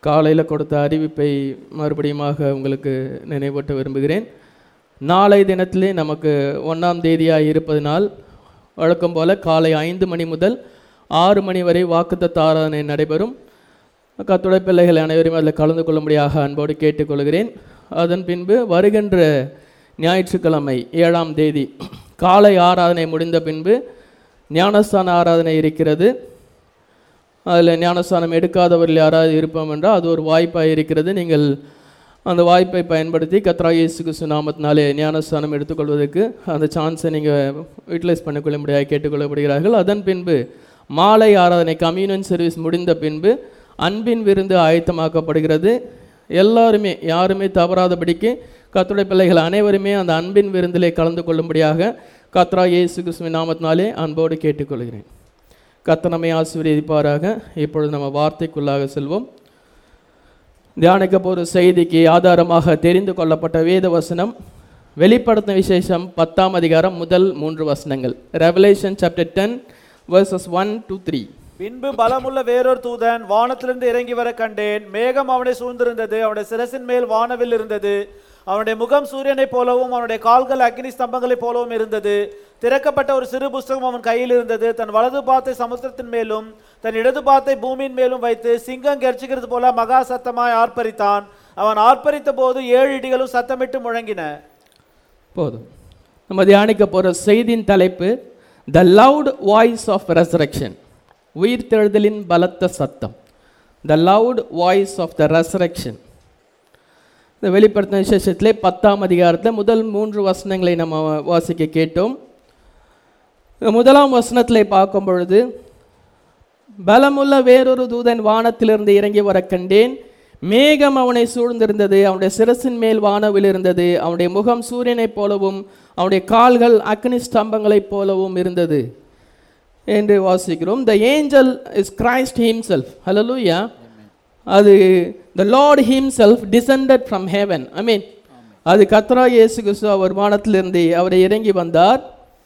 காலையில் கொடுத்த அறிவிப்பை மறுபடியுமாக உங்களுக்கு நினைவூட்ட விரும்புகிறேன் நாளை தினத்திலே நமக்கு ஒன்றாம் தேதியாக இருப்பதனால் வழக்கம் போல் காலை ஐந்து மணி முதல் ஆறு மணி வரை வாக்குத்தத்த ஆராதனை நடைபெறும் கத்துடை பிள்ளைகள் அனைவரும் அதில் கலந்து கொள்ளும்படியாக அன்போடு கேட்டுக்கொள்கிறேன் அதன் பின்பு வருகின்ற ஞாயிற்றுக்கிழமை ஏழாம் தேதி காலை ஆராதனை முடிந்த பின்பு ஞானஸ்தான ஆராதனை இருக்கிறது அதில் ஞானஸ்தானம் எடுக்காதவர்கள் யாராவது இருப்போம் என்றால் அது ஒரு வாய்ப்பாக இருக்கிறது நீங்கள் அந்த வாய்ப்பை பயன்படுத்தி கத்ரா இயேசு கிறிஸ்து நாமத்தினாலே ஞானஸ்தானம் எடுத்துக்கொள்வதற்கு அந்த சான்ஸை நீங்கள் யூட்டிலைஸ் பண்ணிக்கொள்ளும்படியாக கேட்டுக்கொள்ளப்படுகிறார்கள் அதன் பின்பு மாலை ஆராதனை கம்யூனியன் சர்வீஸ் முடிந்த பின்பு அன்பின் விருந்து ஆயத்தமாக்கப்படுகிறது எல்லாருமே யாருமே தவறாதபடிக்கு கத்துடைய பிள்ளைகள் அனைவருமே அந்த அன்பின் விருந்திலே கலந்து கொள்ளும்படியாக கத்ரா இயேசு கிறிஸ்துவின் நாமத்தினாலே அன்போடு கேட்டுக்கொள்கிறேன் கர்த்தர் நம்மை ஆசீர்வதிப்பாராக இப்பொழுது நம்ம வார்த்தைக்குள்ளாக செல்வோம் தியானிக்க போகிற செய்திக்கு ஆதாரமாக தெரிந்து கொள்ளப்பட்ட வேத வசனம் வெளிப்படுத்தின விசேஷம் பத்தாம் அதிகாரம் முதல் மூன்று வசனங்கள் revelation chapter ten verses one two three பின்பு பலமுள்ள வேறொரு தூதன் வானத்திலிருந்து இறங்கி வர கண்டேன் மேகம் அவனை சூழ்ந்திருந்தது அவனுடைய சிரசின் மேல் வானவில் இருந்தது அவனுடைய முகம் சூரியனைப் போலவும் அவனுடைய கால்கள் அக்னி ஸ்தம்பங்களைப் போலவும் இருந்தது திறக்கப்பட்ட ஒரு சிறு புஸ்தகம் அவன் கையில் இருந்தது தன் வலது பாத்தை சமுத்திரத்தின் மேலும் தன் இடது பாத்தை பூமியின் மேலும் வைத்து சிங்கம் கெர்ச்சிக்கிறது போல மகா சத்தமாய் ஆர்ப்பரித்தான் அவன் ஆர்ப்பரித்த போது ஏழு இடிகளும் சத்தமிட்டு முழங்கின போதும் நம்ம தியானிக்க போகிற செய்தியின் தலைப்பு the loud voice of resurrection உயிர்த்தெழுதலின் பலத்த சத்தம் the loud voice of the resurrection இந்த வெளிப்படுத்தின விசேஷத்திலே பத்தாம் அதிகாரத்தில் முதல் மூன்று வசனங்களை நம்ம வாசிக்க கேட்டோம் இந்த முதலாம் வசனத்திலே பார்க்கும் பொழுது பலமுள்ள வேறொரு தூதன் வானத்திலிருந்து இறங்கி வர கண்டேன் மேகம் அவனை சூழ்ந்திருந்தது அவனுடைய சிரசின் மேல் வானவில் இருந்தது அவனுடைய முகம் சூரியனைப் போலவும் அவனுடைய கால்கள் அக்னி ஸ்தம்பங்களைப் போலவும் இருந்தது என்று வாசிக்கிறோம் the angel is Christ himself hallelujah அது the Lord himself descended from heaven I mean அது கத்ரா இயேசு கிறிஸ்து அவர் வானத்திலிருந்து அவரை இறங்கி வந்தார்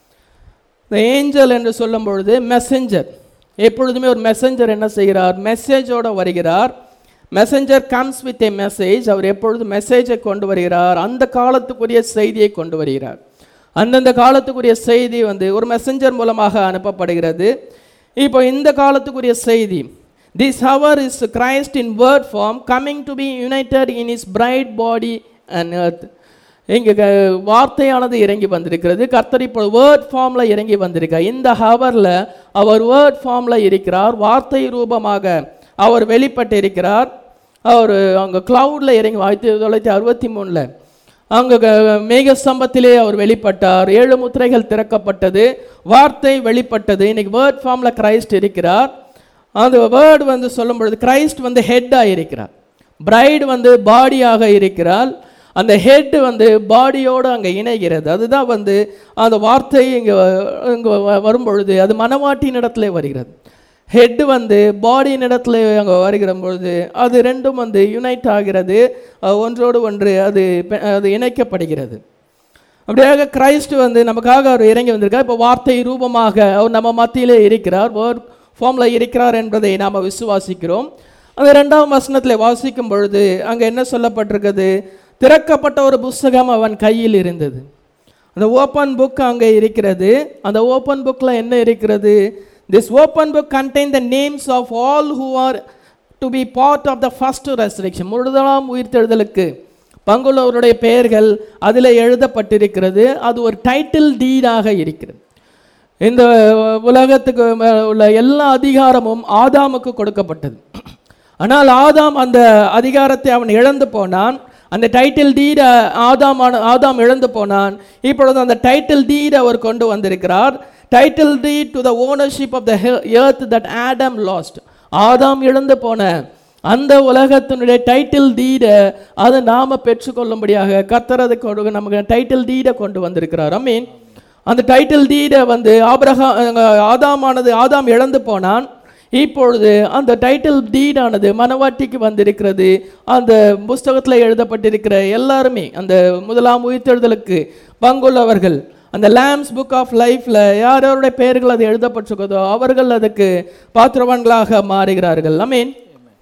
த ஏஞ்சல் என்று சொல்லும் பொழுது மெசஞ்சர் எப்பொழுதுமே ஒரு மெசஞ்சர் என்ன செய்கிறார் மெசேஜோட வருகிறார் messenger comes with a message அவர் எப்பொழுதும் மெசேஜை கொண்டு வருகிறார் அந்த காலத்துக்குரிய செய்தியை கொண்டு வருகிறார் அந்தந்த காலத்துக்குரிய செய்தி வந்து ஒரு மெசஞ்சர் மூலமாக அனுப்பப்படுகிறது இப்போ இந்த காலத்துக்குரிய செய்தி this hour is Christ in word form coming to be united in his bride body and earth இங்கே வார்த்தையானது இறங்கி வந்திருக்கிறது கர்த்தர் இப்போ வேர்ட் ஃபார்மில் இறங்கி வந்திருக்கார் இந்த ஹவரில் அவர் வேர்ட் ஃபார்மில் இருக்கிறார் வார்த்தை ரூபமாக அவர் வெளிப்பட்டு இருக்கிறார் அவர் அங்கே கிளவுடில் இறங்கி ஆயிரத்தி தொள்ளாயிரத்தி அறுபத்தி மூணில் அங்கே மேக ஸ்தம்பத்திலே அவர் வெளிப்பட்டார் ஏழு முத்திரைகள் திறக்கப்பட்டது வார்த்தை வெளிப்பட்டது இன்னைக்கு வேர்ட் ஃபார்மில் கிரைஸ்ட் இருக்கிறார் அந்த வேர்டு வந்து சொல்லும் பொழுது கிரைஸ்ட் வந்து ஹெட்டாக இருக்கிறார் பிரைடு வந்து பாடியாக இருக்கிறார் அந்த ஹெட் வந்து பாடியோடு அங்கே இணைகிறது அதுதான் வந்து அந்த வார்த்தை இங்கே இங்கே வரும் பொழுது அது மனவாட்டியின் இடத்துல வருகிறது ஹெட் வந்து பாடியின் இடத்துல அங்கே வருகிற பொழுது அது ரெண்டும் வந்து யுனைட் ஆகிறது அஹ் ஒன்றோடு ஒன்று அது பெ- அது இணைக்கப்படுகிறது அப்படியாக கிரைஸ்ட் வந்து நமக்காக அவர் இறங்கி வந்திருக்கார் இப்போ வார்த்தை ரூபமாக அவர் நம்ம மத்தியிலே இருக்கிறார் வேர்ட் ஃபார்மில் இருக்கிறார் என்பதை நாம் விசுவாசிக்கிறோம் அந்த ரெண்டாம் வசனத்தில் வாசிக்கும் பொழுது அங்கே என்ன சொல்லப்பட்டிருக்குது திறக்கப்பட்ட ஒரு புஸ்தகம் அவன் கையில் இருந்தது அந்த ஓப்பன் புக் அங்கே இருக்கிறது அந்த ஓப்பன் புக்கில் என்ன இருக்கிறது this open book contain the names of all who are to be part of the first resurrection முழுதலாம் உயிர்த்தெழுதலுக்கு பங்குள்ளவருடைய பெயர்கள் அதில் எழுதப்பட்டிருக்கிறது அது ஒரு டைட்டில் டீடாக இருக்கிறது இந்த உலகத்துக்கு மே- உள்ள எல்லா அதிகாரமும் ஆதாமுக்கு கொடுக்கப்பட்டது ஆனால் ஆதாம் அந்த அதிகாரத்தை அவன் இழந்து போனான் அந்த டைட்டில் டீட ஆதாமான ஆதாம் இழந்து போனான் இப்பொழுது அந்த டைட்டில் டீட் அவர் கொண்டு வந்திருக்கிறார் title deed to the ownership of the earth that Adam lost ஆதாம் இழந்து போன அந்த உலகத்தினுடைய டைட்டில் டீடை அதை நாம பெற்றுக்கொள்ளும்படியாக கர்த்தர் அதை கொண்டு நமக்கு டைட்டில் டீடை கொண்டு வந்திருக்கிறார் ஐ மீன் அந்த டைட்டில் டீடை வந்து ஆபிரகா அஹ் ஆதாமானது ஆதாம் இழந்து போனான் இப்பொழுது அந்த டைட்டில் டீடானது மனவாட்டிக்கு வந்திருக்கிறது அந்த புஸ்தகத்தில் எழுதப்பட்டிருக்கிற எல்லாருமே அந்த முதலாம் உயிர்த்தெழுதலுக்கு பங்குள்ளவர்கள் அந்த லேம்ஸ் புக் ஆஃப் லைஃப்பில் யார் யாருடைய பெயர்கள் அது எழுதப்பட்டிருக்கிறதோ அவர்கள் அதுக்கு பாத்திரவான்களாக மாறுகிறார்கள் ஐ மீன்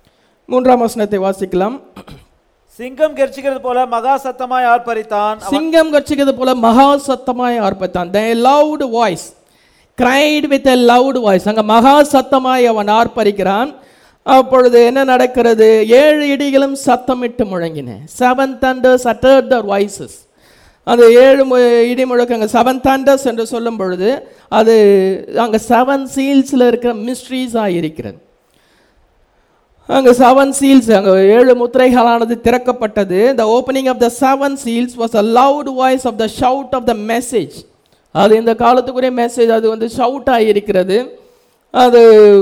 மூன்றாம் வசனத்தை வாசிக்கலாம் சிங்கம் கெர்ச்சிக்கிறது போல மகா சத்தமாய் ஆர்ப்பரித்தான் சிங்கம் கட்சிக்கிறது போல மகா சத்தமாய் ஆர்ப்பத்தான் the loud voice cried with a loud voice அங்க மகா சத்தமாய் அவன் ஆர்ப்பரிக்கிறான் அப்பொழுது என்ன நடக்கிறது ஏழு இடிகளும் சத்தமிட்டு முழங்கின seven thunders uttered their voices அந்த ஏழு மு- இடி முழக்கம் அங்கே செவன் தண்டர்ஸ் என்று சொல்லும் பொழுது அது அங்கே செவன் சீல்ஸில் இருக்கிற மிஸ்ட்ரீஸாக இருக்கிறது அங்கே செவன் சீல்ஸ் அங்கே ஏழு முத்திரைகளானது திறக்கப்பட்டது the opening of the seven seals was a loud voice of the shout of the message அது இந்த காலத்துக்குரிய மெசேஜ் அது வந்து ஷவுட்டாக இருக்கிறது அது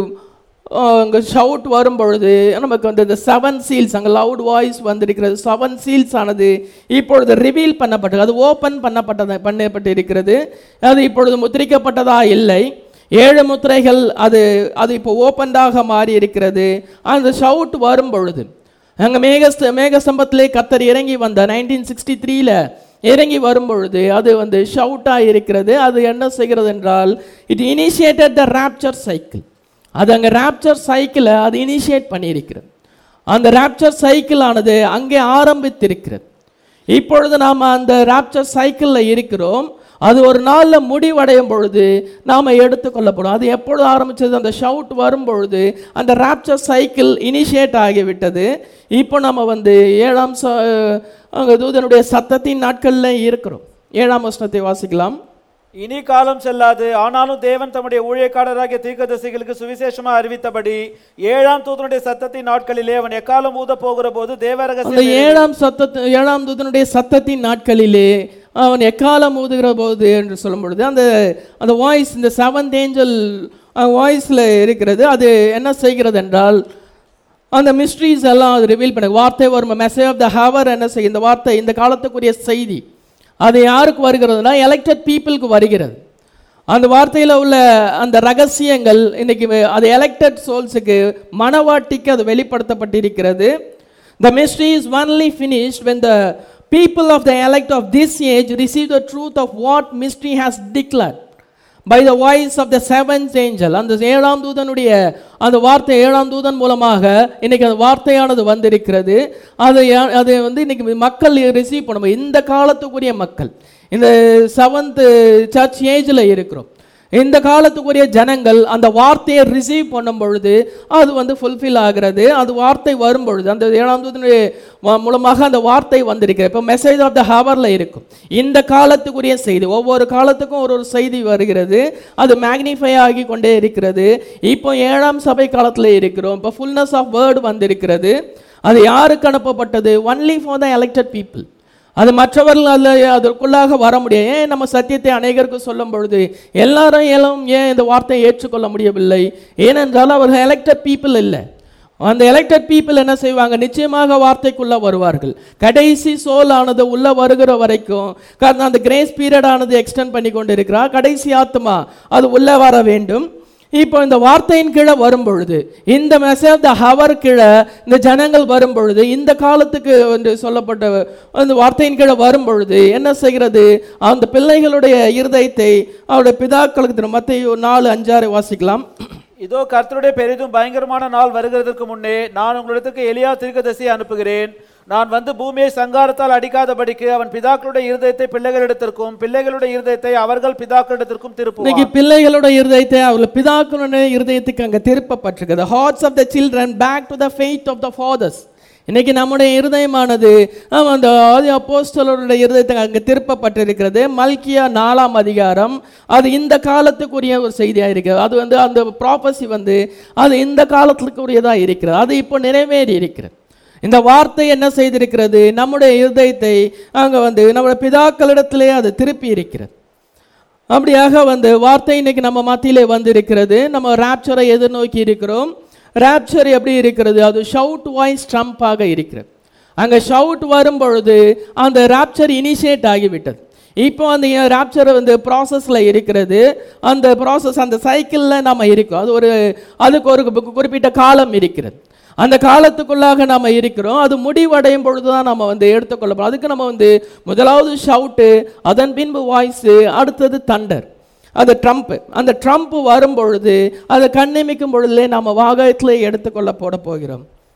அங்கே ஷவுட் வரும் பொழுது நமக்கு வந்து இந்த செவன் சீல்ஸ் அங்கே லவுட் வாய்ஸ் வந்திருக்கிறது செவன் சீல்ஸ் ஆனது இப்பொழுது ரிவீல் பண்ணப்பட்டது அது ஓப்பன் பண்ணப்பட்டது பண்ணப்பட்டு இருக்கிறது அது இப்பொழுது முத்திரிக்கப்பட்டதா இல்லை ஏழு முத்திரைகள் அது அது இப்போ ஓப்பன்டாக மாறி இருக்கிறது அந்த ஷவுட் வரும் பொழுது அங்கே மேக மேகஸ்தம்பத்திலே கத்தர் இறங்கி வந்த நைன்டீன் சிக்ஸ்டி த்ரீல இறங்கி வரும் பொழுது அது வந்து ஷவுட்டாக இருக்கிறது அது என்ன செய்கிறது என்றால் it initiated the rapture cycle அது அங்கே ராப்சர் சைக்கிளை அது இனிஷியேட் பண்ணியிருக்கிறது அந்த ராப்சர் சைக்கிள் ஆனது அங்கே ஆரம்பித்திருக்கிறது இப்பொழுது நாம் அந்த ராப்சர் சைக்கிளில் இருக்கிறோம் அது ஒரு நாளில் முடிவடையும் பொழுது நாம் எடுத்துக்கொள்ளப்படும் அது எப்பொழுது ஆரம்பிச்சது அந்த ஷவுட் வரும் பொழுது அந்த ராப்சர் சைக்கிள் இனிஷியேட் ஆகிவிட்டது இப்போ நம்ம வந்து ஏழாம் ச அங்கே தூதனுடைய சத்தத்தின் நாட்களில் இருக்கிறோம் ஏழாம் வசனத்தை வாசிக்கலாம் இனி காலம் செல்லாது ஆனாலும் தேவன் தம்முடைய ஊழியக்காரராகிய தீர்க்கதரிசிகளுக்கு சுவிசேஷமா அறிவித்தபடி ஏழாம் தூதனுடைய சத்தத்தின் நாட்களிலே அவன் எக்காலம் ஊத போகிற போது அந்த தேவரகசிய ஏழாம் சத்தத்து ஏழாம் தூதனுடைய சத்தத்தின் நாட்களிலே அவன் எக்காலம் ஊதுகிற போது என்று சொல்லும் பொழுது அந்த அந்த வாய்ஸ் இந்த செவன்த் ஏஞ்சல் வாய்ஸில் இருக்கிறது அது என்ன செய்கிறது என்றால் அந்த மிஸ்ட்ரீஸ் எல்லாம் அது ரிவீல் பண்ண வார்த்தை வரும் மெசேஜ் ஆஃப் த ஹவர் என்ன செய்யும் இந்த வார்த்தை இந்த காலத்துக்குரிய செய்தி அது யாருக்கு வருகிறதுனா எலெக்டட் பீப்புளுக்கு வருகிறது அந்த வார்த்தையில் உள்ள அந்த ரகசியங்கள் இன்னைக்கு வே- அது எலெக்டட் சோல்ஸுக்கு மனவாட்டிக்கு அது வெளிப்படுத்தப்பட்டிருக்கிறது the mystery is only finished when the people of the elect of this age receive the truth of what mystery has declared by the voice of the seventh angel அந்த ஏழாம் தூதனுடைய அந்த வார்த்தை ஏழாம் தூதன் மூலமாக இன்னைக்கு அந்த வார்த்தையானது வந்திருக்கிறது அதை யா- அதை வந்து இன்னைக்கு மக்கள் ரிசீவ் பண்ணும் இந்த காலத்துக்குரிய மக்கள் இந்த செவன்த் சர்ச் ஏஜில் இருக்கிறோம் இந்த காலத்துக்குரிய ஜனங்கள் அந்த வார்த்தையை ரிசீவ் பண்ணும் பொழுது அது வந்து ஃபுல்ஃபில் ஆகிறது அது வார்த்தை வரும் பொழுது அந்த ஏழாம் தூதனுடைய வ- மூலமாக அந்த வார்த்தை வந்திருக்கு இப்போ மெசேஜ் ஆஃப் த ஹவரில் இருக்கும் இந்த காலத்துக்குரிய செய்தி ஒவ்வொரு காலத்துக்கும் ஒரு ஒரு செய்தி வருகிறது அது மேக்னிஃபை ஆகி கொண்டே இருக்கிறது இப்போ ஏழாம் சபை காலத்தில் இருக்கிறோம் இப்போ ஃபுல்னஸ் ஆஃப் வேர்டு வந்திருக்கிறது அது யாருக்கு அனுப்பப்பட்டது only for the elected people அது மற்றவர்கள் அதில் அதற்குள்ளாக வர முடியும் ஏன் நம்ம சத்தியத்தை அநேகருக்கு சொல்லும் பொழுது எல்லாரும் ஏலும் ஏன் இந்த வார்த்தையை ஏற்றுக்கொள்ள முடியவில்லை ஏனென்றால் அவர்கள் எலெக்டட் பீப்புள் இல்லை அந்த எலெக்டட் பீப்புள் என்ன செய்வாங்க நிச்சயமாக வார்த்தைக்குள்ள வருவார்கள் கடைசி சோல் ஆனது உள்ள வருகிற வரைக்கும் காரணம் அந்த கிரேஸ் பீரியட் ஆனது எக்ஸ்டெண்ட் பண்ணி கொண்டு இருக்கிறார் கடைசி ஆத்மா அது உள்ள வர வேண்டும் இப்போ இந்த வார்த்தையின் கீழே வரும் பொழுது இந்த மெசேஜ் த ஹவர் கீழே இந்த ஜனங்கள் வரும் பொழுது இந்த காலத்துக்கு என்று சொல்லப்பட்ட அந்த வார்த்தையின் கீழே வரும் பொழுது என்ன செய்கிறது அந்த பிள்ளைகளுடைய இருதயத்தை அவருடைய பிதாக்களுக்கு திரு மத்திய நாலு அஞ்சாறு வாசிக்கலாம் இதோ கர்த்தருடைய பெரிதும் பயங்கரமான நாள் வருகிறதற்கு முன்னே நான் உங்களிடத்துக்கு எலியா தீர்க்கதரிசியை அனுப்புகிறேன் நான் வந்து பூமியை சங்காரத்தால் அடிக்காதபடிக்கு அவன் பிதாக்களுடைய இருதயத்தை பிள்ளைகளிடத்திற்கும் பிள்ளைகளுடைய இருதயத்தை அவர்கள் பிதாக்களிடத்திற்கும் திருப்புவான் இன்னைக்கு பிள்ளைகளோட இருதயத்தை அவர்கள் பிதாக்களுடைய இருதயத்துக்கு அங்கே திருப்பப்பட்டிருக்கு hearts of the children back to the faith of the fathers இன்னைக்கு நம்முடைய இருதயமானது ஆமா, அந்த ஆதி அப்போஸ்தலருடைய இருதயத்துக்கு அங்கே திருப்பப்பட்டிருக்கிறது மல்கியா நாலாம் அதிகாரம் அது இந்த காலத்துக்குரிய ஒரு செய்தியாக இருக்கிறது அது வந்து அந்த ப்ராப்பர்சி வந்து அது இந்த காலத்துக்குரியதாக இருக்கிறது அது இப்போ நிறைவேறி இருக்கிறது இந்த வார்த்தை என்ன செய்திருக்கிறது நம்முடைய இருதயத்தை அங்கே வந்து நம்முடைய பிதாக்களிடத்திலே அது திருப்பி இருக்கிறது அப்படியாக வந்து வார்த்தை இன்னைக்கு நம்ம மத்தியிலே வந்திருக்கிறது நம்ம ராப்சரை எதிர்நோக்கி இருக்கிறோம் ராப்சர் எப்படி இருக்கிறது அது ஷவுட் வாய்ஸ் ட்ரம்பாக இருக்கிறது அங்கே ஷவுட் வரும் பொழுது அந்த ராப்சர் இனிஷியேட் ஆகிவிட்டது இப்போ அந்த ராப்சர் வந்து ப்ராசஸில் இருக்கிறது அந்த ப்ராசஸ் அந்த சைக்கிளில் நம்ம இருக்கோம் அது ஒரு அதுக்கு ஒரு கு- குறிப்பிட்ட காலம் இருக்கிறது அந்த காலத்துக்குள்ளாக நாம் இருக்கிறோம் அது முடிவடையும் பொழுது தான் நம்ம வந்து எடுத்துக்கொள்ளப்போம் அதுக்கு நம்ம வந்து முதலாவது ஷவுட்டு அதன் பின்பு வாய்ஸு அடுத்தது தண்டர் அந்த ட்ரம்ப் அந்த ட்ரம்ப் வரும் பொழுது அதை கண்ணிமிக்கும் பொழுதுலே நம்ம வாகனத்தில் எடுத்துக்கொள்ள போட போகிறோம்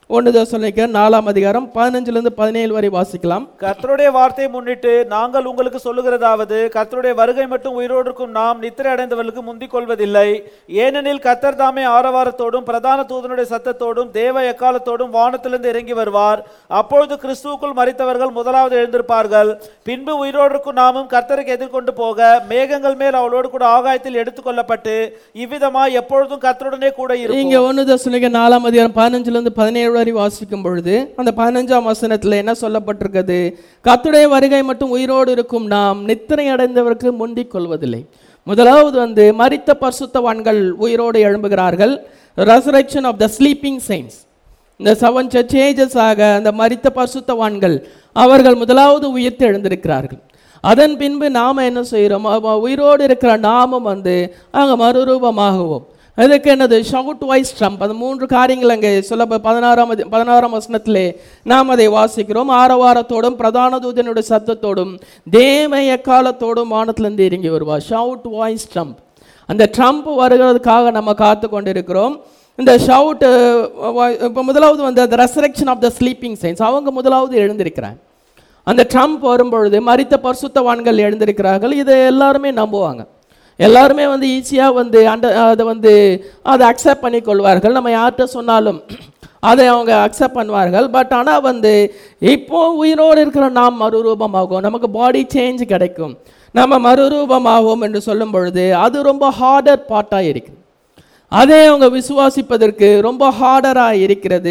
ஒன்று தசனிக்க நாலாம் அதிகாரம் பதினஞ்சுலேருந்து பதினேழு வரை வாசிக்கலாம் கர்த்தருடைய வார்த்தையை முன்னிட்டு நாங்கள் உங்களுக்கு சொல்லுகிறதாவது கர்த்தருடைய வருகை மட்டும் உயிரோடு இருக்கும் நாம் நித்திரை அடைந்தவர்களுக்கு முந்திக் கொள்வதில்லை ஏனெனில் கர்த்தர் தாமே ஆரவாரத்தோடும் பிரதான தூதனுடைய சத்தத்தோடும் தேவ எக்காலத்தோடும் வானத்திலிருந்து இறங்கி வருவார் அப்பொழுது கிறிஸ்துவுக்குள் மரித்தவர்கள் முதலாவது எழுந்திருப்பார்கள் பின்பு உயிரோடு இருக்கும் நாமும் கர்த்தருக்கு எதிர்கொண்டு போக மேகங்கள் மேல் அவளோடு கூட ஆகாயத்தில் எடுத்துக்கொள்ளப்பட்டு இவ்விதமாய் எப்பொழுதும் கர்த்தருடனே கூட இருப்போம் இங்க ஒன்று தசனிக்க நாலாம் அதிகாரம் பதினஞ்சுலேருந்து பதினேழு வரை வாசிக்கும் பொழுது அந்த பதினஞ்சாம் வசனத்தில் என்ன சொல்லப்பட்டிருக்கிறது கர்த்தருடைய வருகை மட்டும் உயிரோடு இருக்கும் நாம் நித்திரை அடைந்தவருக்கு முந்திக் கொள்வதில்லை முதலாவது வந்து மரித்த பரிசுத்தவான்கள் உயிரோடு எழும்புகிறார்கள் resurrection of the sleeping saints இந்த செவன் சர்ச் ஏஜஸ் ஆக அந்த மரித்த பரிசுத்தவான்கள் அவர்கள் முதலாவது உயிர்த்து எழுந்திருக்கிறார்கள் அதன் பின்பு நாம் என்ன செய்கிறோம் அவ- உயிரோடு இருக்கிற நாமும் வந்து அங்கே மறுரூபமாகுவோம் அதுக்கு என்னது ஷவுட் வாய்ஸ் ட்ரம்ப் அந்த மூன்று காரியங்கள் அங்கே சொல்ல பதினாறாம் அதி- பதினாறாம் வசனத்திலே நாம் அதை வாசிக்கிறோம் ஆரவாரத்தோடும் பிரதான தூதனுடைய சத்தத்தோடும் தேவ எக்காலத்தோடும் வானத்திலிருந்து இறங்கி வருவார் ஷவுட் வாய்ஸ் ட்ரம்ப் அந்த ட்ரம்ப் வருகிறதுக்காக நம்ம காத்து கொண்டிருக்கிறோம் இந்த ஷவுட் இப்போ முதலாவது வந்து அந்த resurrection of the sleeping saints அவங்க முதலாவது எழுந்திருக்கிறாங்க அந்த ட்ரம்ப் வரும்பொழுது மரித்த பரிசுத்தவான்கள் எழுந்திருக்கிறார்கள் இதை எல்லாருமே நம்புவாங்க எல்லாருமே வந்து ஈஸியாக வந்து அண்ட அதை வந்து அதை அக்செப்ட் பண்ணிக்கொள்வார்கள் நம்ம யார்கிட்ட சொன்னாலும் அதை அவங்க அக்செப்ட் பண்ணுவார்கள் பட் ஆனால் வந்து இப்போ உயிரோடு இருக்கிற நாம் மறுரூபமாகும் நமக்கு பாடி சேஞ்ச் கிடைக்கும் நம்ம மறுரூபமாகும் என்று சொல்லும் பொழுது அது ரொம்ப ஹார்டர் பார்ட்டாக இருக்குது அதை அவங்க விசுவாசிப்பதற்கு ரொம்ப ஹார்டராக இருக்கிறது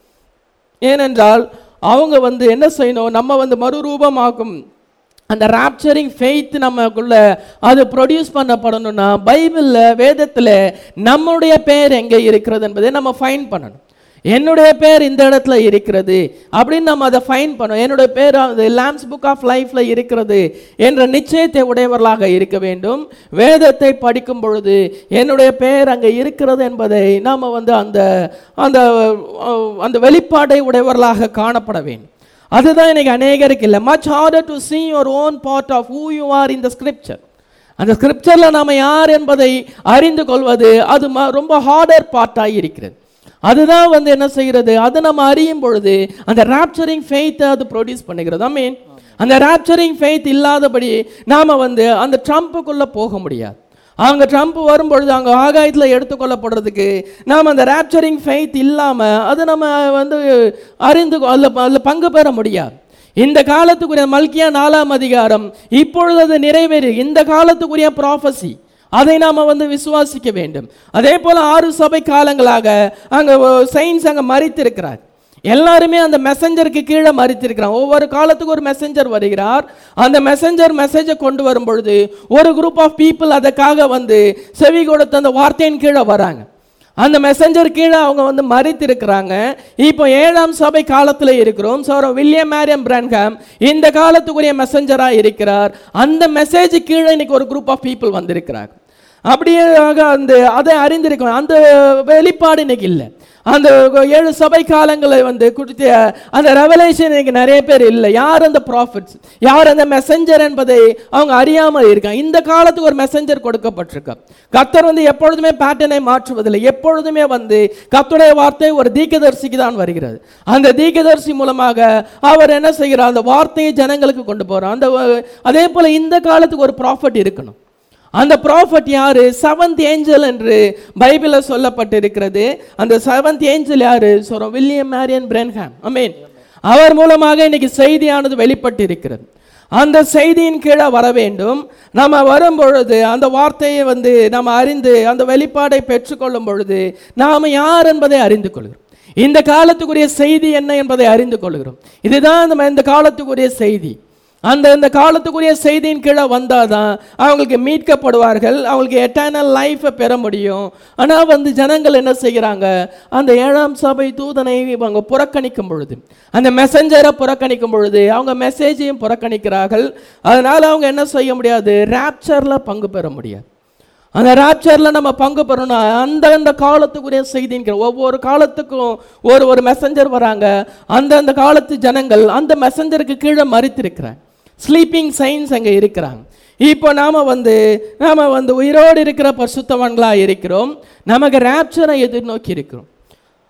ஏனென்றால் அவங்க வந்து என்ன செய்யணும் நம்ம வந்து மறுரூபமாக்கும் அந்த ராப்சரிங் ஃபெய்த் நமக்குள்ள அது ப்ரொடியூஸ் பண்ணப்படணும்னா பைபிளில் வேதத்தில் நம்முடைய பேர் எங்கே இருக்கிறது என்பதை நம்ம ஃபைன் பண்ணணும் என்னுடைய பேர் இந்த இடத்துல இருக்கிறது அப்படின்னு நம்ம அதை ஃபைன் பண்ணோம் என்னுடைய பேர் அது லேம்ஸ் புக் ஆஃப் லைஃப்ல இருக்கிறது என்ற நிச்சயத்தை உடையவர்களாக இருக்க வேண்டும் வேதத்தை படிக்கும் பொழுது என்னுடைய பேர் அங்கே இருக்கிறது என்பதை நாம் வந்து அந்த அந்த அஹ், அந்த வெளிப்பாடை உடையவர்களாக காணப்பட வேண்டும் அதுதான் இன்னைக்கு அநேகருக்கு இல்லை much harder to see your own part of who you are in the scripture அந்த ஸ்கிரிப்சரில் நாம் யார் என்பதை அறிந்து கொள்வது அது ம- ரொம்ப ஹார்டர் பார்ட்டாக இருக்கிறது அதுதான் வந்து என்ன செய்கிறது அதை நம்ம அறியும் பொழுது அந்த ராப்சரிங் ஃபெய்த்தை அது ப்ரொடியூஸ் பண்ணுகிறது ஐ மீன் அந்த ராப்சரிங் ஃபெய்த் இல்லாதபடி நாம் வந்து அந்த ட்ரம்ப்புக்குள்ளே போக முடியாது அவங்க ட்ரம்ப் வரும்பொழுது அங்கே ஆகாயத்தில் எடுத்துக்கொள்ளப்படுறதுக்கு நாம் அந்த ராப்சரிங் ஃபெய்த் இல்லாமல் அது நம்ம வந்து அறிந்து கொ- அதில் அதில் பங்கு பெற முடியாது இந்த காலத்துக்குரிய மல்கியா நாலாம் அதிகாரம் இப்பொழுது அது நிறைவேறி இந்த காலத்துக்குரிய ப்ராஃபஸி அதை நாம் வந்து விசுவாசிக்க வேண்டும் அதே போல் ஆறு சபை காலங்களாக அங்கே சயின்ஸ் அங்கே மறித்திருக்கிறார் எல்லாருமே அந்த மெசஞ்சருக்கு கீழே மறித்திருக்கிறாங்க ஒவ்வொரு காலத்துக்கு ஒரு மெசஞ்சர் வருகிறார் அந்த மெசஞ்சர் மெசேஜை கொண்டு வரும் பொழுது ஒரு குரூப் ஆஃப் பீப்புள் அதற்காக வந்து செவி கொடுத்து அந்த வார்த்தையின் கீழே வராங்க அந்த மெசஞ்சர் கீழே அவங்க வந்து மறித்திருக்கிறாங்க இப்போ ஏழாம் சபை காலத்தில் இருக்கிறோம் ஸோ வில்லியம் மேரியம் பிரான்ஹாம் இந்த காலத்துக்குரிய மெசஞ்சராக இருக்கிறார் அந்த மெசேஜ் கீழே இன்னைக்கு ஒரு குரூப் ஆஃப் பீப்புள் வந்திருக்கிறாங்க அப்படியே ஆக அந்த அதை அறிந்திருக்கணும் அந்த வெளிப்பாடு இன்னைக்கு இல்லை அந்த ஏழு சபை காலங்களை வந்து குறித்த அந்த ரெவலேஷன் இன்னைக்கு நிறைய பேர் இல்லை யார் அந்த ப்ராஃபிட்ஸ் யார் அந்த மெசஞ்சர் என்பதை அவங்க அறியாமல் இருக்காங்க இந்த காலத்துக்கு ஒரு மெசஞ்சர் கொடுக்கப்பட்டிருக்கா கர்த்தர் வந்து எப்பொழுதுமே பேட்டர்னை மாற்றுவதில்லை எப்பொழுதுமே வந்து கர்த்தருடைய வார்த்தை ஒரு தீர்க்கதரிசிக்கு தான் வருகிறது அந்த தீர்க்கதரிசி மூலமாக அவர் என்ன செய்கிறார் அந்த வார்த்தையை ஜனங்களுக்கு கொண்டு போகிறார் அந்த அதே போல இந்த காலத்துக்கு ஒரு ப்ராஃபிட் இருக்கணும் அந்த ப்ராஃபட் யாரு செவன்த் ஏஞ்சல் என்று பைபிளில் சொல்லப்பட்டிருக்கிறது அந்த செவன்த் ஏஞ்சல் யாரு சொல்றோம் வில்லியம் மேரியன் பிரென்ஹாம் அமீன் அவர் மூலமாக இன்னைக்கு செய்தியானது வெளிப்பட்டு இருக்கிறது அந்த செய்தியின் கீழே வர வேண்டும் நம்ம வரும் பொழுது அந்த வார்த்தையை வந்து நம்ம அறிந்து அந்த வெளிப்பாடை பெற்றுக்கொள்ளும் பொழுது நாம் யார் என்பதை அறிந்து கொள்கிறோம் இந்த காலத்துக்குரிய செய்தி என்ன என்பதை அறிந்து கொள்கிறோம் இதுதான் நம்ம இந்த காலத்துக்குரிய செய்தி அந்த இந்த காலத்துக்குரிய செய்தியின் கீழே வந்தாதான் அவங்களுக்கு மீட்கப்படுவார்கள் அவங்களுக்கு எட்டர்னல் லைஃப்பை பெற முடியும் ஆனால் வந்து ஜனங்கள் என்ன செய்கிறாங்க அந்த ஏழாம் சபை தூதனை அவங்க புறக்கணிக்கும் பொழுது அந்த மெசஞ்சரை புறக்கணிக்கும் பொழுது அவங்க மெசேஜையும் புறக்கணிக்கிறார்கள் அதனால் அவங்க என்ன செய்ய முடியாது ராப்சரில் பங்கு பெற முடியாது அந்த ராப்சரில் நம்ம பங்கு பெறணும் அந்த அந்த காலத்துக்குரிய செய்திங்கிற ஒவ்வொரு காலத்துக்கும் ஒரு ஒரு மெசஞ்சர் வராங்க அந்த அந்த காலத்து ஜனங்கள் அந்த மெசஞ்சருக்கு கீழே மறித்திருக்கிறாங்க ஸ்லீப்பிங் சயின்ஸ் அங்கே இருக்கிறாங்க இப்போ நாம் வந்து நாம் வந்து உயிரோடு இருக்கிற பரிசுத்தவான்களாக இருக்கிறோம் நமக்கு ராப்சரை எதிர்நோக்கி இருக்கிறோம்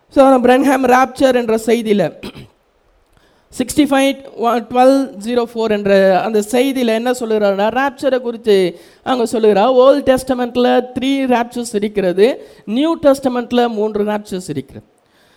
ஸோ பிரன்ஹாம் ராப்சர் என்ற செய்தியில் sixty five twelve zero four என்ற அந்த செய்தியில் என்ன சொல்லுகிறாருன்னா ராப்சரை குறித்து அங்கே சொல்லுகிறார் ஓல்ட் டெஸ்டமெண்ட்டில் த்ரீ ராப்சர்ஸ் இருக்கிறது நியூ டெஸ்டமெண்ட்டில் மூன்று ராப்சர்ஸ் இருக்கிறது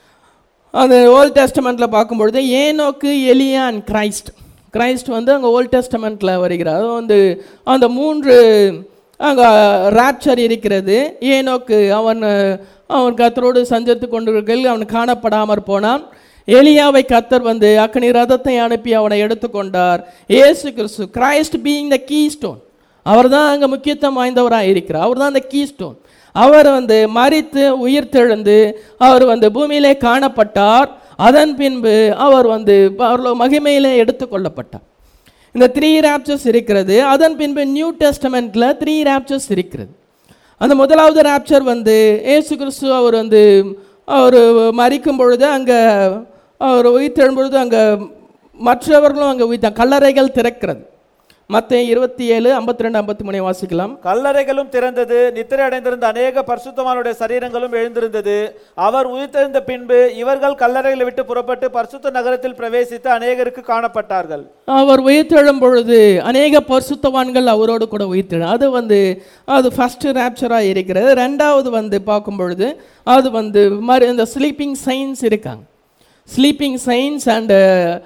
அந்த ஓல்ட் டெஸ்டமெண்ட்டில் பார்க்கும்பொழுது ஏனோக்கு எலியா அண்ட் கிரைஸ்ட் கிரைஸ்ட் வந்து அங்கே ஓல்ட் டெஸ்டமெண்ட்டில் வருகிறார் அது வந்து அந்த மூன்று அங்கே ராப்சர் இருக்கிறது ஏனோக்கு அவன் அவன் கத்தரோடு சஞ்சரித்து கொண்டிருக்கையில் அவன் காணப்படாமற் போனான் எலியாவை கத்தர் வந்து அக்கனி ரதத்தை அனுப்பி அவனை எடுத்துக்கொண்டார் ஏசு கிறிஸ்து Christ being the keystone அவர் தான் அங்கே முக்கியத்துவம் வாய்ந்தவராக இருக்கிறார் அவர் தான் அந்த கீ ஸ்டோன் அவர் வந்து மறித்து உயிர் தெழுந்து அவர் வந்து பூமியிலே காணப்பட்டார் அதன் பின்பு அவர் வந்து அவர்கள மகிமையிலே எடுத்துக்கொள்ளப்பட்டார் இந்த த்ரீ ராப்சர்ஸ் இருக்கிறது அதன் பின்பு நியூ டெஸ்டமெண்ட்டில் த்ரீ ராப்சர்ஸ் இருக்கிறது அந்த முதலாவது ராப்சர் வந்து ஏசு கிறிஸ்து அவர் வந்து அவர் மறிக்கும் பொழுது அங்கே அவர் உயிர்த்தெழும் பொழுது அங்கே மற்றவர்களும் அங்கே உயிர்த்த கல்லறைகள் திறக்கிறது மற்ற இருபத்தி ஏழு ஐம்பத்தி ரெண்டு ஐம்பத்தி மூணு வாசிக்கலாம் கல்லறைகளும் திறந்தது நித்திரை அடைந்திருந்த அநேக பரிசுத்தமானுடைய சரீரங்களும் எழுந்திருந்தது அவர் உயிர்த்தெழுந்த பின்பு இவர்கள் கல்லறைகளை விட்டு புறப்பட்டு பரிசுத்த நகரத்தில் பிரவேசித்து அநேகருக்கு காணப்பட்டார்கள் அவர் உயிர்த்தெழும் பொழுது அநேக பரிசுத்தவான்கள் அவரோடு கூட உயிர்த்தெழும் அது வந்து அது ஃபஸ்ட்டு ரேப்சராக இருக்கிறது ரெண்டாவது வந்து பார்க்கும் பொழுது அது வந்து மறு இந்த ஸ்லீப்பிங் சயின்ஸ் இருக்காங்க sleeping saints and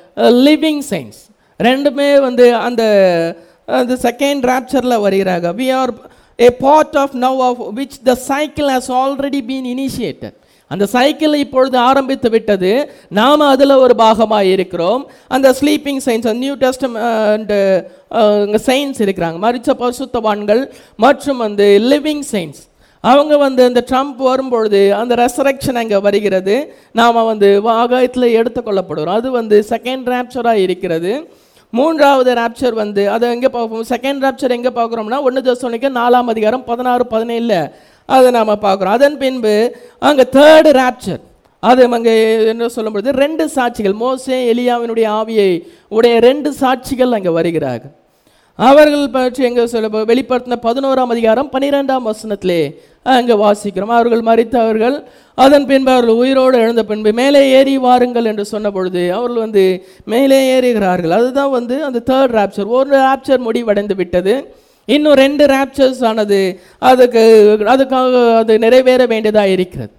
living saints ரெண்டுமே வந்து அந்த அந்த செகண்ட் ராப்சரில் வருகிறாங்க we are a part of now of which the cycle has already been initiated அந்த சைக்கிள் இப்பொழுது ஆரம்பித்து விட்டது நாம் அதில் ஒரு பாகமாக இருக்கிறோம் அந்த sleeping saints New Testament saints இருக்கிறாங்க மரிச்ச பரிசுத்தவான்கள் மற்றும் வந்து லிவிங் சயின்ஸ் அவங்க வந்து இந்த ட்ரம்ப் வரும்பொழுது அந்த ரெசரக்ஷன் அங்கே வருகிறது நாம் வந்து ஆகாயத்தில் எடுத்துக்கொள்ளப்படுறோம் அது வந்து செகண்ட் ரேப்சராக இருக்கிறது மூன்றாவது ராப்சர் வந்து அதை எங்கே பார்ப்போம் செகண்ட் ராப்சர் எங்கே பார்க்குறோம்னா ஒன்று தசோனிக்க நாலாம் அதிகாரம் பதினாறு பதினேழில் அதை நாம் பார்க்குறோம் அதன் பின்பு அங்கே தேர்டு ராப்சர் அது அங்கே என்ன சொல்லும்பொழுது ரெண்டு சாட்சிகள் மோசே எலியாவினுடைய ஆவியை உடைய ரெண்டு சாட்சிகள் அங்கே வருகிறார்கள் அவர்கள் பற்றி எங்கே சொல்ல வெளிப்படுத்தின பதினோராம் அதிகாரம் பன்னிரெண்டாம் வசனத்திலே அங்கே வாசிக்கிறோம் அவர்கள் மறித்தவர்கள் அதன் பின்பு அவர்கள் உயிரோடு எழுந்த பின்பு மேலே ஏறி வாருங்கள் என்று சொன்ன பொழுது அவர்கள் வந்து மேலே ஏறுகிறார்கள் அதுதான் வந்து அந்த தேர்ட் ராப்சர் ஒரு ராப்சர் முடிவடைந்து விட்டது இன்னும் ரெண்டு ராப்சர்ஸ் ஆனது அதுக்கு அதுக்காக அது நிறைவேற வேண்டியதாக இருக்கிறது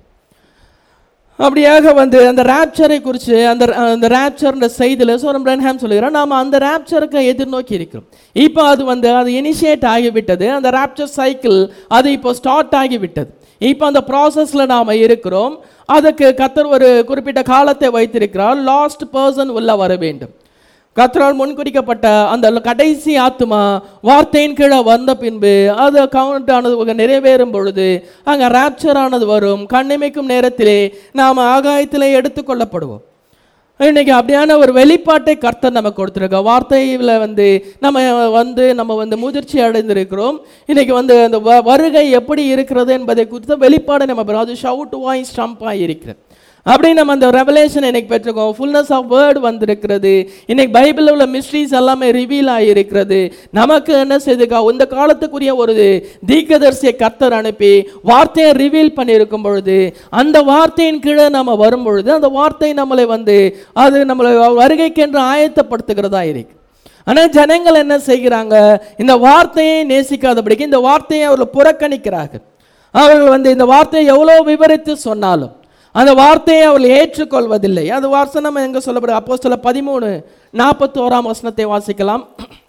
அப்படியாக வந்து அந்த ராப்சரை குறித்து அந்த அந்த ராப்சர்ன்ற செய்தியில் சோரம் பிரன்ஹாம் சொல்லுகிறோம் நாம் அந்த ராப்சருக்கு எதிர்நோக்கி இருக்கிறோம் இப்போ அது வந்து அது இனிஷியேட் ஆகிவிட்டது அந்த ராப்சர் சைக்கிள் அது இப்போ ஸ்டார்ட் ஆகிவிட்டது இப்போ அந்த ப்ராசஸில் நாம் இருக்கிறோம் அதுக்கு கத்தர் ஒரு குறிப்பிட்ட காலத்தை வைத்திருக்கிறார் லாஸ்ட் பர்சன் உள்ள வர வேண்டும் கத்தரால் முன்குறிக்கப்பட்ட அந்த கடைசி ஆத்மா வார்த்தையின் கீழே வந்த பின்பு அது கவுண்ட் ஆனது நிறைவேறும் பொழுது அங்கே ராப்சர் ஆனது வரும் கண்ணிமைக்கும் நேரத்திலே நாம் ஆகாயத்திலே எடுத்துக்கொள்ளப்படுவோம் இன்னைக்கு அப்படியான ஒரு வெளிப்பாட்டை கர்த்தர் நம்ம கொடுத்துருக்கோம் வார்த்தையில் வந்து நம்ம வந்து நம்ம வந்து முதிர்ச்சி அடைந்திருக்கிறோம் இன்னைக்கு வந்து அந்த வ- வருகை எப்படி இருக்கிறது என்பதை குறித்த வெளிப்பாடை நம்ம பெறும் அது ஷவுட் வாய்ஸ் ஸ்டம்பாக இருக்கிறது அப்படி நம்ம அந்த ரெவலேஷன் இன்னைக்கு பெற்றிருக்கோம் ஃபுல்னஸ் ஆஃப் வேர்டு வந்திருக்கிறது இன்னைக்கு பைபிளில் உள்ள மிஸ்ட்ரீஸ் எல்லாமே ரிவீல் ஆகியிருக்கிறது நமக்கு என்ன செய்துக்கா இந்த காலத்துக்குரிய ஒரு தீர்க்கதரிசியை கர்த்தர் அனுப்பி வார்த்தையை ரிவீல் பண்ணியிருக்கும் பொழுது அந்த வார்த்தையின் கீழே நம்ம வரும் பொழுது அந்த வார்த்தை நம்மளை வந்து அது நம்மளை வருகைக்கென்று ஆயத்தப்படுத்துகிறதா இருக்கு ஆனால் ஜனங்கள் என்ன செய்கிறாங்க இந்த வார்த்தையை நேசிக்காதபடிக்கு இந்த வார்த்தையை அவர்கள் புறக்கணிக்கிறார்கள் அவர்கள் வந்து இந்த வார்த்தையை எவ்வளோ விவரித்து சொன்னாலும் அந்த வார்த்தையை அவர்கள் ஏற்றுக்கொள்வதில்லை அது வசனம் எங்க சொல்லப்படுது அப்போ சில பதிமூணு நாற்பத்தோராம் வசனத்தை வாசிக்கலாம்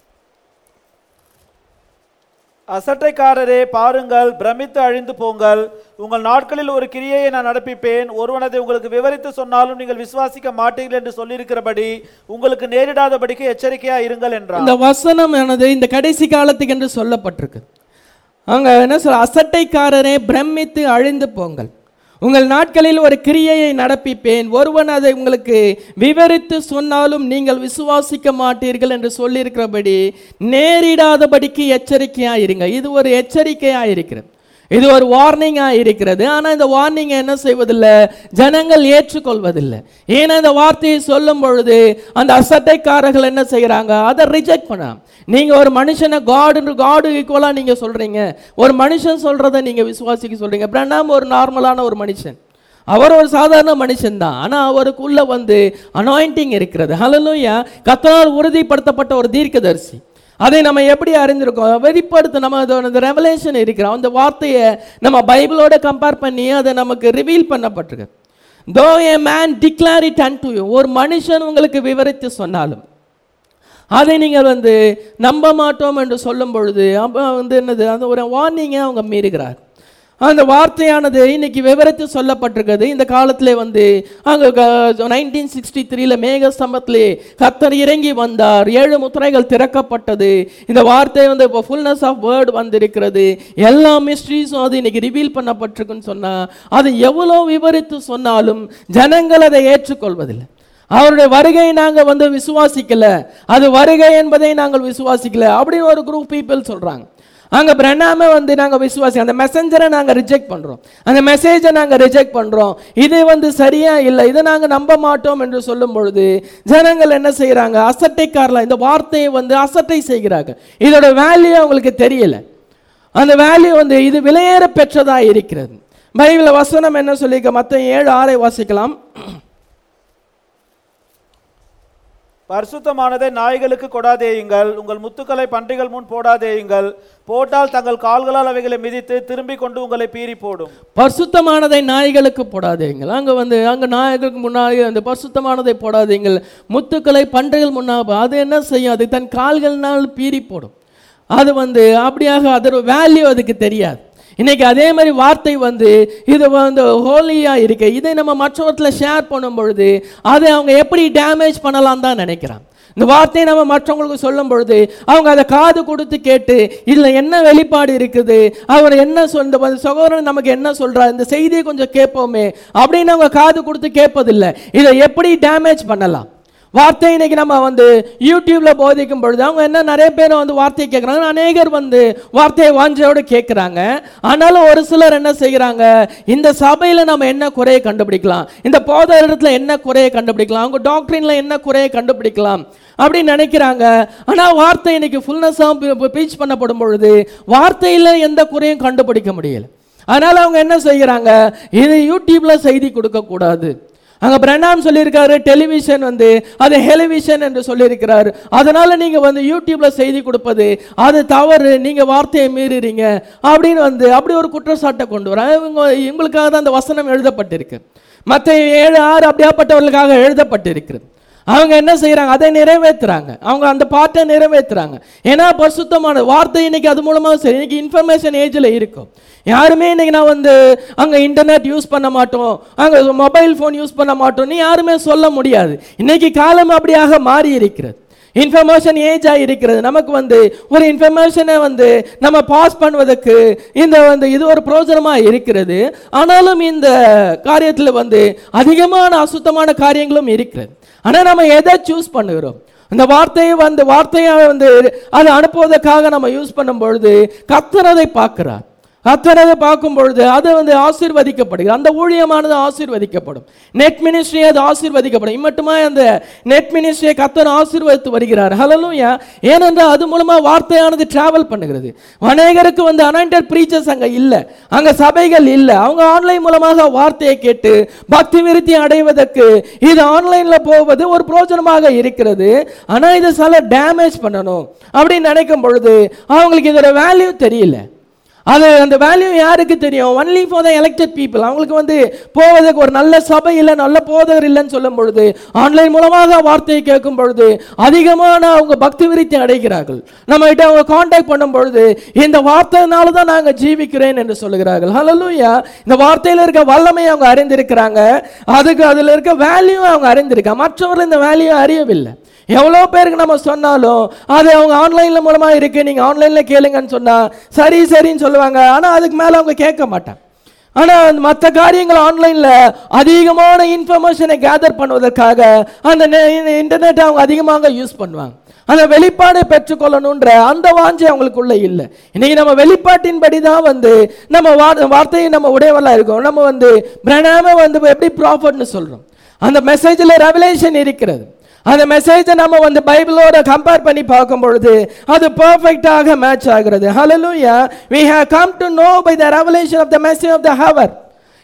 அசட்டைக்காரரே பாருங்கள் பிரமித்து அழிந்து போங்கள் உங்கள் நாட்களில் ஒரு கிரியையை நான் நடப்பிப்பேன் ஒருவன் அதை உங்களுக்கு விவரித்து சொன்னாலும் நீங்கள் விசுவாசிக்க மாட்டீர்கள் என்று சொல்லியிருக்கிறபடி உங்களுக்கு நேரிடாதபடிக்கு எச்சரிக்கையா இருங்கள் என்றார் இந்த வசனம் எனது இந்த கடைசி காலத்துக்கு என்று சொல்லப்பட்டிருக்கு அங்க என்ன சொல்ற அசட்டைக்காரரே பிரமித்து அழிந்து போங்கள் உங்கள் நாட்களில் ஒரு கிரியையை நடப்பிப்பேன் ஒருவன் அதை உங்களுக்கு விவரித்து சொன்னாலும் நீங்கள் விசுவாசிக்க மாட்டீர்கள் என்று சொல்லியிருக்கிறபடி நேரிடாதபடிக்கு எச்சரிக்கையா இருங்க இது ஒரு எச்சரிக்கையா இருக்கிறது இது ஒரு வார்னிங்காக இருக்கிறது ஆனால் இந்த வார்னிங்கை என்ன செய்வதில்லை ஜனங்கள் ஏற்றுக்கொள்வதில்லை ஏன்னா இந்த வார்த்தையை சொல்லும் பொழுது அந்த அசட்டைக்காரர்கள் என்ன செய்கிறாங்க அதை ரிஜெக்ட் பண்ண நீங்கள் ஒரு மனுஷனை காடுன்னு காடு ஈக்குவலாக நீங்கள் சொல்கிறீங்க ஒரு மனுஷன் சொல்கிறத நீங்கள் விசுவாசிக்க சொல்கிறீங்க பிரணாம் ஒரு நார்மலான ஒரு மனுஷன் அவர் ஒரு சாதாரண மனுஷன்தான் ஆனா அவருக்குள்ள வந்து அனாயிண்டிங் இருக்கிறது ஹalleluya கர்த்தரால் உறுதிப்படுத்தப்பட்ட ஒரு தீர்க்கதரிசி அதை நம்ம எப்படி அறிந்திருக்கோம் வெளிப்படுத்த நம்ம அதோட அந்த ரெவலேஷன் இருக்கிறோம் அந்த வார்த்தையை நம்ம பைபிளோட கம்பேர் பண்ணி அதை நமக்கு ரிவீல் பண்ணப்பட்டிருக்கு though a man declare it unto ஒரு மனுஷன் உங்களுக்கு விவரித்து சொன்னாலும் அதை நீங்கள் வந்து நம்ப மாட்டோம் என்று சொல்லும் பொழுது அப்போ வந்து என்னது அந்த ஒரு வார்னிங்கை அவங்க மீறுகிறார் அந்த வார்த்தையானது இன்னைக்கு விவரித்து சொல்லப்பட்டிருக்கிறது இந்த காலத்திலே வந்து அங்கே நைன்டீன் சிக்ஸ்டி த்ரீல மேக ஸ்தம்பத்திலே கத்தர் இறங்கி வந்தார் ஏழு முத்திரைகள் திறக்கப்பட்டது இந்த வார்த்தை வந்து இப்போ ஃபுல்னஸ் ஆஃப் வேர்டு வந்திருக்கிறது எல்லா மிஸ்ட்ரீஸும் அது இன்னைக்கு ரிவீல் பண்ணப்பட்டிருக்குன்னு சொன்னால் அது எவ்வளோ விவரித்து சொன்னாலும் ஜனங்கள் அதை ஏற்றுக்கொள்வதில்லை அவருடைய வருகை நாங்கள் வந்து விசுவாசிக்கல அது வருகை என்பதை நாங்கள் விசுவாசிக்கல அப்படின்னு ஒரு குரூப் பீப்புள் சொல்றாங்க அங்க பிரணாம வந்து நாங்க விசுவாசி அந்த மெசஞ்சரை நாங்க ரிஜெக்ட் பண்றோம் அந்த மெசேஜை நாங்க ரிஜெக்ட் பண்றோம் இது வந்து சரியா இல்லை இதை நாங்க நம்ப மாட்டோம் என்று சொல்லும் பொழுது ஜனங்கள் என்ன செய்யறாங்க அசட்டைக்காரலாம் இந்த வார்த்தையை வந்து அசட்டை செய்கிறாங்க இதோட வேல்யூ அவங்களுக்கு தெரியல அந்த வேல்யூ வந்து இது விலையேற பெற்றதா இருக்கிறது பைபிள் வசனம் என்ன சொல்லியிருக்க மற்ற ஏழு ஆறை வாசிக்கலாம் பரிசுத்தமானதை நாய்களுக்கு கொடாதேயுங்கள் உங்கள் முத்துக்களை பன்றிகள் முன் போடாதேயுங்கள் போட்டால் தங்கள் கால்களால் அவைகளை மிதித்து திரும்பிக் கொண்டு உங்களை பீறி போடும் பரிசுத்தமானதை நாய்களுக்கு போடாதீங்கள் அங்கே வந்து அங்கே நாய்களுக்கு முன்னாடி அந்த பரிசுத்தமானதை போடாதீங்கள் முத்துக்களை பன்றைகள் முன்னாக அது என்ன செய்யும் அது தன் கால்கள்னால் பீறி போடும் அது வந்து அப்படியாக அதோட வேல்யூ அதுக்கு தெரியாது இன்னைக்கு அதே மாதிரி வார்த்தை வந்து இது வந்து ஹோலியாக இருக்கு இதை நம்ம மற்றவர்களில் ஷேர் பண்ணும் பொழுது அதை அவங்க எப்படி டேமேஜ் பண்ணலாம் தான் நினைக்கிறாங்க இந்த வார்த்தையை நம்ம மற்றவங்களுக்கு சொல்லும் பொழுது அவங்க அதை காது கொடுத்து கேட்டு இதில் என்ன வெளிப்பாடு இருக்குது அவர் என்ன சொல் இந்த வந்து சகோதரன் நமக்கு என்ன சொல்றார் இந்த செய்தியை கொஞ்சம் கேட்போமே அப்படின்னு அவங்க காது கொடுத்து கேட்பதில்லை இதை எப்படி டேமேஜ் பண்ணலாம் வார்த்தை இன்னைக்கு நம்ம வந்து யூடியூப்ல போதிக்கும் பொழுது அவங்க என்ன நிறைய பேர் வந்து வார்த்தையை கேட்குறாங்க அநேகர் வந்து வார்த்தையை வாஞ்சையோடு கேட்குறாங்க ஆனாலும் ஒரு சிலர் என்ன செய்கிறாங்க இந்த சபையில் நம்ம என்ன குறையை கண்டுபிடிக்கலாம் இந்த போத இடத்துல என்ன குறையை கண்டுபிடிக்கலாம் அவங்க டாக்டரின்ல என்ன குறையை கண்டுபிடிக்கலாம் அப்படின்னு நினைக்கிறாங்க ஆனால் வார்த்தை இன்னைக்கு ஃபுல்னஸாக பீச் பண்ணப்படும் பொழுது வார்த்தையில் எந்த குறையும் கண்டுபிடிக்க முடியல அதனால அவங்க என்ன செய்கிறாங்க இது யூடியூப்ல செய்தி கொடுக்கக்கூடாது அங்க பிரணாம் சொல்லியிருக்காரு டெலிவிஷன் வந்து அது ஹெலிவிஷன் என்று சொல்லியிருக்கிறார் அதனால நீங்க வந்து யூடியூப்ல செய்தி கொடுப்பது அது தவறு நீங்க வார்த்தையை மீறுறீங்க அப்படின்னு வந்து அப்படி ஒரு குற்றச்சாட்டை கொண்டு வர இவங்க இவங்களுக்காக தான் அந்த வசனம் எழுதப்பட்டிருக்கு மற்ற ஏழு ஆறு அப்படியாப்பட்டவர்களுக்காக எழுதப்பட்டிருக்கிறது அவங்க என்ன செய்றாங்க அதை நிறைவேத்துறாங்க அவங்க அந்த பாட்டை நிறைவேத்துறாங்க ஏன்னா பரிசுத்தமான வார்த்தை இன்னைக்கு அது மூலமாக சரி இன்னைக்கு இன்ஃபர்மேஷன் ஏஜில் இருக்கும் யாருமே இன்னைக்கு நான் வந்து அங்கே இன்டர்நெட் யூஸ் பண்ண மாட்டோம் அங்கே மொபைல் ஃபோன் யூஸ் பண்ண மாட்டோம்னு யாருமே சொல்ல முடியாது இன்னைக்கு காலம் அப்படியாக மாறி இருக்கிறது இன்ஃபர்மேஷன் ஏஜ் இருக்கிறது நமக்கு வந்து ஒரு இன்ஃபர்மேஷனை வந்து நம்ம பாஸ் பண்ணுவதற்கு இந்த வந்து இது ஒரு பிரோஜனமாக இருக்கிறது ஆனாலும் இந்த காரியத்தில் வந்து அதிகமான அசுத்தமான காரியங்களும் இருக்கிறது ஆனால் நம்ம எதை சூஸ் பண்ணுகிறோம் இந்த வார்த்தையை வந்து வார்த்தையை வந்து அதை அனுப்புவதற்காக நம்ம யூஸ் பண்ணும் பொழுது கர்த்தர் அதை பார்க்கிறார் கர்த்தர் அதை பார்க்கும் பொழுது அது வந்து ஆசீர்வதிக்கப்படுகிறது அந்த ஊழியமானது ஆசீர்வதிக்கப்படும் நெட் மினிஸ்ட்ரி அது ஆசீர்வதிக்கப்படும் இம்மட்டுமா அந்த நெட் மினிஸ்ட்ரியை கர்த்தர் ஆசீர்வதித்து வருகிறார் ஹலலூயா ஏனென்றால் அது மூலமா வார்த்தையானது டிராவல் பண்ணுகிறது அநேகருக்கு வந்து அனாயிண்டட் ப்ரீச்சர்ஸ் அங்க இல்லை அங்க சபைகள் இல்லை அவங்க ஆன்லைன் மூலமாக வார்த்தையை கேட்டு பக்தி விருத்தி அடைவதற்கு இது ஆன்லைன்ல போவது ஒரு பிரோஜனமாக இருக்கிறது ஆனா இதை சில டேமேஜ் பண்ணணும் அப்படின்னு நினைக்கும் பொழுது அவங்களுக்கு இதோட வேல்யூ தெரியல அது அந்த வேல்யூ யாருக்கு தெரியும் only for the elected people அவங்களுக்கு வந்து போவதற்கு ஒரு நல்ல சபை இல்லை நல்ல போதகர் இல்லைன்னு சொல்லும் பொழுது ஆன்லைன் மூலமாக வார்த்தையை கேட்கும் பொழுது அதிகமான அவங்க பக்தி விருத்தி அடைகிறார்கள் நம்ம கிட்ட அவங்க காண்டாக்ட் பண்ணும் பொழுது இந்த வார்த்தையினால தான் நாங்கள் ஜீவிக்கிறேன் என்று சொல்லுகிறார்கள் ஹalleluya இந்த வார்த்தையில் இருக்க வல்லமை அவங்க அறிந்திருக்கிறாங்க அதுக்கு அதில் இருக்க வேல்யூ அவங்க அறிந்திருக்காங்க மற்றவர்கள் இந்த வேல்யூ அறியவில்லை எவ்வளோ பேருக்கு நம்ம சொன்னாலும் அது அவங்க ஆன்லைனில் மூலமாக இருக்கு நீங்கள் ஆன்லைனில் கேளுங்கன்னு சொன்னால் சரி சரின்னு சொல்லுவாங்க ஆனால் அதுக்கு மேலே அவங்க கேட்க மாட்டாங்க ஆனால் மற்ற காரியங்கள் ஆன்லைனில் அதிகமான இன்ஃபர்மேஷனை கேதர் பண்ணுவதற்காக அந்த இன்டர்நெட்டை அவங்க அதிகமாக யூஸ் பண்ணுவாங்க அந்த வெளிப்பாடை பெற்றுக்கொள்ளணுன்ற அந்த வாஞ்சை அவங்களுக்குள்ள இல்லை இன்னைக்கு நம்ம வெளிப்பாட்டின்படி தான் வந்து நம்ம வார் வார்த்தையை நம்ம உடையவெல்லாம் இருக்கோம் நம்ம வந்து பிரணாம வந்து எப்படி ப்ராஃபட்னு சொல்கிறோம் அந்த மெசேஜில் ரெவலேஷன் இருக்கிறது அந்த மெசேஜை நம்ம வந்து பைபிளோட கம்பேர் பண்ணி பார்க்கும் பொழுது அது பர்ஃபெக்டாக மேட்ச் ஆகிறது ஹalleluya we have come to know by the revelation of the message of the hour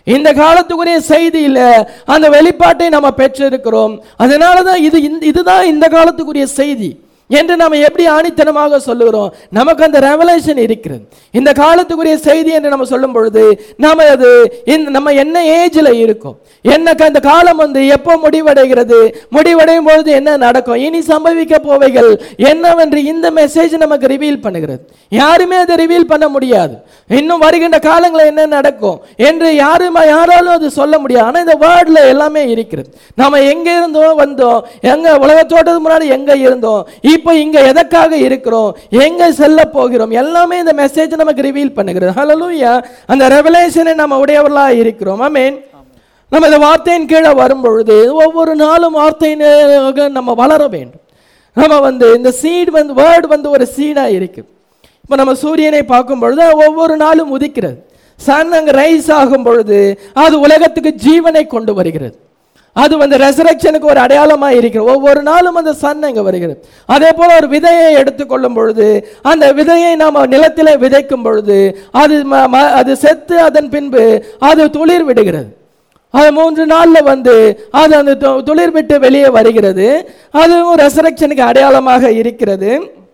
இந்த காலத்துக்குரிய செய்தியில அந்த வெளிப்பாட்டை நம்ம பெற்றிருக்கிறோம் அதனால தான் இது இந்த- இதுதான் இந்த காலத்துக்குரிய செய்தி என்று நம்ம எப்படி ஆணித்தனமாக சொல்லுகிறோம் நமக்கு அந்த ரெவலேஷன் இருக்கிறது இந்த காலத்துக்குரிய செய்தி என்று நம்ம சொல்லும் பொழுது நாம அது இந்த- நம்ம என்ன ஏஜ்ல இருக்கோம் என்ன க- இந்த காலம் வந்து எப்போ முடிவடைகிறது முடிவடையும் பொழுது என்ன நடக்கும் இனி சம்பவிக்க போவைகள் என்னவென்று இந்த மெசேஜ் நமக்கு ரிவீல் பண்ணுகிறது யாருமே அதை ரிவீல் பண்ண முடியாது இன்னும் வருகின்ற காலங்களில் என்ன நடக்கும் என்று யாரும் யாராலும் அது சொல்ல முடியாது ஆனால் இந்த வேர்டில் எல்லாமே இருக்கிறது நாம எங்க இருந்தோம் வந்தோம் எங்க உலகத்தோட்டத்துக்கு முன்னாடி எங்க இருந்தோம் இப்போ இங்க எதற்காக இருக்கிறோம் எங்க செல்ல போகிறோம் எல்லாமே இந்த மெசேஜ் நமக்கு ரிவீல் பண்ணுகிறது ஹalleluya அந்த ரெவலேஷனை நம்ம உடையவர்களா இருக்கிறோம் ஆமென் நம்ம இந்த வார்த்தையின் கீழே வரும் பொழுது ஒவ்வொரு நாளும் வார்த்தையினாக நம்ம வளர வேண்டும் நம்ம வந்து இந்த சீட் வந்து வேர்டு வந்து ஒரு சீடாக இருக்கு இப்போ நம்ம சூரியனை பார்க்கும் பொழுது ஒவ்வொரு நாளும் உதிக்கிறது சன் அங்கே ரைஸ் ஆகும் பொழுது அது உலகத்துக்கு ஜீவனை கொண்டு வருகிறது அது வந்து ரெசரக்ஷனுக்கு ஒரு அடையாளமாக இருக்கிறது ஒவ்வொரு நாளும் அந்த சன் அங்கே வருகிறது அதே போல ஒரு விதையை எடுத்துக்கொள்ளும் பொழுது அந்த விதையை நாம் நிலத்திலே விதைக்கும் பொழுது அது ம- ம- அது செத்து அதன் பின்பு அது துளிர் விடுகிறது அது மூன்று நாள்ல வந்து அது அந்த து- துளிர் விட்டு வெளியே வருகிறது அதுவும் ரெசரக்ஷனுக்கு அடையாளமாக இருக்கிறது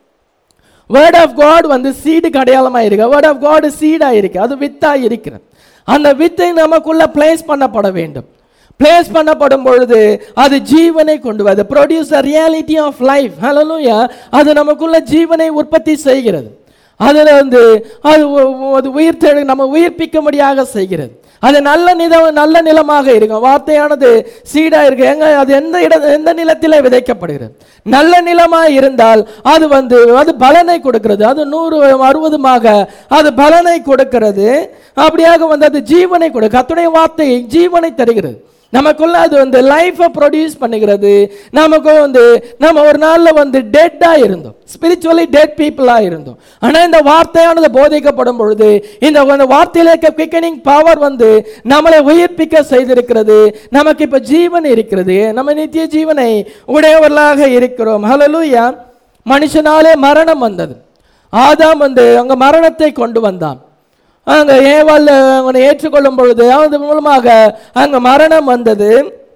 வேர்ட் ஆஃப் காட் வந்து சீடுக்கு அடையாளமாக இருக்கு வேர்ட் ஆஃப் காட் சீடாக இருக்கு அது வித்தா இருக்கிறது அந்த வித்தை நமக்குள்ள பிளேஸ் பண்ணப்பட வேண்டும் பிளேஸ் பண்ணப்படும் பொழுது அது ஜீவனை கொண்டு வருது produce a reality of life hallelujah அது நமக்குள்ள ஜீவனை உற்பத்தி செய்கிறது அதில் வந்து அது உ- உ- அது உயிர் தெழு நம்ம உயிர்ப்பிக்கும்படியாக செய்கிறது அது நல்ல நித நல்ல நிலமாக இருக்கும் வார்த்தையானது சீடா இருக்கு எங்க அது எந்த இட எந்த நிலத்திலே விதைக்கப்படுகிறது நல்ல நிலமாக இருந்தால் அது வந்து அது பலனை கொடுக்கிறது அது நூறு அறுபதுமாக அது பலனை கொடுக்கிறது அப்படியாக வந்து அது ஜீவனை கொடு கத்துடைய வார்த்தை ஜீவனை தருகிறது நமக்குள்ள அது வந்து லைஃபை ப்ரொடியூஸ் பண்ணுகிறது நமக்கு வந்து நம்ம ஒரு நாளில் வந்து டெட்டாக இருந்தோம் ஸ்பிரிச்சுவலி டெட் பீப்புளாக இருந்தோம் ஆனால் இந்த வார்த்தையானது போதிக்கப்படும் பொழுது இந்த அந்த வார்த்தையில் இருக்க குவிக்கனிங் பவர் வந்து நம்மளை உயிர்ப்பிக்க செய்திருக்கிறது நமக்கு இப்போ ஜீவன் இருக்கிறது நம்ம நித்திய ஜீவனை உடையவர்களாக இருக்கிறோம் ஹalleluya மனுஷனாலே மரணம் வந்தது ஆதாம் வந்து அங்கே மரணத்தை கொண்டு வந்தான் அங்கே ஏவாள் அவனை ஏற்றுக்கொள்ளும் பொழுது அது மூலமாக அங்கே மரணம் வந்தது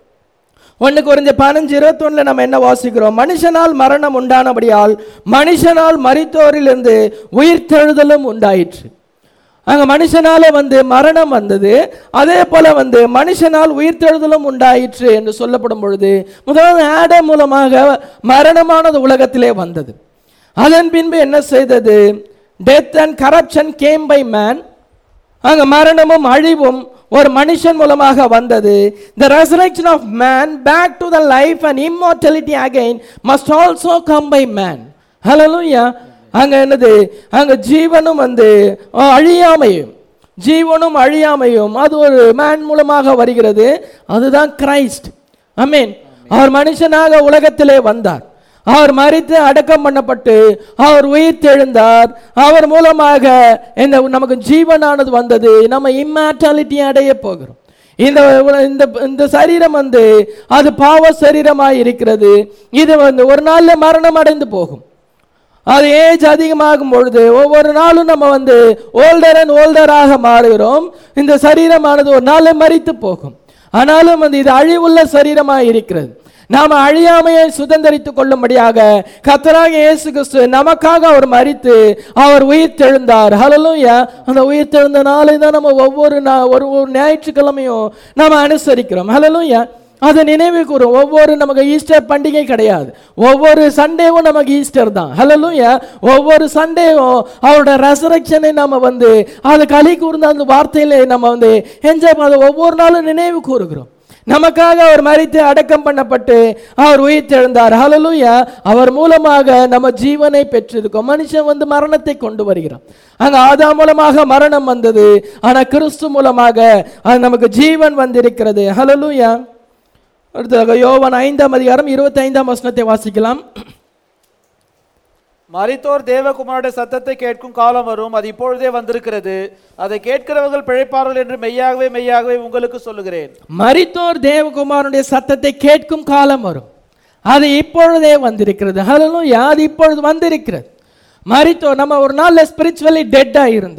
ஒன்று குறைஞ்ச பதினஞ்சு இருபத்தொன்னுல நம்ம என்ன வாசிக்கிறோம் மனுஷனால் மரணம் உண்டானபடியால் மனுஷனால் மரித்தோரிலிருந்து உயிர்த்தெழுதலும் உண்டாயிற்று அங்க மனுஷனால வந்து மரணம் வந்தது அதே போல வந்து மனுஷனால் உயிர்த்தெழுதலும் உண்டாயிற்று என்று சொல்லப்படும் பொழுது முதலாவது ஆடம் மூலமாக மரணமானது உலகத்திலே வந்தது அதன் பின்பு என்ன செய்தது death and corruption came by man அங்க மரணமும் அழிவும் ஒரு மனுஷன் மூலமாக வந்தது the resurrection of man back to the life and immortality again must also come by man hallelujah அங்க என்னது அங்க ஜீவனும் வந்து அஹ், அழியாமையும் ஜீவனும் அழியாமையும் அது ஒரு மேன் மூலமாக வருகிறது அதுதான் கிரைஸ்ட் அமீன் அவர் மனுஷனாக உலகத்திலே வந்தார் அவர் மரித்து அடக்கம் பண்ணப்பட்டு அவர் உயிர் தெழுந்தார் அவர் மூலமாக இந்த நமக்கு ஜீவனானது வந்தது நம்ம இம்மார்டாலிட்டி அடைய போகிறோம் இந்த உல- இந்த இந்த சரீரம் வந்து அது பாவ சரீரமாக இருக்கிறது இது வந்து ஒரு நாள்ல மரணம் அடைந்து போகும் அது ஏஜ் அதிகமாகும் பொழுது ஒவ்வொரு நாளும் நம்ம வந்து ஓல்டர் அண்ட் ஓல்டராக மாறுகிறோம் இந்த சரீரமானது ஒரு நாள் மறித்து போகும் ஆனாலும் வந்து இது அழிவுள்ள சரீரமாக இருக்கிறது நாம் அழியாமையை சுதந்திரித்துக் கொள்ளும்படியாக கத்தராக இயேசு கிறிஸ்து நமக்காக அவர் மரித்து அவர் உயிர் தெழுந்தார் ஹalleluya அந்த உயிர் தெழுந்த நாளை தான் நம்ம ஒவ்வொரு நா- ஒரு ஒரு ஞாயிற்றுக்கிழமையும் நாம் அனுசரிக்கிறோம் ஹalleluya அதை நினைவு கூறும் ஒவ்வொரு நமக்கு ஈஸ்டர் பண்டிகை கிடையாது ஒவ்வொரு சண்டேவும் நமக்கு ஈஸ்டர் தான் ஹalleluya ஒவ்வொரு சண்டேவும் அவரோட ரெசரக்ஷனை நம்ம வந்து அது களி கூர்ந்த அந்த வார்த்தையில நம்ம வந்து என்ஜாய் அதை ஒவ்வொரு நாளும் நினைவு கூறுகிறோம் நமக்காக அவர் மரித்து அடக்கம் பண்ணப்பட்டு அவர் உயிர் தெழுந்தார் ஹalleluya அவர் மூலமாக நம்ம ஜீவனை பெற்றிருக்கோம் மனுஷன் வந்து மரணத்தை கொண்டு வருகிறான் அங்க ஆதா மூலமாக மரணம் வந்தது ஆனா கிறிஸ்து மூலமாக அது நமக்கு ஜீவன் வந்திருக்கிறது ஹalleluya அடுத்ததாக யோவான் ஐந்தாம் அதிகாரம் இருபத்தி ஐந்தாம் வசனத்தை வாசிக்கலாம் மரித்தோர் தேவகுமாரோட சத்தத்தை கேட்கும் காலம் வரும் அது இப்பொழுதே வந்திருக்கிறது அதை கேட்கிறவர்கள் பிழைப்பார்கள் என்று மெய்யாகவே மெய்யாகவே உங்களுக்கு சொல்லுகிறேன் மரித்தோர் தேவகுமாரனுடைய சத்தத்தை கேட்கும் காலம் வரும் அது இப்பொழுதே வந்திருக்கிறது ஹalleluya அது இப்பொழுது வந்திருக்கிறது மரித்தோர் நம்ம ஒரு நாள்ல ஸ்பிரிச்சுவலி டெட்டாக இருந்தோம்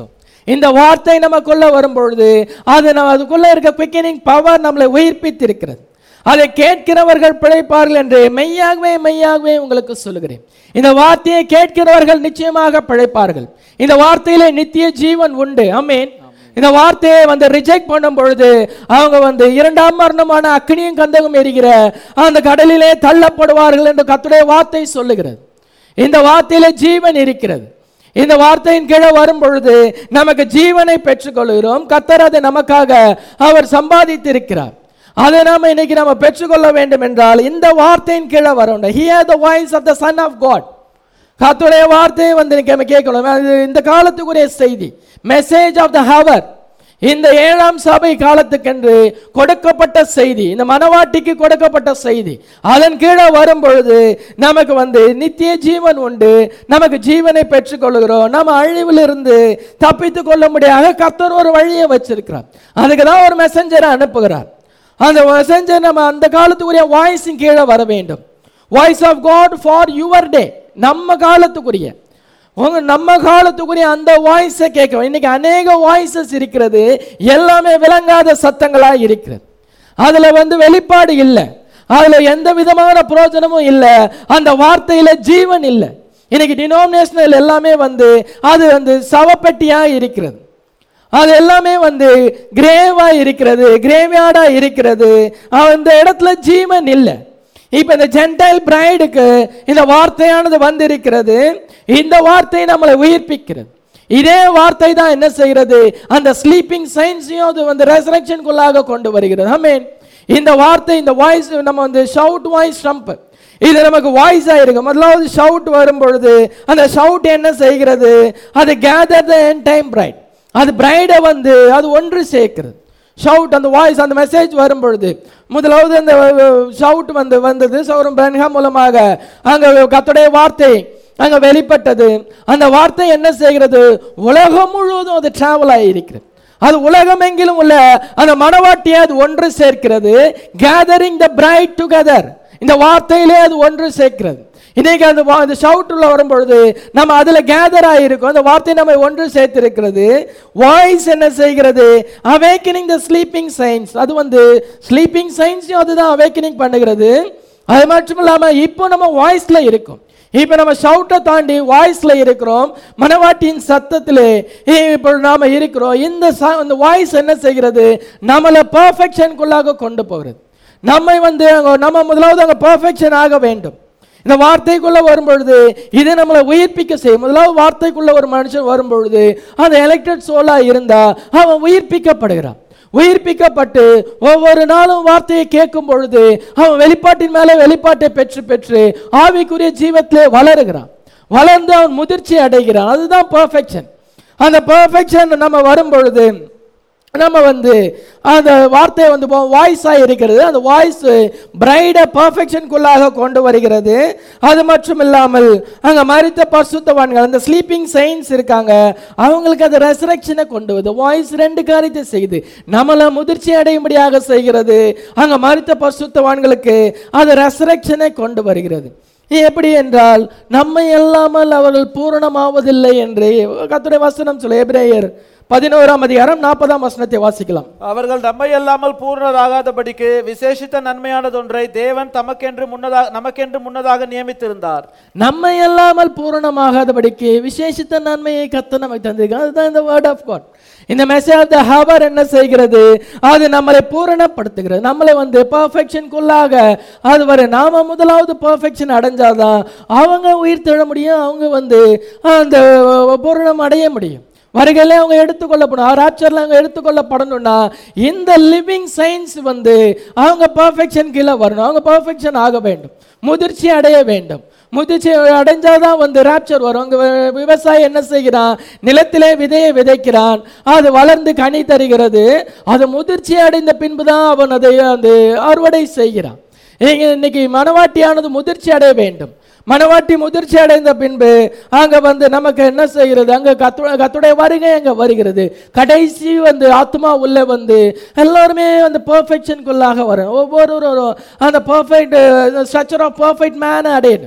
இந்த வார்த்தை நமக்குள்ள வரும்பொழுது அது நம்ம அதுக்குள்ள இருக்க குவிக்கனிங் பவர் நம்மளை உயிர்ப்பித்திருக்கிறது அதை கேட்கிறவர்கள் பிழைப்பார்கள் என்று மெய்யாகவே மெய்யாகவே உங்களுக்கு சொல்லுகிறேன் இந்த வார்த்தையை கேட்கிறவர்கள் நிச்சயமாக பிழைப்பார்கள் இந்த வார்த்தையிலே நித்திய ஜீவன் உண்டு அமேன் இந்த வார்த்தையை வந்து ரிஜெக்ட் பண்ணும் பொழுது அவங்க வந்து இரண்டாம் மரணமான அக்னியும் கந்தகம் எரிகிற அந்த கடலிலே தள்ளப்படுவார்கள் என்று கர்த்தருடைய வார்த்தை சொல்லுகிறது இந்த வார்த்தையில ஜீவன் இருக்கிறது இந்த வார்த்தையின் கீழே வரும் பொழுது நமக்கு ஜீவனை பெற்றுக்கொள்கிறோம் கத்தர் அதை நமக்காக அவர் சம்பாதித்திருக்கிறார் அதை நாம இன்னைக்கு நம்ம பெற்றுக்கொள்ள வேண்டும் என்றால் இந்த வார்த்தையின் கீழே வரும் hear the voice of the Son of God கர்த்தருடைய வார்த்தையை வந்து நம்ம கேட்கணும் அது இந்த காலத்துக்குரிய செய்தி மெசேஜ் ஆஃப் த ஹவர் இந்த ஏழாம் சபை காலத்துக்கென்று கொடுக்கப்பட்ட செய்தி இந்த மனவாட்டிக்கு கொடுக்கப்பட்ட செய்தி அதன் கீழே வரும் பொழுது நமக்கு வந்து நித்திய ஜீவன் உண்டு நமக்கு ஜீவனை பெற்றுக்கொள்கிறோம் நம்ம அழிவிலிருந்து தப்பித்து கொள்ள முடியாத கர்த்தர் ஒரு வழியை வச்சிருக்கிறார் அதுக்கு தான் ஒரு மெசஞ்சரை அனுப்புகிறார் அந்த மெசஞ்சர் நம்ம அந்த காலத்துக்குரிய வாய்ஸின் கீழே வர வேண்டும் voice of God for your day நம்ம காலத்துக்குரிய உங்க நம்ம காலத்துக்குரிய அந்த வாய்ஸை கேட்கும் இன்னைக்கு அநேக வாய்ஸஸ் இருக்கிறது எல்லாமே விளங்காத சத்தங்களா இருக்கிறது அதுல வந்து வெளிப்பாடு இல்லை அதுல எந்த விதமான பிரயோஜனமும் இல்லை அந்த வார்த்தையில ஜீவன் இல்லை இன்னைக்கு டினோமினேஷனல் எல்லாமே வந்து அது வந்து சவப்பெட்டியா இருக்கிறது அது எல்லாமே வந்து கிரேவா இருக்கிறது கிரேவியார்டா இருக்கிறது அந்த இடத்துல ஜீவன் இல்லை இப்போ இந்த ஜென்டைல் பிரைடுக்கு இந்த வார்த்தையானது வந்திருக்கிறது இந்த வார்த்தை நம்மளை உயிர்ப்பிக்கிறது இதே வார்த்தை தான் என்ன செய்கிறது அந்த ஸ்லீப்பிங் சயின்ஸையும் அது வந்து ரெசரக்ஷனுக்குள்ளாக கொண்டு வருகிறது ஆமீன் இந்த வார்த்தை இந்த வாய்ஸ் நம்ம வந்து ஷவுட் வாய்ஸ் ட்ரம்ப் இது நமக்கு வாய்ஸ் ஆயிருக்கு முதலாவது ஷவுட் வரும் பொழுது அந்த ஷவுட் என்ன செய்கிறது அது gather the end time bride அது பிரைடை வந்து அது ஒன்று சேர்க்கிறது ஷவுட் அந்த வாய்ஸ் அந்த மெசேஜ் வரும் பொழுது முதலாவது அந்த ஷவுட் வந்து வந்தது சௌரம் பிரன்ஹா மூலமாக அங்க கத்துடைய வார்த்தை அங்க வெளிப்பட்டது அந்த வார்த்தை என்ன செய்கிறது உலகம் முழுவதும் அது டிராவல் ஆகியிருக்கிறது அது உலகம் எங்கிலும் உள்ள அந்த மனவாட்டியை அது ஒன்று சேர்க்கிறது கேதரிங் த பிரைட் டுகெதர் இந்த வார்த்தையிலே அது ஒன்று சேர்க்கிறது இன்னைக்கு அந்த வா- அந்த ஷவுட்டுள்ள வரும்பொழுது நம்ம அதுல கேதர் ஆகிருக்கோம் அந்த வார்த்தை நம்ம ஒன்று சேர்த்திருக்கிறது வாய்ஸ் என்ன செய்கிறது அவேக்கனிங் த ஸ்லீப்பிங் சயின்ஸ் அது வந்து ஸ்லீப்பிங் சயின்ஸையும் அதுதான் அவேக்கனிங் பண்ணுகிறது அது மட்டும் இல்லாம இப்போ நம்ம வாய்ஸ்ல இருக்கோம் இப்போ நம்ம ஷவுட்டை தாண்டி வாய்ஸ்ல இருக்கிறோம் மனவாட்டியின் சத்தத்திலே இப்போ நாம இருக்கிறோம் இந்த ச- இந்த வாய்ஸ் என்ன செய்கிறது நம்மளை பர்ஃபெக்ஷனுக்குள்ளாக கொண்டு போகிறது நம்மை வந்து அங்க- நம்ம முதலாவது அங்கே பர்ஃபெக்ஷன் ஆக வேண்டும் இந்த வார்த்தைக்குள்ள வரும்பொழுது இது நம்மளை உயிர்ப்பிக்க செய்யும் முதலாவது வார்த்தைக்குள்ள ஒரு மனுஷன் வரும்பொழுது அந்த எலெக்டட் சோலா இருந்தா அவன் உயிர்ப்பிக்கப்படுகிறான் உயிர்ப்பிக்கப்பட்டு ஒவ்வொரு நாளும் வார்த்தையை கேட்கும் பொழுது அவன் வெளிப்பாட்டின் மேலே வெளிப்பாட்டை பெற்று பெற்று ஆவிக்குரிய ஜீவத்திலே வளருகிறான் வளர்ந்து அவன் முதிர்ச்சி அடைகிறான் அதுதான் பர்ஃபெக்ஷன் அந்த பர்ஃபெக்ஷன் நம்ம வரும் பொழுது நம்ம வந்து அந்த வார்த்தை வந்து வாய்ஸாக இருக்கிறது அந்த வாய்ஸ் பிரைடை பர்ஃபெக்ஷனுக்குள்ளாக கொண்டு வருகிறது அது மட்டும் இல்லாமல் அங்கே மறித்த பரிசுத்தவான்கள் அந்த ஸ்லீப்பிங் சயின்ஸ் இருக்காங்க அவங்களுக்கு அது ரெசரக்ஷனை கொண்டு வருது வாய்ஸ் ரெண்டு காரியத்தை செய்யுது நம்மளை முதிர்ச்சி அடையும்படியாக செய்கிறது அங்கே மறித்த பரிசுத்தவான்களுக்கு அது ரெசரக்ஷனை கொண்டு வருகிறது எப்படி என்றால் நம்மை இல்லாமல் அவர்கள் பூரணமாவதில்லை என்று கர்த்தருடைய வசனம் சொல்ல எபிரேயர் பதினோராம் அதிகாரம் நாற்பதாம் வசனத்தை வாசிக்கலாம் அவர்கள் நம்மை அல்லாமல் பூர்ணராகாதபடிக்கு விசேஷித்த நன்மையானதொன்றை தேவன் தமக்கென்று முன்னதாக நமக்கென்று முன்னதாக நியமித்திருந்தார் நம்மை அல்லாமல் பூரணமாகாதபடிக்கு விசேஷித்த நன்மையை கத்த நமக்கு தந்திருக்காங்க அதுதான் இந்த வேர்ட் ஆஃப் காட் இந்த மெசேஜ் ஆஃப் த ஹவர் என்ன செய்கிறது அது நம்மளை பூரணப்படுத்துகிறது நம்மளை வந்து பர்ஃபெக்ஷனுக்குள்ளாக அது வரை நாம முதலாவது பர்ஃபெக்ஷன் அடைஞ்சாதான் அவங்க உயிர் தெழ முடியும் அவங்க வந்து அந்த பூரணம் அடைய முடியும் வருகையில அவங்க எடுத்துக்கொள்ளப்படும் ராப்சர்ல அவங்க எடுத்துக்கொள்ளப்படணும்னா இந்த லிவிங் சயின்ஸ் வந்து அவங்க பர்ஃபெக்ஷன் கீழே வரணும் அவங்க பர்ஃபெக்ஷன் ஆக வேண்டும் முதிர்ச்சி அடைய வேண்டும் முதிர்ச்சி அடைஞ்சாதான் வந்து ராப்சர் வரும் அங்க வி- விவசாயி என்ன செய்கிறான் நிலத்திலே விதையை விதைக்கிறான் அது வளர்ந்து கனி தருகிறது அது முதிர்ச்சி அடைந்த பின்பு தான் அவன் அதை வந்து அறுவடை செய்கிறான் இங்க இன்னைக்கு மனவாட்டியானது முதிர்ச்சி அடைய வேண்டும் மனவாட்டி முதிர்ச்சி அடைந்த பின்பு அங்க வந்து நமக்கு என்ன செய்கிறது அங்க கத்து கத்துடைய வருகை அங்க வருகிறது கடைசி வந்து ஆத்மா உள்ள வந்து எல்லாருமே அந்த பர்ஃபெக்ஷனுக்குள்ளாக வரும் ஒவ்வொருவரும் அந்த பர்ஃபெக்ட் ஸ்ட்ரக்சர் ஆஃப் பர்ஃபெக்ட் மேனை அடையணும்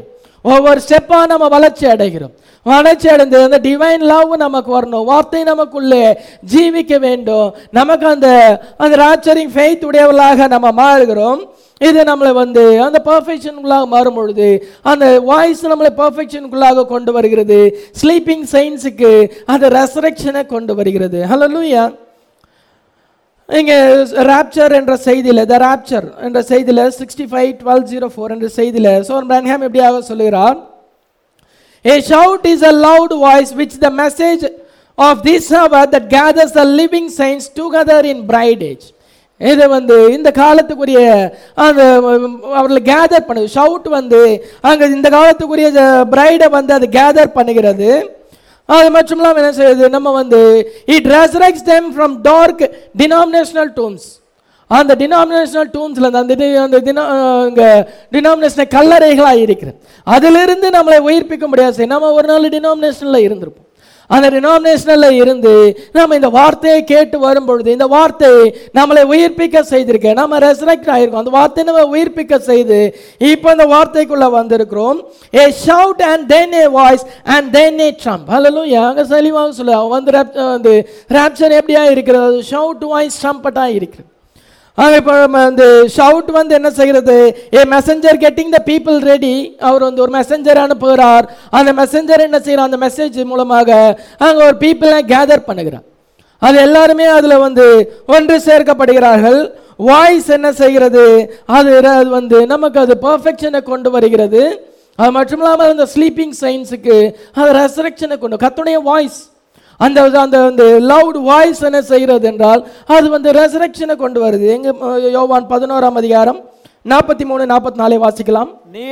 ஒவ்வொரு ஸ்டெப்பாக நம்ம வளர்ச்சி அடைகிறோம் வளர்ச்சி அடைந்து அந்த டிவைன் லவ் நமக்கு வரணும் வார்த்தை நமக்குள்ளே ஜீவிக்க வேண்டும் நமக்கு அந்த அந்த ராச்சரிங் ஃபெய்த் உடையவர்களாக நம்ம மாறுகிறோம் இது நம்மளை வந்து அந்த பர்ஃபெக்ஷனுக்குள்ளாக மாறும் பொழுது அந்த வாய்ஸ் நம்மளை பர்ஃபெக்ஷனுக்குள்ளாக கொண்டு வருகிறது ஸ்லீப்பிங் சயின்ஸுக்கு அந்த ரெசரக்ஷனை கொண்டு வருகிறது ஹலோ லூயா இங்கே ராப்சர் என்ற செய்தியில் த ராப்சர் என்ற செய்தியில் sixty five twelve zero four என்ற செய்தியில் சோர் பிரான்ஹாம் எப்படியாக சொல்லுகிறார் A shout is a loud voice which the message of this hour that gathers the living saints together in bride age. இது வந்து இந்த காலத்துக்குரிய அந்த அவர்களை கேதர் பண்ணுது ஷவுட் வந்து அங்கே இந்த காலத்துக்குரிய பிரைடை வந்து அது கேதர் பண்ணுகிறது அது மட்டும் இல்லாமல் என்ன செய்யுது நம்ம வந்து it resurrects them from dark denominational tombs அந்த டினாமினேஷனல் டூம்ஸில் அந்த டி- அந்த தினா இங்கே டினாமினேஷனல் கல்லறைகளாக இருக்கிறது அதிலிருந்து நம்மளை உயிர்ப்பிக்க முடியாது செய்யும். நம்ம ஒரு நாள் டினாமினேஷனில் இருந்திருப்போம் அந்த டினாமினேஷனில் இருந்து நம்ம இந்த வார்த்தையை கேட்டு வரும்பொழுது இந்த வார்த்தை நம்மளை உயிர்ப்பிக்க செய்திருக்க நம்ம ரெசரக்ட் ஆயிருக்கோம் அந்த வார்த்தையை நம்ம உயிர்ப்பிக்க செய்து இப்போ இந்த வார்த்தைக்குள்ள வந்திருக்கிறோம் a shout and then a voice and then a trump hello அங்கே தெளிவாக சொல்ல வந்து rap- வந்து ராப்சர் எப்படியா இருக்கிறது ஷவுட் வாய்ஸ் ட்ரம்பட்டாக இருக்கிறது ஆக இப்போ நம்ம இந்த ஷவுட் வந்து என்ன செய்கிறது a messenger getting the people ready அவர் வந்து ஒரு மெசஞ்சர் அனுப்புகிறார் அந்த மெசஞ்சர் என்ன செய்கிறார் அந்த மெசேஜ் மூலமாக அங்கே ஒரு பீப்புளை கேதர் பண்ணுகிறார் அது எல்லாருமே அதில் வந்து ஒன்று சேர்க்கப்படுகிறார்கள் வாய்ஸ் என்ன செய்கிறது அது ர- அது வந்து நமக்கு அது பர்ஃபெக்ஷனை கொண்டு வருகிறது அது மட்டும் இல்லாமல் அந்த ஸ்லீப்பிங் சயின்ஸுக்கு அது ரெசரக்ஷனை கொண்டு கத்துடைய வாய்ஸ் அந்த அந்த அந்த லவுட் வாய்ஸ் என்ன செய்கிறது என்றால் அது வந்து ரெசரக்ஷனை கொண்டு வருது எங்க அஹ், யோவான் பதினோராம் அதிகாரம் நாற்பத்தி மூணு நாற்பத்தி நாலை வாசிக்கலாம் நீ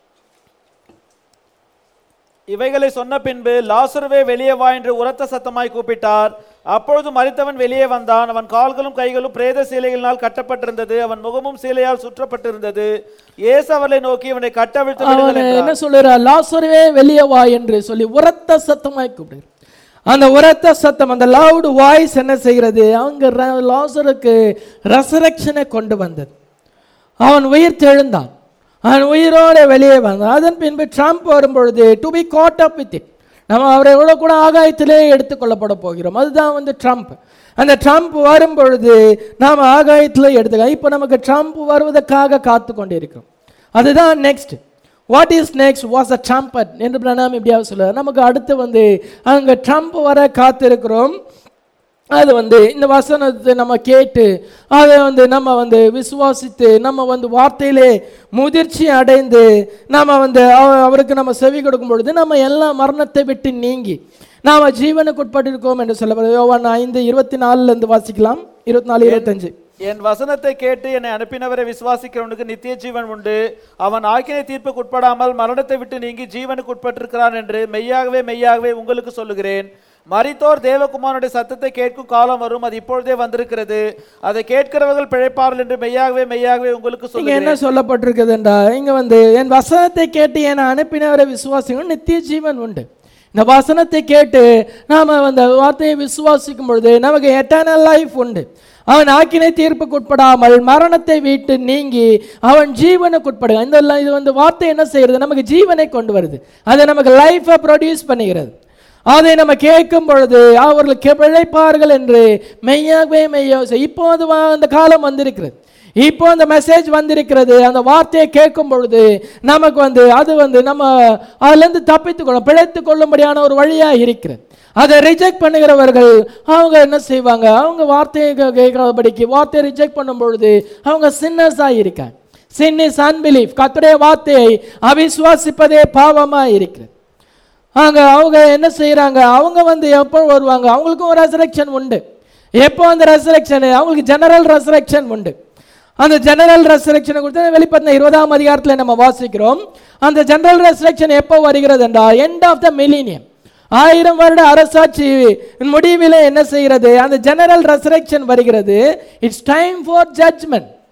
இவைகளை சொன்ன பின்பு லாசருவே வெளியே வா என்று உரத்த சத்தமாய் கூப்பிட்டார் அப்பொழுது மரித்தவன் வெளியே வந்தான் அவன் கால்களும் கைகளும் பிரேத சீலைகளினால் கட்டப்பட்டிருந்தது அவன் முகமும் சீலையால் சுற்றப்பட்டிருந்தது இயேசு அவர்களை நோக்கி இவனை கட்டவிழ்த்து அவன் விடுங்கள் என்றார். என்ன சொல்லுறார் லாசருவே வெளியே வா என்று சொல்லி உரத்த சத்தமாய் கூப்பிடுகிறார் அந்த உரத்த சத்தம் அந்த லவுட் வாய்ஸ் என்ன செய்கிறது அவங்க ர- லாசருக்கு ரெசரக்ஷனை கொண்டு வந்தது அவன் உயிர் தெழுந்தான் அவன் உயிரோட வெளியே வந்தான் அதன் பின்பு ட்ரம்ப் வரும்பொழுது to be caught up with it நம்ம அவரை எவ்வளோ கூட ஆகாயத்திலே எடுத்துக்கொள்ளப்பட போகிறோம் அதுதான் வந்து ட்ரம்ப் அந்த ட்ரம்ப் வரும்பொழுது நாம் ஆகாயத்தில் எடுத்துக்கலாம் இப்போ நமக்கு ட்ரம்ப் வருவதற்காக காத்து கொண்டிருக்கிறோம் அதுதான் next what is next was a trumpet என்று பிரணாம் எப்படியாவது சொல்லுவார் நமக்கு அடுத்து வந்து அங்கே ட்ரம்ப் வர காத்திருக்கிறோம் அது வந்து இந்த வசனத்தை நம்ம கேட்டு அதை வந்து நம்ம வந்து விசுவாசித்து நம்ம வந்து வார்த்தையிலே முதிர்ச்சி அடைந்து நம்ம வந்து அவ- அவருக்கு நம்ம செவி கொடுக்கும் பொழுது நம்ம எல்லா மரணத்தை விட்டு நீங்கி நாம ஜீவனுக்கு உட்பட்டிருக்கோம் என்று சொல்லப்படுது யோவான் ஐந்து இருபத்தி நாலுல இருந்து வாசிக்கலாம் இருபத்தி நாலு இருபத்தஞ்சு என் வசனத்தை கேட்டு என்னை அனுப்பினவரை விசுவாசிக்கிறவனுக்கு நித்திய ஜீவன் உண்டு அவன் ஆக்கினை தீர்ப்புக்கு உட்படாமல் மரணத்தை விட்டு நீங்கி ஜீவனுக்கு உட்பட்டிருக்கிறான் என்று மெய்யாகவே மெய்யாகவே உங்களுக்கு சொல்லுகிறேன் மரித்தோர் தேவகுமாரனுடைய சத்தத்தை கேட்கும் காலம் வரும் அது இப்பொழுதே வந்திருக்கிறது அதை கேட்கிறவர்கள் பிழைப்பார்கள் என்று மெய்யாகவே மெய்யாகவே உங்களுக்கு இங்க சொல்லுகிறேன் என்ன சொல்லப்பட்டிருக்குதுன்றா இங்க வந்து என் வசனத்தை கேட்டு என்னை அனுப்பினவரை விசுவாசிக்கும் நித்திய ஜீவன் உண்டு இந்த வசனத்தை கேட்டு நாம அந்த வார்த்தையை விசுவாசிக்கும் பொழுது நமக்கு எட்டர்னல் லைஃப் உண்டு அவன் ஆக்கினை தீர்ப்புக்கு உட்படாமல் மரணத்தை விட்டு நீங்கி அவன் ஜீவனுக்கு உட்படுகிறான் இந்த ல- இது வந்து வார்த்தை என்ன செய்யறது நமக்கு ஜீவனை கொண்டு வருது அது நமக்கு லைஃபை ப்ரொடியூஸ் பண்ணுகிறது அதை நம்ம கேட்கும் பொழுது அவர்கள் கெ- பிழைப்பார்கள் என்று மெய்யாகவே மெய்யா இப்போ அது வ- அந்த காலம் வந்திருக்கிறது இப்போ அந்த மெசேஜ் வந்திருக்கிறது அந்த வார்த்தையை கேட்கும் பொழுது நமக்கு வந்து அது வந்து நம்ம அதுலேருந்து தப்பித்துக்கொள்ளும் பிழைத்து கொள்ளும்படியான ஒரு வழியாக இருக்கிறது அதை ரிஜெக்ட் பண்ணுகிறவர்கள் அவங்க என்ன செய்வாங்க அவங்க வார்த்தையை கே- கேட்காதபடிக்கு வார்த்தையை ரிஜெக்ட் பண்ணும் பொழுது அவங்க சின்னஸாக இருக்காங்க சின் இஸ் அன்பிலீஃப் கத்துடைய வார்த்தையை அவிசுவாசிப்பதே பாவமாக இருக்கிறது அங்க அவங்க என்ன செய்றாங்க அவங்க வந்து எப்போ வருவாங்க அவங்களுக்கும் ஒரு ரெசரக்ஷன் உண்டு எப்போ அந்த ரெசரக்ஷன் அவங்களுக்கு ஜெனரல் ரெசரக்ஷன் உண்டு அந்த ஜெனரல் ரெசரக்ஷனை குறித்து வெளிப்படுத்தின இருபதாம் அதிகாரத்தில் நம்ம வாசிக்கிறோம் அந்த ஜெனரல் ரெசரக்ஷன் எப்போ வருகிறது என்றால் எண்ட் ஆஃப் த மில்லினியம் ஆயிரம் வருட அரசாட்சி முடிவில் என்ன செய்கிறது அந்த ஜெனரல் ரெசரக்ஷன் வருகிறது இட்ஸ் டைம் ஃபார் ஜட்ஜ்மெண்ட்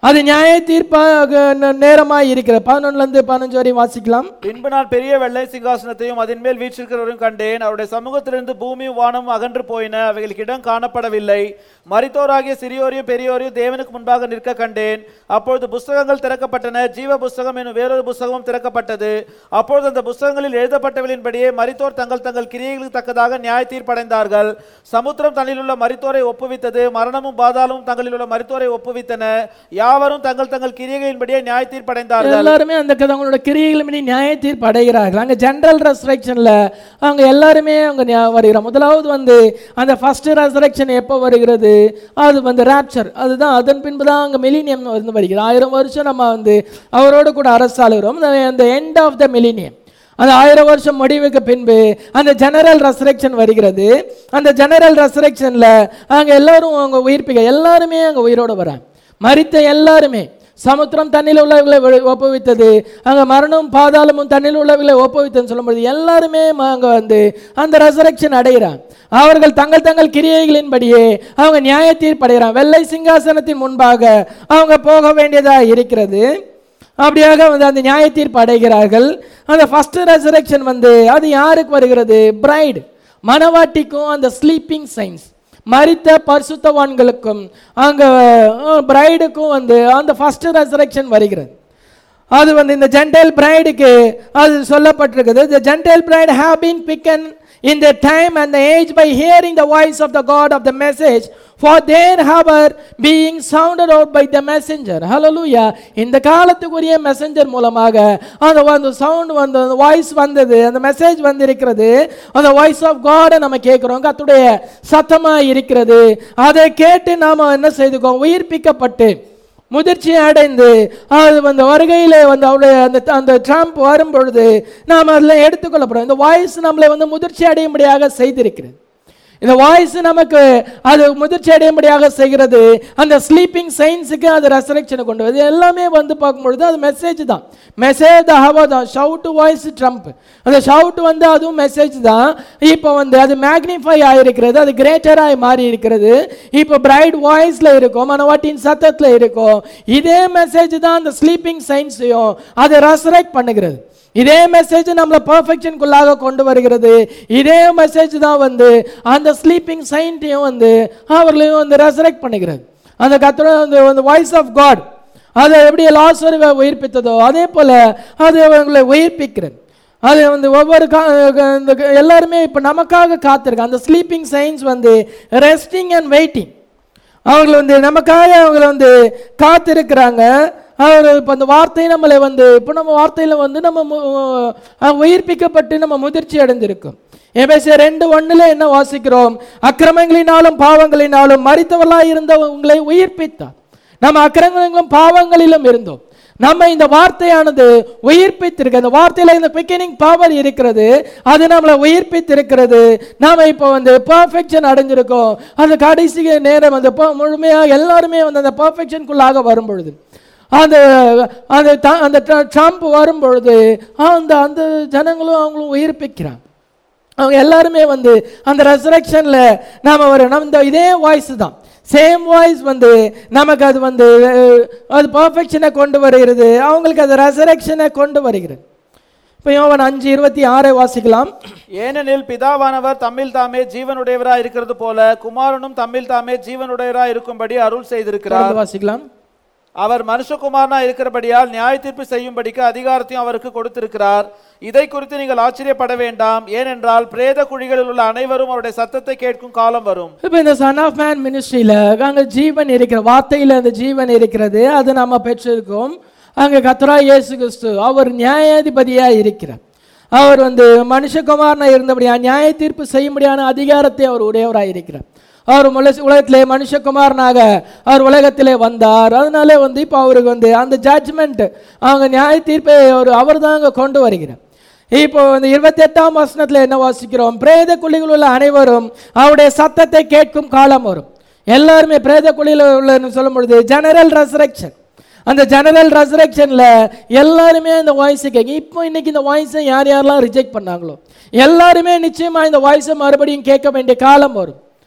அது நியாய தீர்ப்பாக ந- நேரமாய் இருக்கிற பதினொன்னுல இருந்து பதினஞ்சு வரையும் வாசிக்கலாம் பின்பு நான் பெரிய வெள்ளை சிங்காசனத்தையும் அதன் மேல் வீற்றிருக்கிறவரையும் கண்டேன் அவருடைய சமூகத்திலிருந்து பூமியும் வானமும் அகன்று போயின அவைகளுக்கு இடம் காணப்படவில்லை மரித்தோராகிய சிறியோரையும் பெரியோரையும் தேவனுக்கு முன்பாக நிற்க கண்டேன் அப்பொழுது புஸ்தகங்கள் திறக்கப்பட்டன ஜீவ புஸ்தகம் என்னும் வேறொரு புஸ்தகமும் திறக்கப்பட்டது அப்பொழுது அந்த புஸ்தகங்களில் எழுதப்பட்டவளின்படியே மரித்தோர் தங்கள் தங்கள் கிரியைகளுக்கு தக்கதாக நியாய தீர்ப்படைந்தார்கள் சமுத்திரம் தன்னிலுள்ள மரித்தோரை ஒப்புவித்தது மரணமும் பாதாளமும் தங்களில் உள்ள மரித்தோரை ஒப்புவித்தன யாவரும் தங்கள் தங்கள் கிரியைகளின்படியே நியாய தீர்ப்படைந்தார்கள் எல்லாருமே அந்த க- அவங்களோட கிரியைகள் மீறி நியாய தீர்ப்பு அடைகிறார்கள் அங்கே ஜென்ரல் ரெசரக்ஷன்ல அவங்க எல்லாருமே அவங்க நியா- வருகிறார் முதலாவது வந்து அந்த ஃபர்ஸ்ட் ரெசரக்ஷன் எப்போ வருகிறது அது வந்து ராப்சர் அதுதான் அதன் பின்பு தான் அங்கே மிலினியம் வந்து வருகிறது ஆயிரம் வருஷம் நம்ம வந்து அவரோடு கூட அரசாளுகிறோம் அந்த- அந்த எண்ட் ஆஃப் த மிலினியம் அந்த ஆயிரம் வருஷம் முடிவுக்கு பின்பு அந்த ஜெனரல் ரெசரக்ஷன் வருகிறது அந்த ஜெனரல் ரெசரக்ஷன்ல அங்க எல்லாரும் அவங்க உயிர்ப்பிக்க எல்லாருமே அங்க உயிரோடு வராங்க மரித்த எல்லாருமே சமுத்திரம் தண்ணில் உள்ளவர்களை ஒ- ஒப்புவித்தது அங்க மரணம் பாதாளமும் தண்ணில் உள்ளவர்களை ஒப்புவித்ததுன்னு சொல்லும்போது எல்லாருமே ம- அங்க வந்து அந்த ரெசரக்ஷன் அடைகிறாங்க அவர்கள் தங்கள் தங்கள் கிரியைகளின்படியே அவங்க நியாய தீர்ப்பு அடைகிறாங்க வெள்ளை சிங்காசனத்தின் முன்பாக அவங்க போக வேண்டியதா இருக்கிறது அப்படியாக வந்து அந்த நியாய தீர்ப்பு அடைகிறார்கள் அந்த ஃபர்ஸ்ட் ரெசரக்ஷன் வந்து அது யாருக்கு வருகிறது பிரைடு மணவாட்டிக்கும் அந்த ஸ்லீப்பிங் சைன்ஸ் மரித்த பரிசுத்தவான்களுக்கும் அங்கே பிரைடுக்கும் வந்து அந்த ஃபர்ஸ்ட் ரெசரக்ஷன் வருகிறது அது வந்து இந்த ஜென்டைல் பிரைடுக்கு அது சொல்லப்பட்டிருக்குது the gentile bride have been picked in the time and the age by hearing the voice of the god of the message for their hour being sounded out by the messenger hallelujah இந்த காலத்துக்குரிய messenger மூலமாக அந்த அந்த sound வந்து அந்த voice வந்தது அந்த message வந்து இருக்கிறது அந்த வாய்ஸ் ஆஃப் காடை நம்ம கேட்குறோம் கத்துடைய சத்தமா இருக்கிறது அதை கேட்டு நாம என்ன செய்துக்கோம் உயிர்ப்பிக்கப்பட்டு முதிர்ச்சி அடைந்து அது வந்து வருகையில் வந்து அவருடைய அந்த அந்த ட்ரம்ப் வரும் பொழுது நாம் அதில் எடுத்துக்கொள்ளப்படுறோம் இந்த வாய்ஸ் நம்மளை வந்து முதிர்ச்சி அடையும்படியாக செய்திருக்கிறது இந்த வாய்ஸ் நமக்கு அது முதிர்ச்சி அடையும்படியாக செய்கிறது அந்த ஸ்லீப்பிங் சயின்ஸுக்கு அது ரெசரக்ஷனை கொண்டு வருது எல்லாமே வந்து பார்க்கும்பொழுது அது மெசேஜ் தான் மெசேஜ் ஹவா தான் ஷவுட் வாய்ஸ் ட்ரம்ப் அந்த ஷவுட் வந்து அதுவும் மெசேஜ் தான் இப்போ வந்து அது மேக்னிஃபை ஆகிருக்கிறது அது கிரேட்டராக மாறி இருக்கிறது இப்போ பிரைட் வாய்ஸில் இருக்கும் மனவாட்டின் சத்தத்தில் இருக்கும் இதே மெசேஜ் தான் அந்த ஸ்லீப்பிங் சயின்ஸையும் அதை ரெசரக்ட் பண்ணுகிறது இதே மெசேஜ் நம்மளை பர்ஃபெக்ஷனுக்குள்ளாக கொண்டு வருகிறது இதே மெசேஜ் தான் வந்து அந்த ஸ்லீப்பிங் சைன்ட்டையும் வந்து அவர்களையும் வந்து ரெசரக்ட் பண்ணுகிறது அந்த கத்தோட அந்த அந்த வாய்ஸ் ஆஃப் காட் அதை எப்படி லாஸ்வரை உயிர்ப்பித்ததோ அதே போல அது அவங்களை உயிர்ப்பிக்கிறது அது வந்து ஒவ்வொரு கா இந்த எல்லாருமே இப்போ நமக்காக காத்திருக்கு அந்த ஸ்லீப்பிங் சயின்ஸ் வந்து ரெஸ்டிங் அண்ட் வெயிட்டிங் அவர்கள் வந்து நமக்காக அவங்கள வந்து காத்திருக்கிறாங்க அவர் இப்போ அந்த வார்த்தை நம்மளை வந்து இப்போ நம்ம வார்த்தையில் வந்து நம்ம மு- அஹ் உயிர்ப்பிக்கப்பட்டு நம்ம முதிர்ச்சி அடைந்திருக்கோம் எபேசியர் ரெண்டு ஒண்ணுல என்ன வாசிக்கிறோம் அக்கிரமங்களினாலும் பாவங்களினாலும் மறித்தவர்களாய் இருந்த உங்களை உயிர்ப்பித்தார் நம்ம அக்கிரமங்களும் பாவங்களிலும் இருந்தோம் நம்ம இந்த வார்த்தையானது உயிர்ப்பித்திருக்கு அந்த வார்த்தையில இந்த பிகினிங் பவர் இருக்கிறது அது நம்மளை உயிர்ப்பித்திருக்கிறது நாம இப்போ வந்து பர்ஃபெக்ஷன் அடைஞ்சிருக்கோம் அந்த கடைசி நேரம் வந்து ப- முழுமையாக எல்லாருமே வந்து அந்த பர்ஃபெக்ஷனுக்குள்ளாக வரும் பொழுது அந்த அந்த த- அந்த ட்ர- ட்ரம்ப் வரும் பொழுது அந்த அந்த ஜனங்களும் அவங்களும் உயிர்ப்பிக்கிறாங்க அவங்க எல்லாருமே வந்து அந்த ரெசரக்ஷன்ல நாம ஒரு நம்ம இந்த இதே வாய்ஸ் தான் சேம் வாய்ஸ் வந்து நமக்கு அது வந்து அஹ், அது பர்ஃபெக்ஷனை கொண்டு வருகிறது அவங்களுக்கு அது ரெசரக்ஷனை கொண்டு வருகிறது இப்போ யோவான் அஞ்சு இருபத்தி ஆறை வாசிக்கலாம் ஏனெனில் பிதாவானவர் தம்மில் தாமே ஜீவனுடையவராய் இருக்கிறது போல குமாரனும் தம்மில் தாமே ஜீவனுடையவராய் இருக்கும்படி அருள் செய்திருக்கிறார் தொடர்ந்து வாசிக்கலாம் அவர் மனுஷகுமாரனா இருக்கிறபடியால் நியாய தீர்ப்பு செய்யும்படிக்கு அதிகாரத்தையும் அவருக்கு கொடுத்திருக்கிறார் இதை குறித்து நீங்கள் ஆச்சரியப்பட வேண்டாம் ஏனென்றால் பிரேத குழிகளில் உள்ள அனைவரும் அவருடைய சத்தத்தை கேட்கும் காலம் வரும் இப்போ இந்த சன் ஆஃப் மேன் மினிஸ்ட்ரியில் அங்கே ஜீவன் இருக்கிற வார்த்தையில் அந்த ஜீவன் இருக்கிறது அது நம்ம பெற்றிருக்கோம் அங்கே கத்ரா இயேசு கிறிஸ்து அவர் நியாயாதிபதியாக இருக்கிறார் அவர் வந்து மனுஷகுமாரனா இருந்தபடியா நியாய தீர்ப்பு செய்யும்படியான அதிகாரத்தை அவர் உடையவராக இருக்கிறார் அவர் முல உலகத்திலே மனுஷகுமாரனாக அவர் உலகத்திலே வந்தார் அதனாலே வந்து இப்போ அவருக்கு வந்து அந்த ஜட்ஜ்மெண்ட் அவங்க நியாய தீர்ப்பை அவர் அவர் தான் அங்கே கொண்டு வருகிறார் இப்போ இந்த இருபத்தெட்டாம் வசனத்துல என்ன வாசிக்கிறோம் பிரேத குழிகள் உள்ள அனைவரும் அவருடைய சத்தத்தை கேட்கும் காலம் வரும் எல்லாருமே பிரேத குழியில் உள்ள சொல்லும் பொழுது ஜெனரல் ரெசரக்ஷன் அந்த ஜெனரல் ரெசரக்ஷன்ல எல்லாருமே இந்த வாய்ஸை கேட்க இப்போ இன்னைக்கு இந்த வாய்ஸை யார் யாரெல்லாம் ரிஜெக்ட் பண்ணாங்களோ எல்லாருமே நிச்சயமா இந்த வாய்ஸை மறுபடியும் கேட்க வேண்டிய காலம் வரும்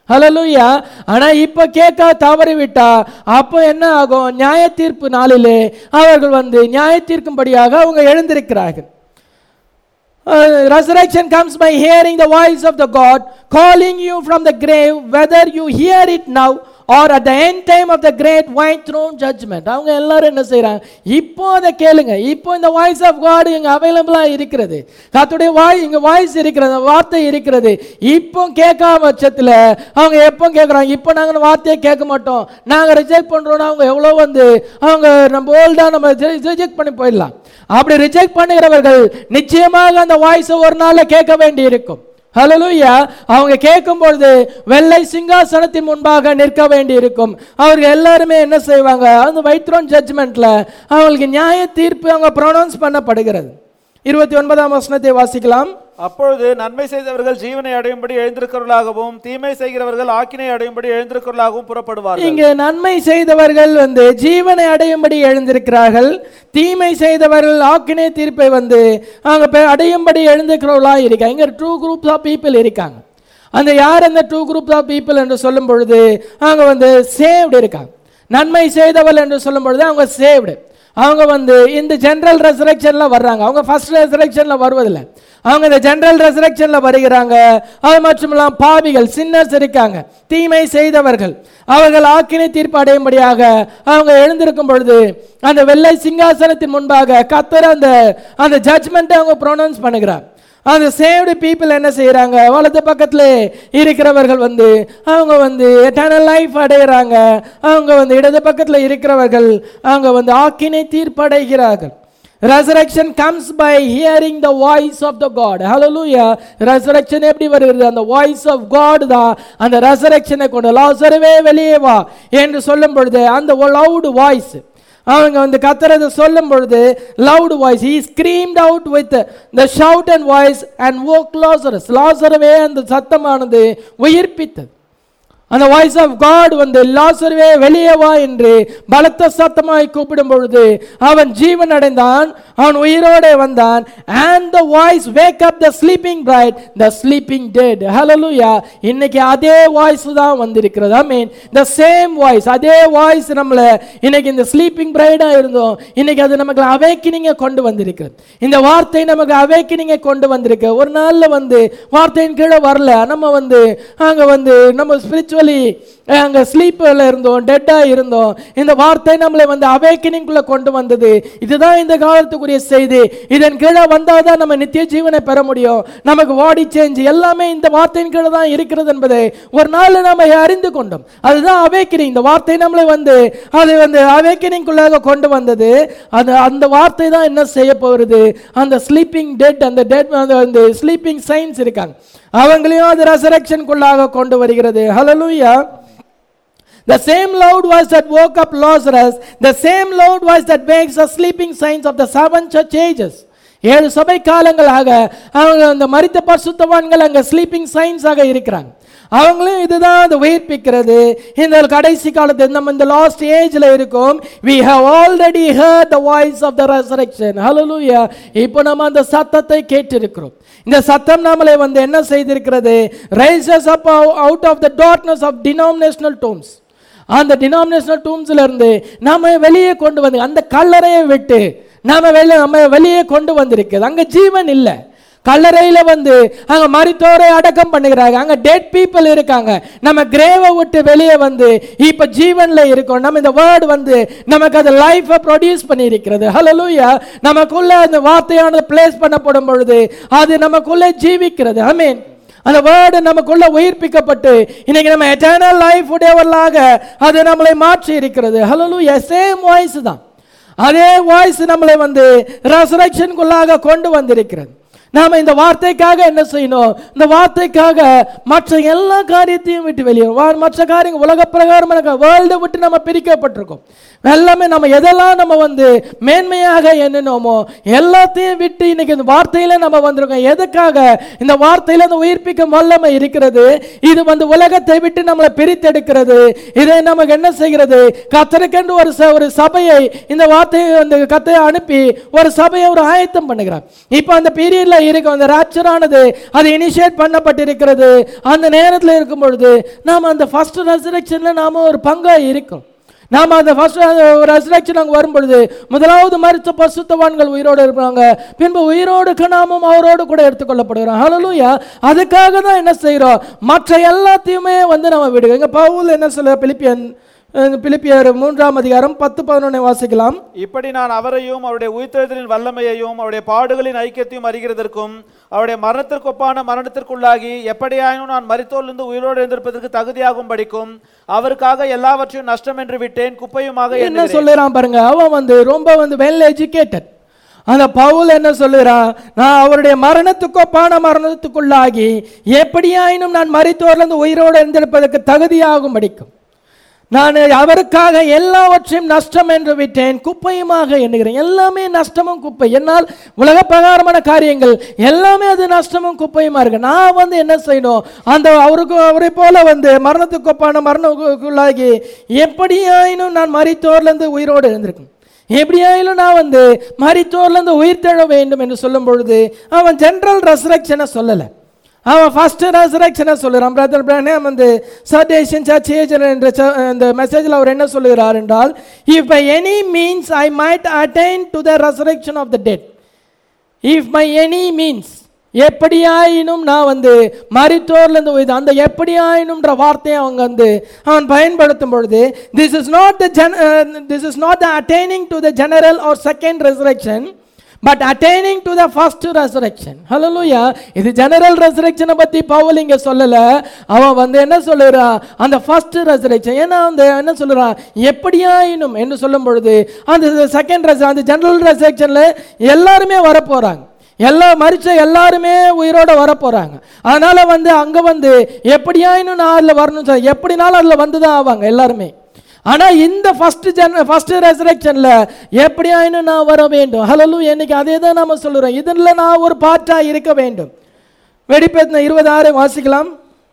ஹalleluya ஆனா இப்ப கேட்க தவறி விட்டா அப்போ என்ன ஆகும் நியாய தீர்ப்பு நாளிலே அவர்கள் வந்து நியாய தீர்க்கும்படியாக அவங்க எழுந்திருக்கிறார்கள் Uh, resurrection comes by hearing the voice of the God calling you from the grave, whether you hear it now or at the end time of the great white throne judgment. அவங்க எல்லாரும் என்ன செய்றாங்க இப்போ அதை கேளுங்க இப்போ இந்த voice of God இங்க அவைலபிளா இருக்கிறது கர்த்தருடைய வாய் இங்க வாய்ஸ் இருக்கிறது வார்த்தை இருக்கிறது இப்போ கேட்காம பட்சத்துல அவங்க எப்போ கேட்குறாங்க இப்போ நாங்க அந்த வார்த்தையை கேட்க மாட்டோம் நாங்க ரிஜெக்ட் பண்றோம்னா அவங்க எவ்வளோ வந்து அவங்க நம்ம ஓல்டா நம்ம ரிஜெக்ட் பண்ணி போயிடலாம் அப்படி ரிஜெக்ட் பண்ணுகிறவர்கள் நிச்சயமாக அந்த வாய்ஸை ஒரு நாள்ல கேட்க வேண்டி இருக்கும் ஹalleluya அவங்க கேட்கும் பொழுது வெள்ளை சிங்காசனத்தின் முன்பாக நிற்க வேண்டி இருக்கும் அவர்கள் எல்லாருமே என்ன செய்வாங்க அந்த வைத்ரோன் ஜட்ஜ்மெண்ட்ல அவங்களுக்கு நியாய தீர்ப்பு அவங்க ப்ரொனவுன்ஸ் பண்ணப்படுகிறது இருபத்தி ஒன்பதாம் வசனத்தை வாசிக்கலாம் அப்பொழுது நன்மை செய்தவர்கள் ஜீவனை அடையும்படி எழுந்திருக்கிறவர்களாகவும் தீமை செய்கிறவர்கள் ஆக்கினை அடையும்படி எழுந்திருக்கிறவர்களாகவும் புறப்படுவார்கள் இங்க நன்மை செய்தவர்கள் வந்து ஜீவனை அடையும்படி எழுந்திருக்கிறார்கள் தீமை செய்தவர்கள் ஆக்கினை தீர்ப்பை வந்து அவங்க பெ- அடையும்படி எழுந்திருக்கிறவர்களா இருக்காங்க இங்க டூ குரூப்ஸ் ஆஃப் பீப்புள் இருக்காங்க அந்த யார் அந்த டூ குரூப்ஸ் ஆஃப் பீப்புள் என்று சொல்லும் பொழுது அவங்க வந்து சேவ்டு இருக்காங்க நன்மை செய்தவள் என்று சொல்லும் பொழுது அவங்க சேவ்டு அவங்க வந்து இந்த ஜெனரல் ரெசரக்ஷன்ல வர்றாங்க அவங்க ஃபர்ஸ்ட் ரெசரக்ஷன்ல வருவதில்லை அவங்க இந்த ஜெனரல் ரெசரக்ஷன்ல வருகிறாங்க அது மட்டும் இல்லாம பாவிகள் சின்னர்ஸ் இருக்காங்க தீமை செய்தவர்கள் அவர்கள் ஆக்கினை தீர்ப்பு அடையும்படியாக அவங்க எழுந்திருக்கும் பொழுது அந்த வெள்ளை சிங்காசனத்தின் முன்பாக கத்தர் அந்த அந்த ஜட்ஜ்மெண்ட்டை அவங்க ப்ரொனவுன்ஸ் பண்ணுகிறார் அந்த சேவ்டு பீப்புள் என்ன செய்கிறாங்க வலது பக்கத்தில் இருக்கிறவர்கள் வந்து அவங்க வந்து எட்டர்னல் லைஃப் அடைகிறாங்க அவங்க வந்து இடது பக்கத்தில் இருக்கிறவர்கள் அவங்க வந்து ஆக்கினை தீர்ப்படைகிறார்கள் resurrection comes by hearing the voice of the god hallelujah resurrection எப்படி வருகிறது அந்த voice of god தான் அந்த resurrection கொண்டு லாசருவே வெளியே வா என்று சொல்லும் பொழுது அந்த loud voice அவங்க வந்து கத்துறதை சொல்லும் பொழுது loud voice he screamed out with the shout and voice and woke Lazarus லாசரவே அந்த சத்தமானது உயிர்ப்பித்தது அந்த வாய்ஸ் ஆஃப் காட் வந்து லாசருவே வெளியே வா என்று பலத்த சத்தமாய் கூப்பிடும் பொழுது அவன் ஜீவன் அடைந்தான் அவன் உயிரோടെ வந்தான் and the voice wake up the sleeping bride the sleeping dead hallelujah இன்னைக்கு அதே வாய்ஸ் தான் வந்திருக்கிறது I mean the same voice அதே வாய்ஸ் நம்மள இன்னைக்கு இந்த ஸ்லீப்பிங் பிரைடா இருந்தோம் இன்னைக்கு அது நமக்கு அவேக்கினிங்க கொண்டு வந்திருக்கிறது இந்த வார்த்தை நமக்கு அவேக்கினிங்க கொண்டு வந்திருக்கு ஒரு நாள்ல வந்து வார்த்தையின் கீழே வரல நம்ம வந்து அங்க வந்து நம்ம ஸ்பிரிச்சுவலி அங்க ஸ்லீப்பில் இருந்தோம் டெட்டா இருந்தோம் இந்த வார்த்தை நம்மளை வந்து அவேக்கனிங்குள்ள கொண்டு வந்தது இதுதான் இந்த காலத்துக்குரிய செய்தி இதன் கீழே வந்தாதான் நம்ம நித்திய ஜீவனை பெற முடியும் நமக்கு பாடி சேஞ்ச் எல்லாமே இந்த வார்த்தையின் கீழே தான் இருக்கிறது என்பதை ஒரு நாள் நம்ம அறிந்து கொண்டோம் அதுதான் அவேக்கனிங் இந்த வார்த்தை நம்மளை வந்து அது வந்து அவேக்கனிங்குள்ளாக கொண்டு வந்தது அந்த அந்த வார்த்தை தான் என்ன செய்ய போகிறது அந்த ஸ்லீப்பிங் டெட் அந்த டெட் அந்த ஸ்லீப்பிங் சயின்ஸ் இருக்காங்க அவங்களையும் அது ரெசரக்ஷனுக்குள்ளாக கொண்டு வருகிறது ஹalleluya The same loud voice that woke up Lazarus, the same loud voice that wakes the sleeping saints of the seven church ages. ஏழு சபை காலங்களாக அவங்க அந்த மரித்த பரிசுத்தவான்கள் அங்க ஸ்லீப்பிங் சயின்ஸாக இருக்கிறாங்க அவங்களும் இதுதான் அது உயிர்ப்பிக்கிறது இந்த கடைசி காலத்து நம்ம இந்த லாஸ்ட் ஏஜ்ல இருக்கோம் we have already heard the voice of the resurrection hallelujah இப்போ நம்ம அந்த சத்தத்தை கேட்டிருக்கிறோம் இந்த சத்தம் நம்மளை வந்து என்ன செய்திருக்கிறது rises up out of the darkness of denominational tombs அந்த டினாமினேஷனல் டூம்ஸ்ல இருந்து நாம வெளியே கொண்டு வந்து அந்த கல்லறையை விட்டு நாம வெளியே நம்ம வெளியே கொண்டு வந்திருக்குது அங்க ஜீவன் இல்லை கல்லறையில வந்து அங்க மரித்தோரை அடக்கம் பண்ணுகிறாங்க அங்க டெட் பீப்புள் இருக்காங்க நம்ம கிரேவை விட்டு வெளியே வந்து இப்ப ஜீவன்ல இருக்கோம் நம்ம இந்த வேர்டு வந்து நமக்கு அது லைஃபை ப்ரொடியூஸ் பண்ணி இருக்கிறது ஹalleluya நமக்குள்ள அந்த வார்த்தையானது பிளேஸ் பண்ணப்படும் பொழுது அது நமக்குள்ள ஜீவிக்கிறது ஐ மீன் அந்த வேர்டு நமக்குள்ள உயிர்ப்பிக்கப்பட்டு இன்னைக்கு நம்ம எட்டர்னல் லைஃப் உடையவர்களாக அது நம்மளை மாற்றி இருக்கிறது ஹalleluya சேம் வாய்ஸ் தான் அதே வாய்ஸ் நம்மளை வந்து ரெசரக்ஷனுக்குள்ளாக கொண்டு வந்திருக்கிறது நாம இந்த வார்த்தைக்காக என்ன செய்யணும் இந்த வார்த்தைக்காக மற்ற எல்லா காரியத்தையும் விட்டு வெளியே வா- மற்ற காரியங்கள் உலக பிரகாரம் வேர்ல்டை விட்டு நம்ம பிரிக்கப்பட்டிருக்கோம் எல்லாமே நம்ம எதெல்லாம் நம்ம வந்து மேன்மையாக எண்ணினோமோ எல்லாத்தையும் விட்டு இன்னைக்கு இந்த வார்த்தையில நம்ம வந்திருக்கோம் எதுக்காக இந்த வார்த்தையில இந்த உயிர்ப்பிக்கும் வல்லமை இருக்கிறது இது வந்து உலகத்தை விட்டு நம்மளை பிரித்தெடுக்கிறது இதை நமக்கு என்ன செய்கிறது கத்தருக்கென்று ஒரு ச- ஒரு சபையை இந்த வார்த்தையை அந்த கத்தையை அனுப்பி ஒரு சபையை ஒரு ஆயத்தம் பண்ணுகிறார் இப்போ அந்த பீரியட்ல அங்க இருக்கும் அந்த rapture ஆனது அது இனிஷியேட் பண்ணப்பட்டிருக்கிறது அந்த நேரத்தில் இருக்கும் பொழுது நாம் அந்த ஃபர்ஸ்ட் ரெசரக்ஷன்ல நாம ஒரு பங்கா இருக்கும் நாம அந்த ஃபர்ஸ்ட் ரெசரக்ஷன் அங்கே வரும் பொழுது முதலாவது மரித்த பசுத்தவான்கள் உயிரோடு இருப்பாங்க பின்பு உயிரோடு நாமும் அவரோடு கூட எடுத்துக்கொள்ளப்படுகிறோம் ஹalleluya அதுக்காக தான் என்ன செய்கிறோம் மற்ற எல்லாத்தையுமே வந்து நம்ம விடுங்க இங்க பவுல் என்ன சொல்ல பிலிப்பியன் அஹ், பிலிப்பியர் மூன்றாம் அதிகாரம் பத்து பதினொன்னை வாசிக்கலாம் இப்படி நான் அவரையும் அவருடைய உயிர்த்தெழுதலின் வல்லமையையும் அவருடைய பாடுகளின் ஐக்கியத்தையும் அறிகிறதற்கும் அவருடைய மரணத்திற்கு ஒப்பான மரணத்திற்குள்ளாகி எப்படியாயினும் நான் மரித்தோலிருந்து உயிரோடு எழுந்திருப்பதற்கு தகுதியாகும் படிக்கும் அவருக்காக எல்லாவற்றையும் நஷ்டம் என்று விட்டேன் குப்பையுமாக என்ன எண்ணுகிறேன். சொல்லுறான் பாருங்க அவன் வந்து ரொம்ப வந்து வெல் எஜுகேட்டட் அந்த பவுல் என்ன சொல்லுறான் நான் அவருடைய மரணத்துக்கொப்பான மரணத்துக்குள்ளாகி எப்படியாயினும் நான் மரித்தோர்லேருந்து உயிரோடு எழுந்திருப்பதற்கு தகுதியாகும் படிக்கும் நான் அவருக்காக எல்லாவற்றையும் நஷ்டம் என்று விட்டேன் குப்பையுமாக எண்ணுகிறேன் எல்லாமே நஷ்டமும் குப்பை என்னால் உலக பிரகாரமான காரியங்கள் எல்லாமே அது நஷ்டமும் குப்பையுமா இருக்கு நான் வந்து என்ன செய்யணும் அந்த அவருக்கு அவரை போல வந்து மரணத்துக்கு ஒப்பான மரணக்குள்ளாகி எப்படியாயினும் நான் மரித்தோர்லேருந்து உயிரோடு இருந்திருக்கேன் எப்படியாயிலும் நான் வந்து மரித்தோர்லேருந்து உயிர் தெழ வேண்டும் என்று சொல்லும் பொழுது அவன் ஜென்ரல் ரெசரக்ஷனை சொல்லலை அவன் ஃபர்ஸ்ட் ரெசரக்ஷனை சொல்லுறான் பிரதர் பிரானேம் வந்து சர்டேஷன் சர்ச் ஏஜர் என்ற ச- அந்த மெசேஜில் அவர் என்ன சொல்லுகிறார் என்றால் if by any means I might attain to the resurrection of the dead if by any means எப்படியாயினும் நான் வந்து மரித்தோர்லேருந்து உயிர் அந்த எப்படியாயினும்ன்ற வார்த்தையை அவங்க வந்து அவன் பயன்படுத்தும் பொழுது this is not the gen this is not the attaining to the general or second resurrection but attaining to the first resurrection hallelujah இது ஜெனரல் ரெசரக்ஷனை பத்தி பவுல் இங்க சொல்லல அவன் வந்து என்ன சொல்லுறான் அந்த ஃபர்ஸ்ட் ரெசரக்ஷன் ஏன்னா அந்த என்ன சொல்லுறான் எப்படியாயினும் என்று சொல்லும் பொழுது அந்த செகண்ட் ரெச அந்த ஜெனரல் ரெசரக்ஷன்ல எல்லாருமே வர போறாங்க எல்லா மரிச்ச எல்லாருமே உயிரோட வர போறாங்க அதனால வந்து அங்க வந்து எப்படியாயினும் நான் அதில் வரணும் சார் எப்படினாலும் அதில் வந்து தான் ஆவாங்க எல்லாருமே ஆனா இந்த ஃபர்ஸ்ட் ஜென் ஃபர்ஸ்ட் ரெசரக்ஷன்ல எப்படியாயினும் நான் வர வேண்டும் ஹலலு இன்னைக்கு அதே தான் நாம சொல்லுறோம் இதில் நான் ஒரு பாட்டா இருக்க வேண்டும் வெடிப்பேத்தின இருபதாறு வாசிக்கலாம்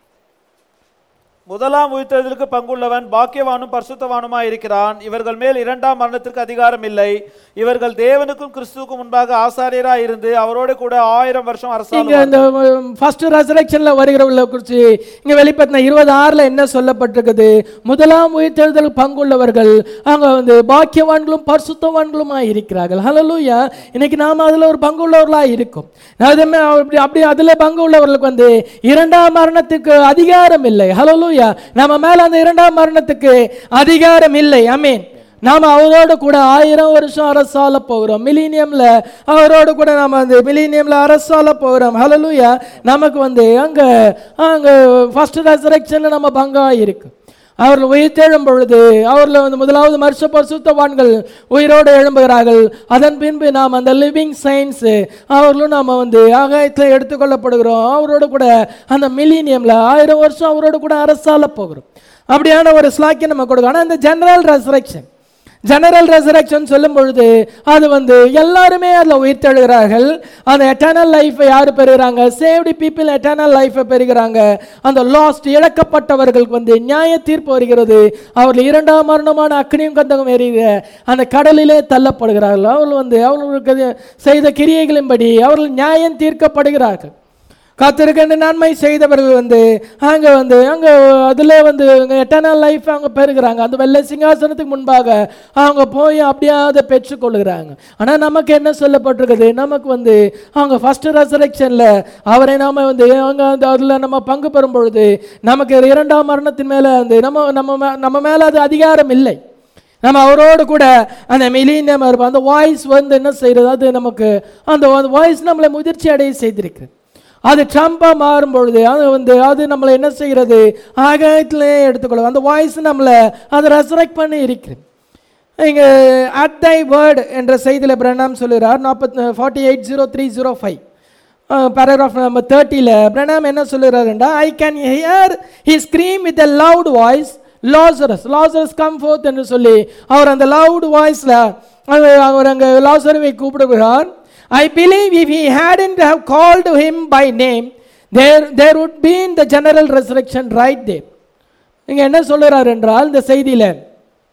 முதலாம் உயிர்த்தெழுதலுக்கு பங்குள்ளவன் பாக்கியவானும் பரிசுத்தவானுமாய் இருக்கிறான் இவர்கள் மேல் இரண்டாம் மரணத்திற்கு அதிகாரம் இல்லை இவர்கள் தேவனுக்கும் கிறிஸ்துவுக்கும் முன்பாக ஆசாரியராய் இருந்து அவரோடு கூட ஆயிரம் வருஷம் இங்க அரசாங்க இந்த ஃபர்ஸ்ட் ரெசரக்ஷன்ல வருகிறவர்களை குறித்து இங்க வெளிப்படுத்தின இருபது ஆறுல என்ன சொல்லப்பட்டிருக்குது முதலாம் உயிர்த்தெழுதல் பங்குள்ளவர்கள் அங்க வந்து பாக்கியவான்களும் பரிசுத்தவான்களுமா இருக்கிறார்கள் ஹalleluya இன்னைக்கு நாம அதுல ஒரு பங்குள்ளவர்களா இருக்கும் அதுமே அப்படி அப்படி அதுல பங்கு உள்ளவர்களுக்கு வந்து இரண்டாம் மரணத்துக்கு அதிகாரம் இல்லை ஹalleluya நம்ம மேல அந்த இரண்டாம் மரணத்துக்கு அதிகாரம் இல்லை அமீன் நாம அவரோடு கூட ஆயிரம் வருஷம் அரசால போகிறோம் மிலீனியம்ல அவரோடு கூட நாம அந்த மிலீனியம்ல அரசால போகிறோம் ஹalleluya நமக்கு வந்து அங்க அங்க ஃபர்ஸ்ட் ரெசரக்ஷன்ல நம்ம பங்கா இருக்கு அவர்கள் உயிர் தெழும் பொழுது அவர்கள் வந்து முதலாவது மருஷ பரிசுத்தவான்கள் உயிரோடு எழும்புகிறார்கள் அதன் பின்பு நாம் அந்த லிவிங் சயின்ஸ் அவர்களும் நாம் வந்து ஆகாயத்தில் எடுத்துக்கொள்ளப்படுகிறோம் அவரோடு கூட அந்த மிலீனியம்ல ஆயிரம் வருஷம் அவரோடு கூட அரசால போகிறோம் அப்படியான ஒரு ஸ்லாக்கியம் நம்ம கொடுக்கும் ஆனால் இந்த ஜெனரல் ரெசரக்ஷன் ஜெனரல் ரெசரக்ஷன் சொல்லும் பொழுது அது வந்து எல்லாருமே அதில் உயிர்த்தெழுகிறார்கள் அந்த எட்டர்னல் லைஃப்பை யார் பெறுகிறாங்க சேவ்டு பீப்புள் எட்டர்னல் லைஃப்பை பெறுகிறாங்க அந்த லாஸ்ட் இழக்கப்பட்டவர்களுக்கு வந்து நியாய தீர்ப்பு வருகிறது அவர்கள் இரண்டாம் மரணமான அக்னியும் கந்தகம் எறிகிற அந்த கடலிலே தள்ளப்படுகிறார்கள் அவர்கள் வந்து அவர்களுக்கு செய்த கிரியைகளின்படி அவர்கள் நியாயம் தீர்க்கப்படுகிறார்கள் காத்திருக்கின்ற நன்மை செய்தவர்கள் வந்து அங்கே வந்து அங்கே அதில் வந்து எட்டர்னல் லைஃப் அவங்க பெறுகிறாங்க அந்த வெள்ளை சிங்காசனத்துக்கு முன்பாக அவங்க போய் அப்படியே அதை பெற்றுக்கொள்கிறாங்க ஆனால் நமக்கு என்ன சொல்லப்பட்டிருக்குது நமக்கு வந்து அவங்க ஃபர்ஸ்ட் ரெசரக்ஷனில் அவரை நாம வந்து அவங்க அந்த அதில் நம்ம பங்கு பெறும் பொழுது நமக்கு இரண்டாம் மரணத்தின் மேலே வந்து நம்ம நம்ம மே- நம்ம மேலே அது அதிகாரம் இல்லை நம்ம அவரோடு கூட அந்த மிலீனியம் இருப்போம் அந்த வாய்ஸ் வந்து என்ன செய்கிறது அது நமக்கு அந்த வாய்ஸ் நம்மளை முதிர்ச்சி அடைய செய்திருக்கு அது ட்ரம்பாக மாறும் பொழுது அது வந்து அது நம்மளை என்ன செய்கிறது ஆகாயத்திலே எடுத்துக்கொள்ளும் அந்த வாய்ஸ் நம்மளை அதை ரெசரக்ட் பண்ணி இருக்கிறது இங்கே அட் தை வேர்டு என்ற செய்தியில் பிரணாம் சொல்லுகிறார் நாற்பத்தி forty eight zero three zero five paragraph number தேர்ட்டியில் பிரணாம் என்ன சொல்லுகிறாருண்டா I can hear he scream with a loud voice Lazarus Lazarus come forth என்று சொல்லி அவர் அந்த லவுட் வாய்ஸில் அவர் அங்கே லாசருவை கூப்பிடுகிறார் I believe if he hadn't have called him by name there there would be in the general resurrection right there இங்கே என்ன சொல்லுறார் என்றால் இந்த செய்தியில்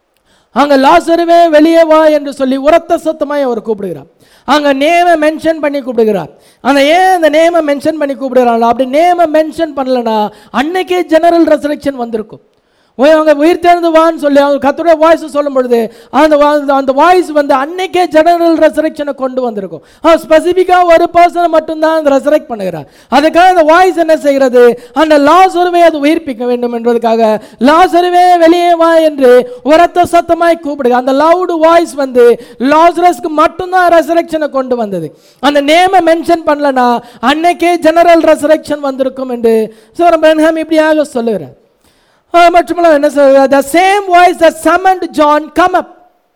அங்க லாசருவே வெளியே வா என்று சொல்லி உரத்த சத்தமாய் அவர் கூப்பிடுகிறார் அங்க நேம மென்ஷன் பண்ணி கூப்பிடுகிறார் அந்த ஏன் அந்த நேம மென்ஷன் பண்ணி கூப்பிடுகிறாங்க அப்படி நேம மென்ஷன் பண்ணலனா அன்னைக்கே ஜெனரல் ரெசரக்ஷன் வந்திருக்கும் ஓய் அவங்க உயிர் தேர்ந்து வான்னு சொல்லி அவங்க கத்தோட வாய்ஸ் சொல்லும் பொழுது அந்த வா- அந்த வாய்ஸ் வந்து அன்னைக்கே ஜெனரல் ரெசரக்ஷனை கொண்டு வந்திருக்கும் அவன் ஸ்பெசிஃபிக்காக ஒரு பர்சனை மட்டும்தான் அந்த ரெசரக்ட் பண்ணுகிறார் அதுக்காக அந்த வாய்ஸ் என்ன செய்கிறது அந்த லாசருவே அது உயிர்ப்பிக்க வேண்டும் என்பதற்காக லாசருவே வெளியே வா என்று உரத்த சத்தமாய் கூப்பிடுங்க அந்த லவுடு வாய்ஸ் வந்து லாசரஸ்க்கு மட்டும்தான் ரெசரக்ஷனை கொண்டு வந்தது அந்த நேமை மென்ஷன் பண்ணலனா அன்னைக்கே ஜெனரல் ரெசரக்ஷன் வந்திருக்கும் என்று சோரம் பென்ஹாம் இப்படியாக சொல்லுகிறார் ஆஹ் மட்டுமல்ல என்ன சொல்ற the same voice that summoned John come up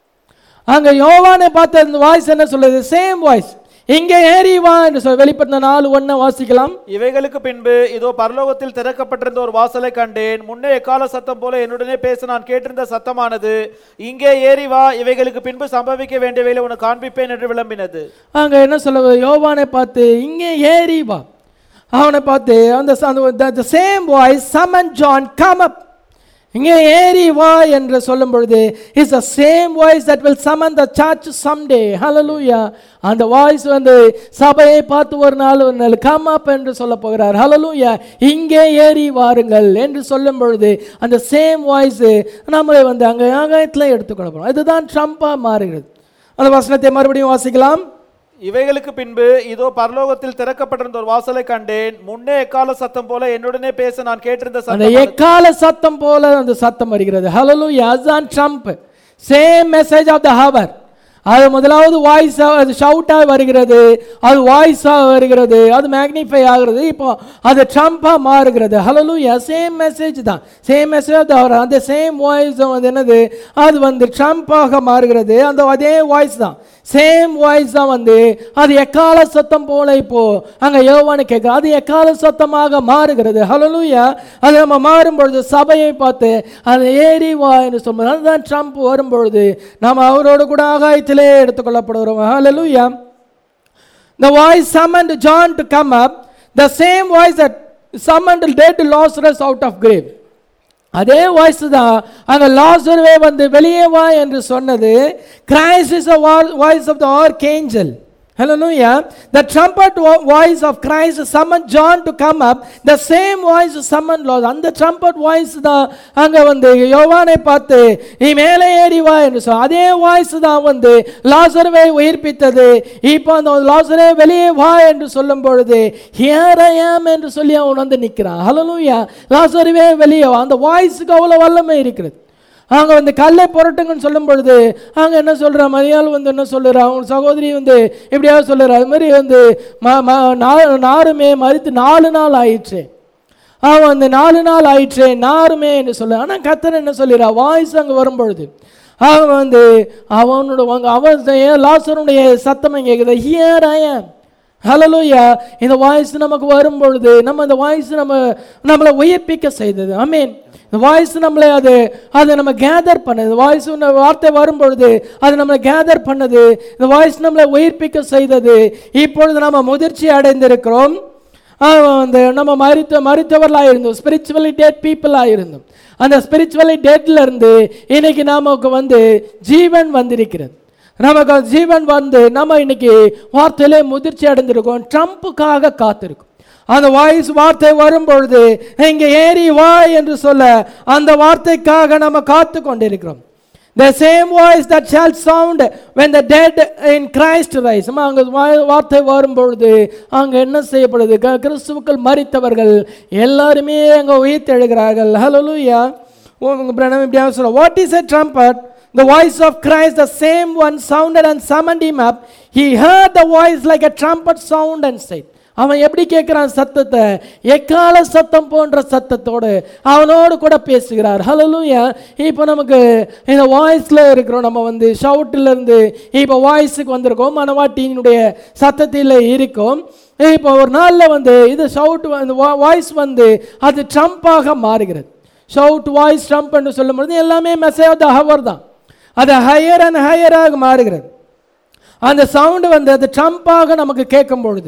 அங்க யோவானை பார்த்த அந்த வாய்ஸ் என்ன சொல்லுது சேம் வாய்ஸ் இங்கே ஏறி வா என்று சொல் வெளிப்படுத்த நாலு ஒன்றை வாசிக்கலாம் இவைகளுக்கு பின்பு இதோ பரலோகத்தில் திறக்கப்பட்டிருந்த ஒரு வாசலை கண்டேன் முன்னே எக்கால சத்தம் போல என்னுடனே பேச நான் கேட்டிருந்த சத்தமானது இங்கே ஏறி வா இவைகளுக்கு பின்பு சம்பவிக்க வேண்டியவைகளை உனக்கு காண்பிப்பேன் என்று விளம்பினது அங்க என்ன சொல்ல யோவானை பார்த்து இங்கே ஏறி வா அவனை பார்த்து அந்த same voice summon John come up இங்கே ஏறி வா என்று சொல்லும் பொழுது is the same voice that will summon the church someday hallelujah அந்த வாய்ஸ் வந்து சபையை பார்த்து ஒரு நாள் ஒரு நாள் கம் அப் என்று சொல்ல போகிறார் ஹalleluya இங்கே ஏறி வாருங்கள் என்று சொல்லும் பொழுது அந்த சேம் வாய்ஸ் நம்மளை வந்து அங்கே ஆகாயத்தில் எடுத்துக்கொள்ள போகிறோம் இதுதான் ட்ரம்பாக மாறுகிறது அந்த வசனத்தை மறுபடியும் வாசிக்கலாம் இவைகளுக்கு பின்பு இதோ பரலோகத்தில் திறக்கப்பட்டிருந்த ஒரு வாசலை கண்டேன் முன்னே எக்கால சத்தம் போல என்னுடனே பேச நான் கேட்டிருந்த அந்த சத்தம் எக்கால சத்தம் போல அந்த சத்தம் வருகிறது ஹalleluya அதுதான் trump same message of the hour அது முதலாவது வாய்ஸ் அது ஷவுட்டாக வருகிறது அது வாய்ஸாக வருகிறது அது மேக்னிஃபை ஆகிறது இப்போ அது ட்ரம்பாக மாறுகிறது ஹalleluya சேம் மெசேஜ் தான் same message of the hour அந்த சேம் வாய்ஸ் வந்து என்னது அது வந்து ட்ரம்பாக மாறுகிறது அந்த அதே வாய்ஸ் தான் சேம் வாய்ஸ் தான் வந்து அது எக்கால சத்தம் போல இப்போ அங்க யோவானு கேட்க அது எக்கால சத்தமாக மாறுகிறது ஹalleluya அது நம்ம மாறும் பொழுது சபையை பார்த்து அது ஏறி வா என்று சொல்லும்போது அதுதான் ட்ரம்ப் வரும்பொழுது நாம் அவரோடு கூட ஆகாயத்திலே எடுத்துக்கொள்ளப்படுகிறோம் hallelujah The voice summoned John to come up, the same voice that summoned dead Lazarus out of grave. அதே வாய்ஸ் தான் அங்க லாசருவே வந்து வெளியே வா என்று சொன்னது Christ is voice of the archangel Hallelujah. The trumpet vo- voice of Christ summoned John to come up. The same voice summoned Lord. அந்த trumpet voice தான் அங்க வந்து யோவானை பார்த்து நீ மேலே ஏறி வா என்று சொல் அதே வாய்ஸ் தான் வந்து லாசருவை உயிர்ப்பித்தது இப்போ அந்த லாசரே வெளியே வா என்று சொல்லும் பொழுது ஹியர் ஐ ஆம் என்று சொல்லி அவன் வந்து நிற்கிறான் ஹalleluya லாசருவே வெளியே வா அந்த வாய்ஸுக்கு அவ்வளோ வல்லமை இருக்கிறது அங்க வந்து கல்லை புரட்டுங்கன்னு சொல்லும் பொழுது அங்க என்ன சொல்றா மரியாள் வந்து என்ன சொல்லுறா அவங்க சகோதரி வந்து எப்படியாவது சொல்லுறா அது மாதிரி வந்து ம- ம- நா- நாருமே மறித்து நாலு நாள் ஆயிடுச்சு அவன் வந்து நாலு நாள் ஆயிடுச்சு நாருமே என்று சொல்லு ஆனா கத்தர் என்ன சொல்லிடுறா வாய்ஸ் அங்க வரும்பொழுது அவன் வந்து அவனோட அவங்க அவன் லாசருடைய சத்தம் கேட்குது ஹியர் ஐ ஆம் ஹலலூயா இந்த வாய்ஸ் நமக்கு வரும் பொழுது நம்ம இந்த வாய்ஸ் நம்ம நம்மளை உயிர்ப்பிக்க செய்தது ஆமீன் இந்த வாய்ஸ் நம்மளை அது அதை நம்ம கேதர் பண்ணுது வாய்ஸ் வார்த்தை வரும் பொழுது அது நம்மளை கேதர் பண்ணுது இந்த வாய்ஸ் நம்மளை உயிர்ப்பிக்க செய்தது இப்பொழுது நம்ம முதிர்ச்சி அடைந்திருக்கிறோம் அவன் வந்து நம்ம மறித்த மறித்தவர்களாக இருந்தோம் ஸ்பிரிச்சுவலி டேட் பீப்புளாக இருந்தோம் அந்த ஸ்பிரிச்சுவலி டேட்ல இருந்து இன்னைக்கு நமக்கு வந்து ஜீவன் வந்திருக்கிறது நமக்கு அந்த ஜீவன் வந்து நம்ம இன்னைக்கு வார்த்தையிலே முதிர்ச்சி அடைந்திருக்கோம் ட்ரம்ப்புக்காக காத்திருக்கோம் அந்த வாய்ஸ் வார்த்தை வரும்பொழுது இங்கே ஏறி வா என்று சொல்ல அந்த வார்த்தைக்காக நம்ம காத்து கொண்டிருக்கிறோம் The same voice that shall sound when the dead in Christ rise. அம்மா, அங்க வா- வார்த்தை வரும்பொழுது அங்க என்ன செய்யப்படுது க- கிறிஸ்துவுக்குள் மரித்தவர்கள் எல்லாருமே அங்க உயிர்த்தெழுகிறார்கள் ஹalleluya உங்க பிரணம் இப்படியாக சொல்ல what is a trumpet the voice of Christ the same one sounded and summoned him up he heard the voice like a trumpet sound and said அவன் எப்படி கேட்கிறான் சத்தத்தை எக்கால சத்தம் போன்ற சத்தத்தோடு அவனோடு கூட பேசுகிறார் ஹalleluya இப்போ நமக்கு இந்த வாய்ஸில் இருக்கிறோம் நம்ம வந்து ஷவுட்டில் இருந்து இப்போ வாய்ஸுக்கு வந்திருக்கோம் மனவாட்டியினுடைய சத்தத்தில் இருக்கோம் இப்போ ஒரு நாளில் வந்து இது ஷவுட் இந்த வாய்ஸ் வந்து அது ட்ரம்ப்பாக மாறுகிறது ஷவுட் வாய்ஸ் ட்ரம்ப் என்று சொல்லும்பொழுது எல்லாமே மெசேஜ் த ஹவர் தான் அது ஹையர் அண்ட் ஹையராக மாறுகிறது அந்த சவுண்டு வந்து அது ட்ரம்ப்பாக நமக்கு கேட்கும் பொழுது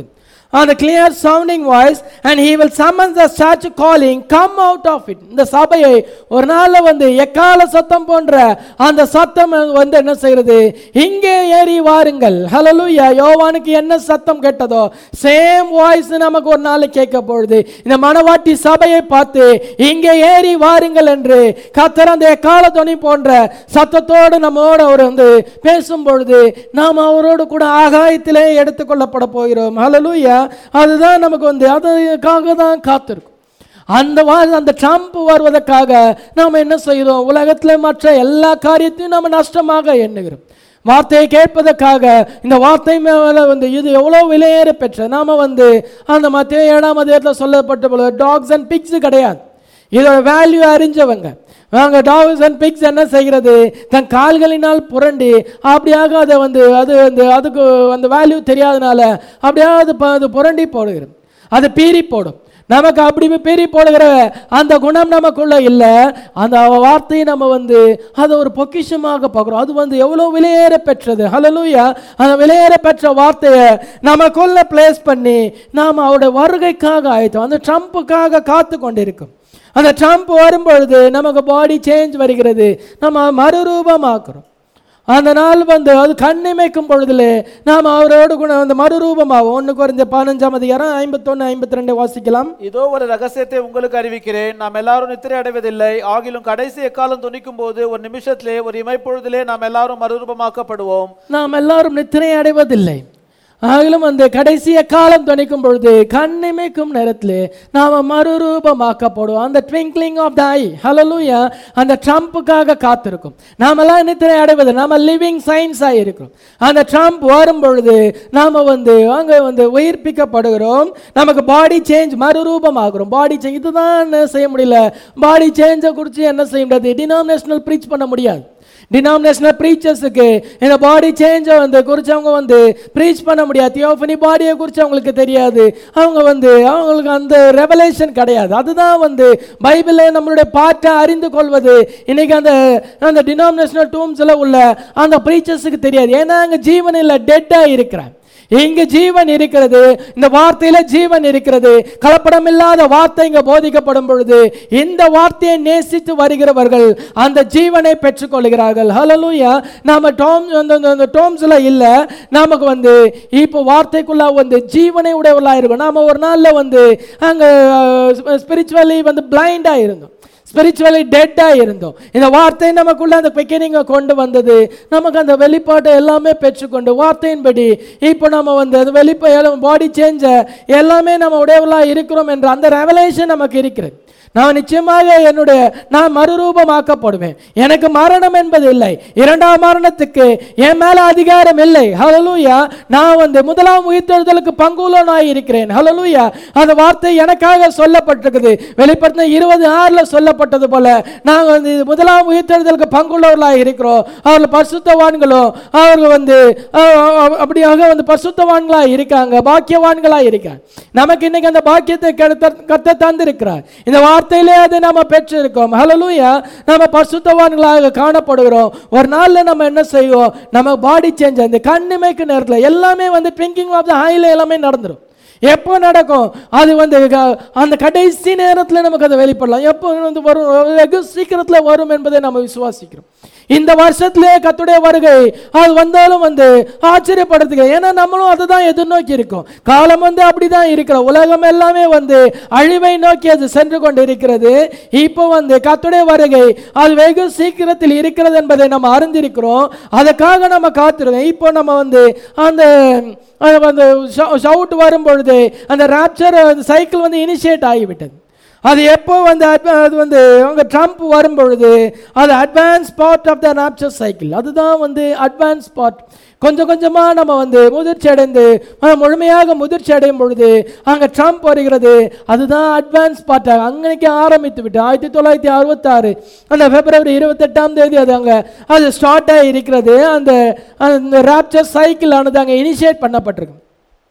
on a clear sounding voice and he will summon the church calling come out of it இந்த சபையை ஒரு நாள்ல வந்து எக்கால சத்தம் போன்ற அந்த சத்தம் வந்து என்ன செய்கிறது இங்கே ஏறி வாருங்கள் ஹalleluya யோவானுக்கு என்ன சத்தம் கேட்டதோ சேம் வாய்ஸ் நமக்கு ஒரு நாள் கேட்க பொழுது இந்த மணவாட்டி சபையை பார்த்து இங்கே ஏறி வாருங்கள் என்று கத்தர் அந்த எக்கால துணி போன்ற சத்தத்தோடு நம்மோடு அவர் வந்து பேசும் பொழுது நாம் அவரோடு கூட ஆகாயத்திலே எடுத்துக்கொள்ளப்பட போகிறோம் ஹalleluya அதுதான் நமக்கு வந்து அதுக்காக தான் காத்திருக்கும் அந்த வா அந்த ட்ரம்ப் வருவதற்காக நாம் என்ன செய்கிறோம் உலகத்தில் மற்ற எல்லா காரியத்தையும் நம்ம நஷ்டமாக எண்ணுகிறோம் வார்த்தையை கேட்பதற்காக இந்த வார்த்தை மேலே வந்து இது எவ்வளோ விலையேற பெற்ற நாம் வந்து அந்த மத்திய ஏழாம் அதிகாரத்தில் சொல்லப்பட்ட போல டாக்ஸ் அண்ட் பிக்ஸ் கிடையாது இதோட வேல்யூ அறிஞ்சவங்க நாங்கள் டாக்ஸ் அண்ட் பிக்ஸ் என்ன செய்கிறது தன் கால்களினால் புரண்டி அப்படியாக அதை வந்து அது வந்து அதுக்கு அந்த வேல்யூ தெரியாதனால அப்படியாக அது ப- அது புரண்டி போடுகிறது அது பீறி போடும் நமக்கு அப்படி பீறி போடுகிற அந்த குணம் நமக்குள்ள இல்லை அந்த வார்த்தையை நம்ம வந்து அதை ஒரு பொக்கிஷமாக பார்க்குறோம் அது வந்து எவ்வளோ விலையேற பெற்றது ஹalleluya அந்த விலையேற பெற்ற வார்த்தையை நமக்குள்ள பிளேஸ் பண்ணி நாம் அவருடைய வருகைக்காக ஆயத்தம் அந்த ட்ரம்ப்புக்காக காத்து கொண்டிருக்கும் அந்த ட்ரம்ப் வரும்பொழுது நமக்கு பாடி சேஞ்ச் வருகிறது நம்ம மறுரூபமாக்குறோம் அந்த நாள் வந்து அது கண்ணிமைக்கும் பொழுதுல நாம் அவரோடு கூட அந்த மறுரூபமாகும் ஒன்று குறைஞ்ச பதினஞ்சாம் அதிகாரம் ஐம்பத்தொன்று ஐம்பத்தி ரெண்டு வாசிக்கலாம் இதோ ஒரு ரகசியத்தை உங்களுக்கு அறிவிக்கிறேன் நாம் எல்லாரும் நித்திரை அடைவதில்லை ஆகிலும் கடைசி எக்காலம் துணிக்கும் போது ஒரு நிமிஷத்திலே ஒரு இமைப்பொழுதிலே நாம் எல்லாரும் மறுரூபமாக்கப்படுவோம் நாம் எல்லாரும் நித்திரை அடைவதில்லை ஆகிலும் அந்த கடைசிய காலம் துணிக்கும் பொழுது கண்ணிமைக்கும் நேரத்தில் நாம் மறுரூபமாக்கப்படுவோம் அந்த twinkling of the eye hallelujah அந்த ட்ரம்ப்புக்காக காத்திருக்கும் நாமெல்லாம் நித்திரை அடைவது நாம லிவிங் சயின்ஸாக இருக்கிறோம் அந்த ட்ரம்ப் வரும் பொழுது நாம் வந்து அங்கே வந்து உயிர்ப்பிக்கப்படுகிறோம் நமக்கு பாடி சேஞ்ச் மறுரூபமாகிறோம் பாடி சேஞ்ச் இதுதான் என்ன செய்ய முடியல பாடி சேஞ்சை குறித்து என்ன செய்ய முடியாது டினாமினேஷனல் ப்ரீச் பண்ண முடியாது டினாமினேஷனல் ப்ரீச்சர்ஸுக்கு இந்த பாடி சேஞ்சை வந்து குறித்து அவங்க வந்து ப்ரீச் பண்ண முடியாது தியோஃபனி பாடியை குறித்து அவங்களுக்கு தெரியாது அவங்க வந்து அவங்களுக்கு அந்த ரெவலேஷன் கிடையாது அதுதான் வந்து பைபிளில் நம்மளுடைய பாட்டை அறிந்து கொள்வது இன்னைக்கு அந்த அந்த டினாமினேஷனல் டூம்ஸில் உள்ள அந்த ப்ரீச்சர்ஸுக்கு தெரியாது ஏன்னா அங்கே ஜீவன் இல்லை டெட்டாக இருக்கிறேன் இங்கு ஜீவன் இருக்கிறது இந்த வார்த்தையில ஜீவன் இருக்கிறது கலப்படம் இல்லாத வார்த்தை இங்க போதிக்கப்படும் பொழுது இந்த வார்த்தையை நேசித்து வருகிறவர்கள் அந்த ஜீவனை பெற்றுக்கொள்கிறார்கள் ஹalleluya நாம டோம் அந்த அந்த- அந்த டோம்ஸ்ல இல்ல நமக்கு வந்து இப்போ வார்த்தைக்குள்ள வந்து ஜீவனை உடையவர்களா இருக்கும் நாம ஒரு நாள்ல வந்து அங்க ஸ்பிரிச்சுவலி வந்து பிளைண்டா இருந்தோம் ஸ்பிரிச்சுவலி டெட்டாக இருந்தோம் இந்த வார்த்தை நமக்குள்ள அந்த பெக்கினிங்கை கொண்டு வந்தது நமக்கு அந்த வெளிப்பாட்டை எல்லாமே பெற்றுக்கொண்டு வார்த்தையின்படி இப்போ நம்ம வந்து அந்த வெளிப்ப பாடி சேஞ்சை எல்லாமே நம்ம உடையவர்களாக இருக்கிறோம் என்ற அந்த ரெவலேஷன் நமக்கு இருக்கிறது நான் நிச்சயமாக என்னுடைய நான் மறுரூபமாக்கப்படுவேன் எனக்கு மரணம் என்பது இல்லை இரண்டாம் மரணத்துக்கு என் மேல அதிகாரம் இல்லை ஹalleluya நான் வந்து முதலாம் உயிர்த்தெழுதலுக்கு பங்குள்ளனாய் இருக்கிறேன் ஹalleluya அந்த வார்த்தை எனக்காக சொல்லப்பட்டிருக்குது வெளிப்படுத்தின இருபது ஆறுல சொல்லப்பட்டது போல நாங்கள் வந்து முதலாம் உயிர்த்தெழுதலுக்கு பங்குள்ளவர்களாக இருக்கிறோம் அவர்கள் பரிசுத்தவான்களும் அவர்கள் வந்து அஹ், அஹ், அப்படியாக வந்து பரிசுத்தவான்களாக இருக்காங்க பாக்கியவான்களாக இருக்காங்க நமக்கு இன்னைக்கு அந்த பாக்கியத்தை கெடுத்த கத்த தந்திருக்கிறார் இந்த வார்த்தையிலே அதை நம்ம பெற்றிருக்கோம் ஹalleluya நம்ம பரிசுத்தவான்களாக காணப்படுகிறோம் ஒரு நாள்ல நம்ம என்ன செய்வோம் நம்ம பாடி சேஞ்ச் அந்த கண்ணிமைக்கு நேரத்தில் எல்லாமே வந்து ட்ரிங்கிங் ஆஃப் த ஹைல எல்லாமே நடந்துடும் எப்போ நடக்கும் அது வந்து க- அந்த கடைசி நேரத்தில் நமக்கு அதை வெளிப்படலாம் எப்போ வந்து வரும் வெகு சீக்கிரத்தில் வரும் என்பதை நம்ம விசுவாசிக்கிறோம் இந்த வருஷத்திலே கத்துடைய வருகை அது வந்தாலும் வந்து ஆச்சரியப்படுத்துங்க ஏன்னா நம்மளும் அதை தான் எதிர்நோக்கி இருக்கோம் காலம் வந்து அப்படிதான் இருக்கிற உலகம் எல்லாமே வந்து அழிவை நோக்கி அது சென்று கொண்டு இருக்கிறது இப்போ வந்து கத்துடைய வருகை அது வெகு சீக்கிரத்தில் இருக்கிறது என்பதை நம்ம அறிந்திருக்கிறோம் அதுக்காக நம்ம காத்திருக்கோம் இப்போ நம்ம வந்து அந்த அது வந்து ஷவுட் வரும் பொழுது அந்த ராப்சர் சைக்கிள் வந்து இனிஷியேட் ஆகிவிட்டது அது எப்போ வந்து adva- அது வந்து அவங்க ட்ரம்ப் வரும் பொழுது அது advance part of the rapture cycle அதுதான் வந்து அட்வான்ஸ் பார்ட் கொஞ்சம் கொஞ்சமாக நம்ம வந்து முதிர்ச்சி அடைந்து அஹ், முழுமையாக முதிர்ச்சி அடையும் பொழுது அங்கே ட்ரம்ப் வருகிறது அதுதான் அட்வான்ஸ் பார்ட் அன்னைக்கு ஆரம்பித்து விட்டு ஆயிரத்தி தொள்ளாயிரத்தி அறுபத்தாறு அந்த பிப்ரவரி இருபத்தெட்டாம் தேதி அது அங்கே அது ஸ்டார்ட் ஆகி இருக்கிறது அந்த அந்த ராப்சர் சைக்கிள் ஆனது அங்கே இனிஷியேட் பண்ணப்பட்டிருக்கு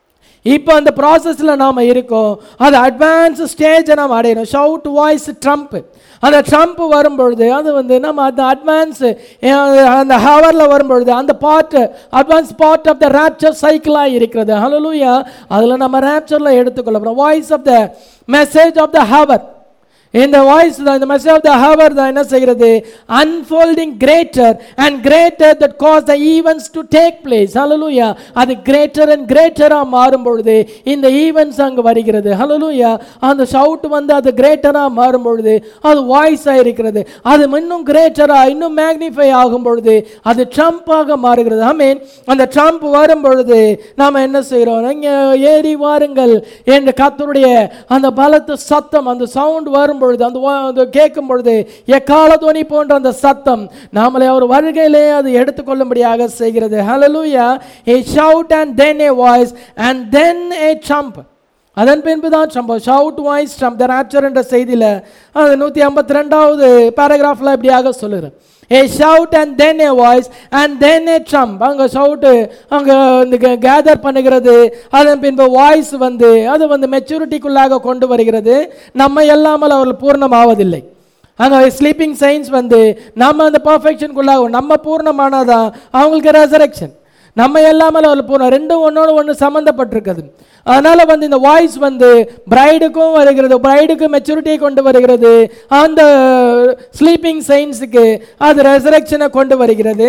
இப்போ அந்த ப்ராசஸில் நாம் இருக்கோம் அது அட்வான்ஸ் ஸ்டேஜை நாம் அடையணும் ஷவுட் வாய்ஸ் ட்ரம்ப் அந்த ட்ரம்ப் வரும்பொழுது அது வந்து நம்ம அந்த அட்வான்ஸ் அந்த ஹவரில் வரும்பொழுது அந்த part advance part of the rapture சைக்கிளாக இருக்கிறது ஹலலூயா அதில் நம்ம ரேப்சரில் எடுத்துக்கொள்ள போகிறோம் voice of the message of the hour இந்த வாய்ஸ் தான் இந்த மெசேஜ் ஆஃப் த ஹவர் தான் என்ன செய்கிறது unfolding greater and greater that cause the events to take place hallelujah அது கிரேட்டர் அண்ட் கிரேட்டராக மாறும் பொழுது இந்த ஈவெண்ட்ஸ் அங்கே வருகிறது ஹalleluya அந்த ஷவுட் வந்து அது கிரேட்டராக மாறும் பொழுது அது வாய்ஸாக இருக்கிறது அது இன்னும் கிரேட்டராக இன்னும் மேக்னிஃபை ஆகும் பொழுது அது ட்ரம்ப்பாக மாறுகிறது ஐ மீன் அந்த ட்ரம்ப் வரும் பொழுது நாம் என்ன செய்கிறோம் இங்கே ஏறி வாருங்கள் என்று கத்தருடைய அந்த பலத்த சத்தம் அந்த சவுண்ட் வரும் பொழுது அந்த வா- அது கேட்கும் பொழுது எக்கால துணி போன்ற அந்த சத்தம் நாமளை அவர் வருகையிலே அது எடுத்துக்கொள்ளும்படியாக செய்கிறது ஹalleluya a shout and then a voice and then a trump அதன் பின்பு தான் சம்பவம் shout voice trump the rapture என்ற செய்தியில் அது நூற்றி ஐம்பத்தி ரெண்டாவது பேராகிராஃபில் இப்படியாக சொல்லுகிறேன் a shout and then a voice and then a trump அங்கே ஷவுட்டு அங்கே இந்த கேதர் பண்ணுகிறது அதன் பின்பு வாய்ஸ் வந்து அது வந்து மெச்சூரிட்டிக்குள்ளாக கொண்டு வருகிறது நம்ம இல்லாமல் அவர்கள் பூர்ணமாவதில்லை அங்கே ஸ்லீப்பிங் சயின்ஸ் வந்து நம்ம அந்த பர்ஃபெக்ஷனுக்குள்ளாக நம்ம பூர்ணமானதான் அவங்களுக்கு ரெசரெக்ஷன் நம்ம இல்லாமல் அவர்கள் பூர்ணம் ரெண்டும் ஒன்றோடு ஒன்று சம்மந்தப்பட்டிருக்குது அதனால வந்து இந்த வாய்ஸ் வந்து பிரைடுக்கும் வருகிறது பிரைடுக்கு மெச்சூரிட்டியை கொண்டு வருகிறது அந்த ஸ்லீப்பிங் சயின்ஸுக்கு அது ரெசரெக்ஷனை கொண்டு வருகிறது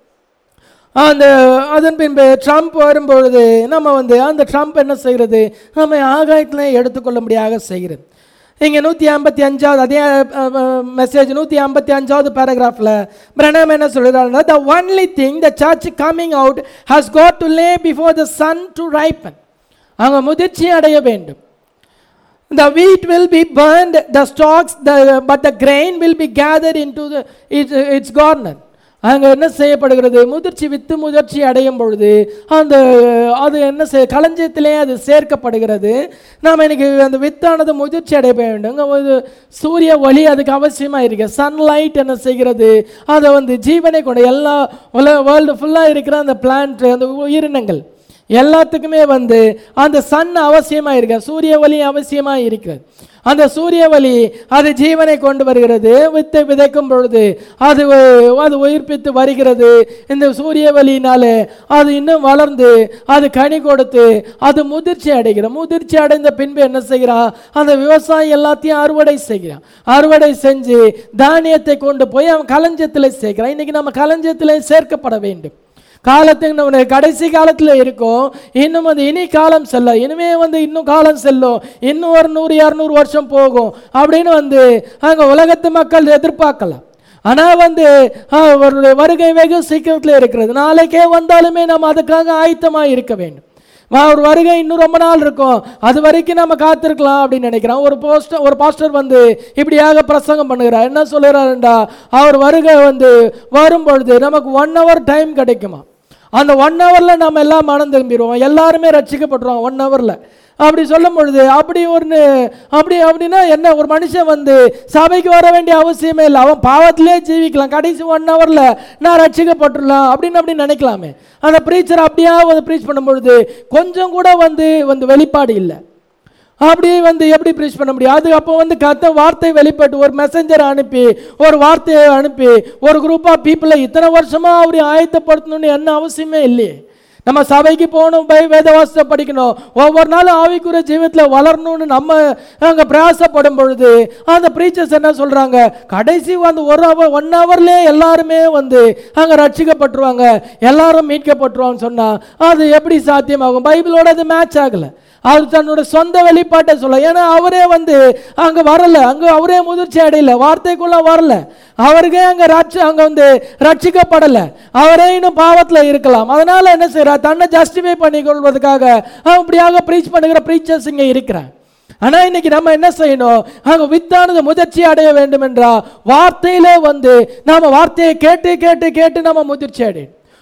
அந்த அதன் பின்பு ட்ரம்ப் வரும்பொழுது நம்ம வந்து அந்த ட்ரம்ப் என்ன செய்கிறது நம்ம ஆகாயத்தில் எடுத்துக்கொள்ளும்படியாக செய்கிறது இங்கே நூற்றி ஐம்பத்தி அஞ்சாவது அதே மெசேஜ் நூற்றி ஐம்பத்தி அஞ்சாவது பேராகிராஃபில் பிரணம் என்ன சொல்கிறாருன்னா the only thing the church coming out has God to lay before the sun to ripen அவங்க முதிர்ச்சி அடைய வேண்டும் The wheat will be burned, the stalks, the, but the grain will be gathered into the, its, its garner. அங்கே என்ன செய்யப்படுகிறது முதிர்ச்சி with முதிர்ச்சி அடையும் பொழுது அந்த அது என்ன செய் களஞ்சியத்திலே அது சேர்க்கப்படுகிறது நாம் இன்னைக்கு அந்த வித்தானது முதிர்ச்சி அடைய வேண்டும் இங்க ஒரு சூரிய ஒளி அதுக்கு அவசியமாக இருக்கு சன்லைட் என்ன செய்கிறது அதை வந்து ஜீவனை கொண்ட எல்லா உலக வேர்ல்டு ஃபுல்லாக இருக்கிற அந்த பிளான்ட் அந்த உயிரினங்கள் எல்லாத்துக்குமே வந்து அந்த சன் அவசியமாக இருக்க சூரிய ஒளி அவசியமாக இருக்கிறது அந்த சூரிய ஒளி அது ஜீவனை கொண்டு வருகிறது வித்தை விதைக்கும் பொழுது அது ஒ- அது உயிர்ப்பித்து வருகிறது இந்த சூரிய ஒளியினாலே அது இன்னும் வளர்ந்து அது கனி கொடுத்து அது முதிர்ச்சி அடைகிற முதிர்ச்சி அடைந்த பின்பு என்ன செய்கிறான் அந்த விவசாயி எல்லாத்தையும் அறுவடை செய்கிறான் அறுவடை செஞ்சு தானியத்தை கொண்டு போய் அவன் களஞ்சியத்தில் சேர்க்கிறான் இன்னைக்கு நம்ம களஞ்சியத்தில் சேர்க்கப்பட வேண்டும் காலத்துக்கு நம்ம கடைசி காலத்தில் இருக்கோம் இன்னும் அது இனி காலம் செல்ல இனிமே வந்து இன்னும் காலம் செல்லும் இன்னும் ஒரு நூறு இரநூறு வருஷம் போகும் அப்படின்னு வந்து அங்கே உலகத்து மக்கள் எதிர்பார்க்கலாம் ஆனால் வந்து ஆ, அவருடைய வருகை வெகு சீக்கிரத்தில் இருக்கிறது நாளைக்கே வந்தாலுமே நம்ம அதுக்காக ஆயத்தமாக இருக்க வேண்டும் வா, ஒரு வருகை இன்னும் ரொம்ப நாள் இருக்கும் அது வரைக்கும் நம்ம காத்திருக்கலாம் அப்படின்னு நினைக்கிறோம் ஒரு போஸ்டர் ஒரு பாஸ்டர் வந்து இப்படியாக பிரசங்கம் பண்ணுகிறார் என்ன சொல்லுகிறாருண்டா அவர் வருகை வந்து வரும் பொழுது நமக்கு ஒன் ஹவர் டைம் கிடைக்குமா அந்த ஒன் ஹவரில் நம்ம எல்லாம் மனம் திரும்பிடுவோம் எல்லாருமே ரட்சிக்கப்பட்டுருவோம் ஒன் ஹவரில் அப்படி சொல்லும் பொழுது அப்படி ஒன்று அப்படி அப்படின்னா என்ன ஒரு மனுஷன் வந்து சபைக்கு வர வேண்டிய அவசியமே இல்லை அவன் பாவத்திலே ஜீவிக்கலாம் கடைசி ஒன் ஹவரில் நான் ரட்சிக்கப்பட்டுடலாம் அப்படின்னு அப்படி நினைக்கலாமே அந்த ப்ரீச்சர் அப்படியே வந்து ப்ரீச் பண்ணும் பொழுது கொஞ்சம் கூட வந்து வந்து வெளிப்பாடு இல்லை அப்படியே வந்து எப்படி ப்ரீச் பண்ண முடியும் அது அப்போ வந்து கத்த வார்த்தை வெளிப்பட்டு ஒரு மெசஞ்சரை அனுப்பி ஒரு வார்த்தையை அனுப்பி ஒரு குரூப் ஆஃப் பீப்புளை இத்தனை வருஷமா அப்படி ஆயத்தப்படுத்தணும்னு என்ன அவசியமே இல்லையே நம்ம சபைக்கு போகணும் பை வேதவாசத்தை படிக்கணும் ஒவ்வொரு நாளும் ஆவிக்குரிய ஜீவத்தில் வளரணும்னு நம்ம அங்கே பிரயாசப்படும் பொழுது அந்த ப்ரீச்சர்ஸ் என்ன சொல்கிறாங்க கடைசி வந்து ஒரு ஹவர் ஒன் ஹவர்லேயே எல்லாருமே வந்து அங்கே ரட்சிக்கப்பட்டுருவாங்க எல்லாரும் மீட்கப்பட்டுருவாங்கன்னு சொன்னால் அது எப்படி சாத்தியமாகும் பைபிளோட அது மேட்ச் ஆகலை அவர் தன்னோட சொந்த வெளிப்பாட்டை சொல்ல ஏன்னா அவரே வந்து அங்க வரல அங்க அவரே முதிர்ச்சி அடையல வார்த்தைக்குள்ள வரல அவருக்கே அங்க ரட்ச அங்க வந்து ரட்சிக்கப்படல அவரே இன்னும் பாவத்துல இருக்கலாம் அதனால என்ன செய்யறா தன்னை ஜஸ்டிஃபை பண்ணி கொள்வதற்காக அவன் இப்படியாக ப்ரீச் பண்ணுகிற ப்ரீச்சர்ஸ் இங்க இருக்கிறான் ஆனா இன்னைக்கு நம்ம என்ன செய்யணும் அங்க வித்தானது முதிர்ச்சி அடைய வேண்டும் என்றா வார்த்தையிலே வந்து நாம வார்த்தையை கேட்டு கேட்டு கேட்டு நம்ம முதிர்ச்சி அடையணும்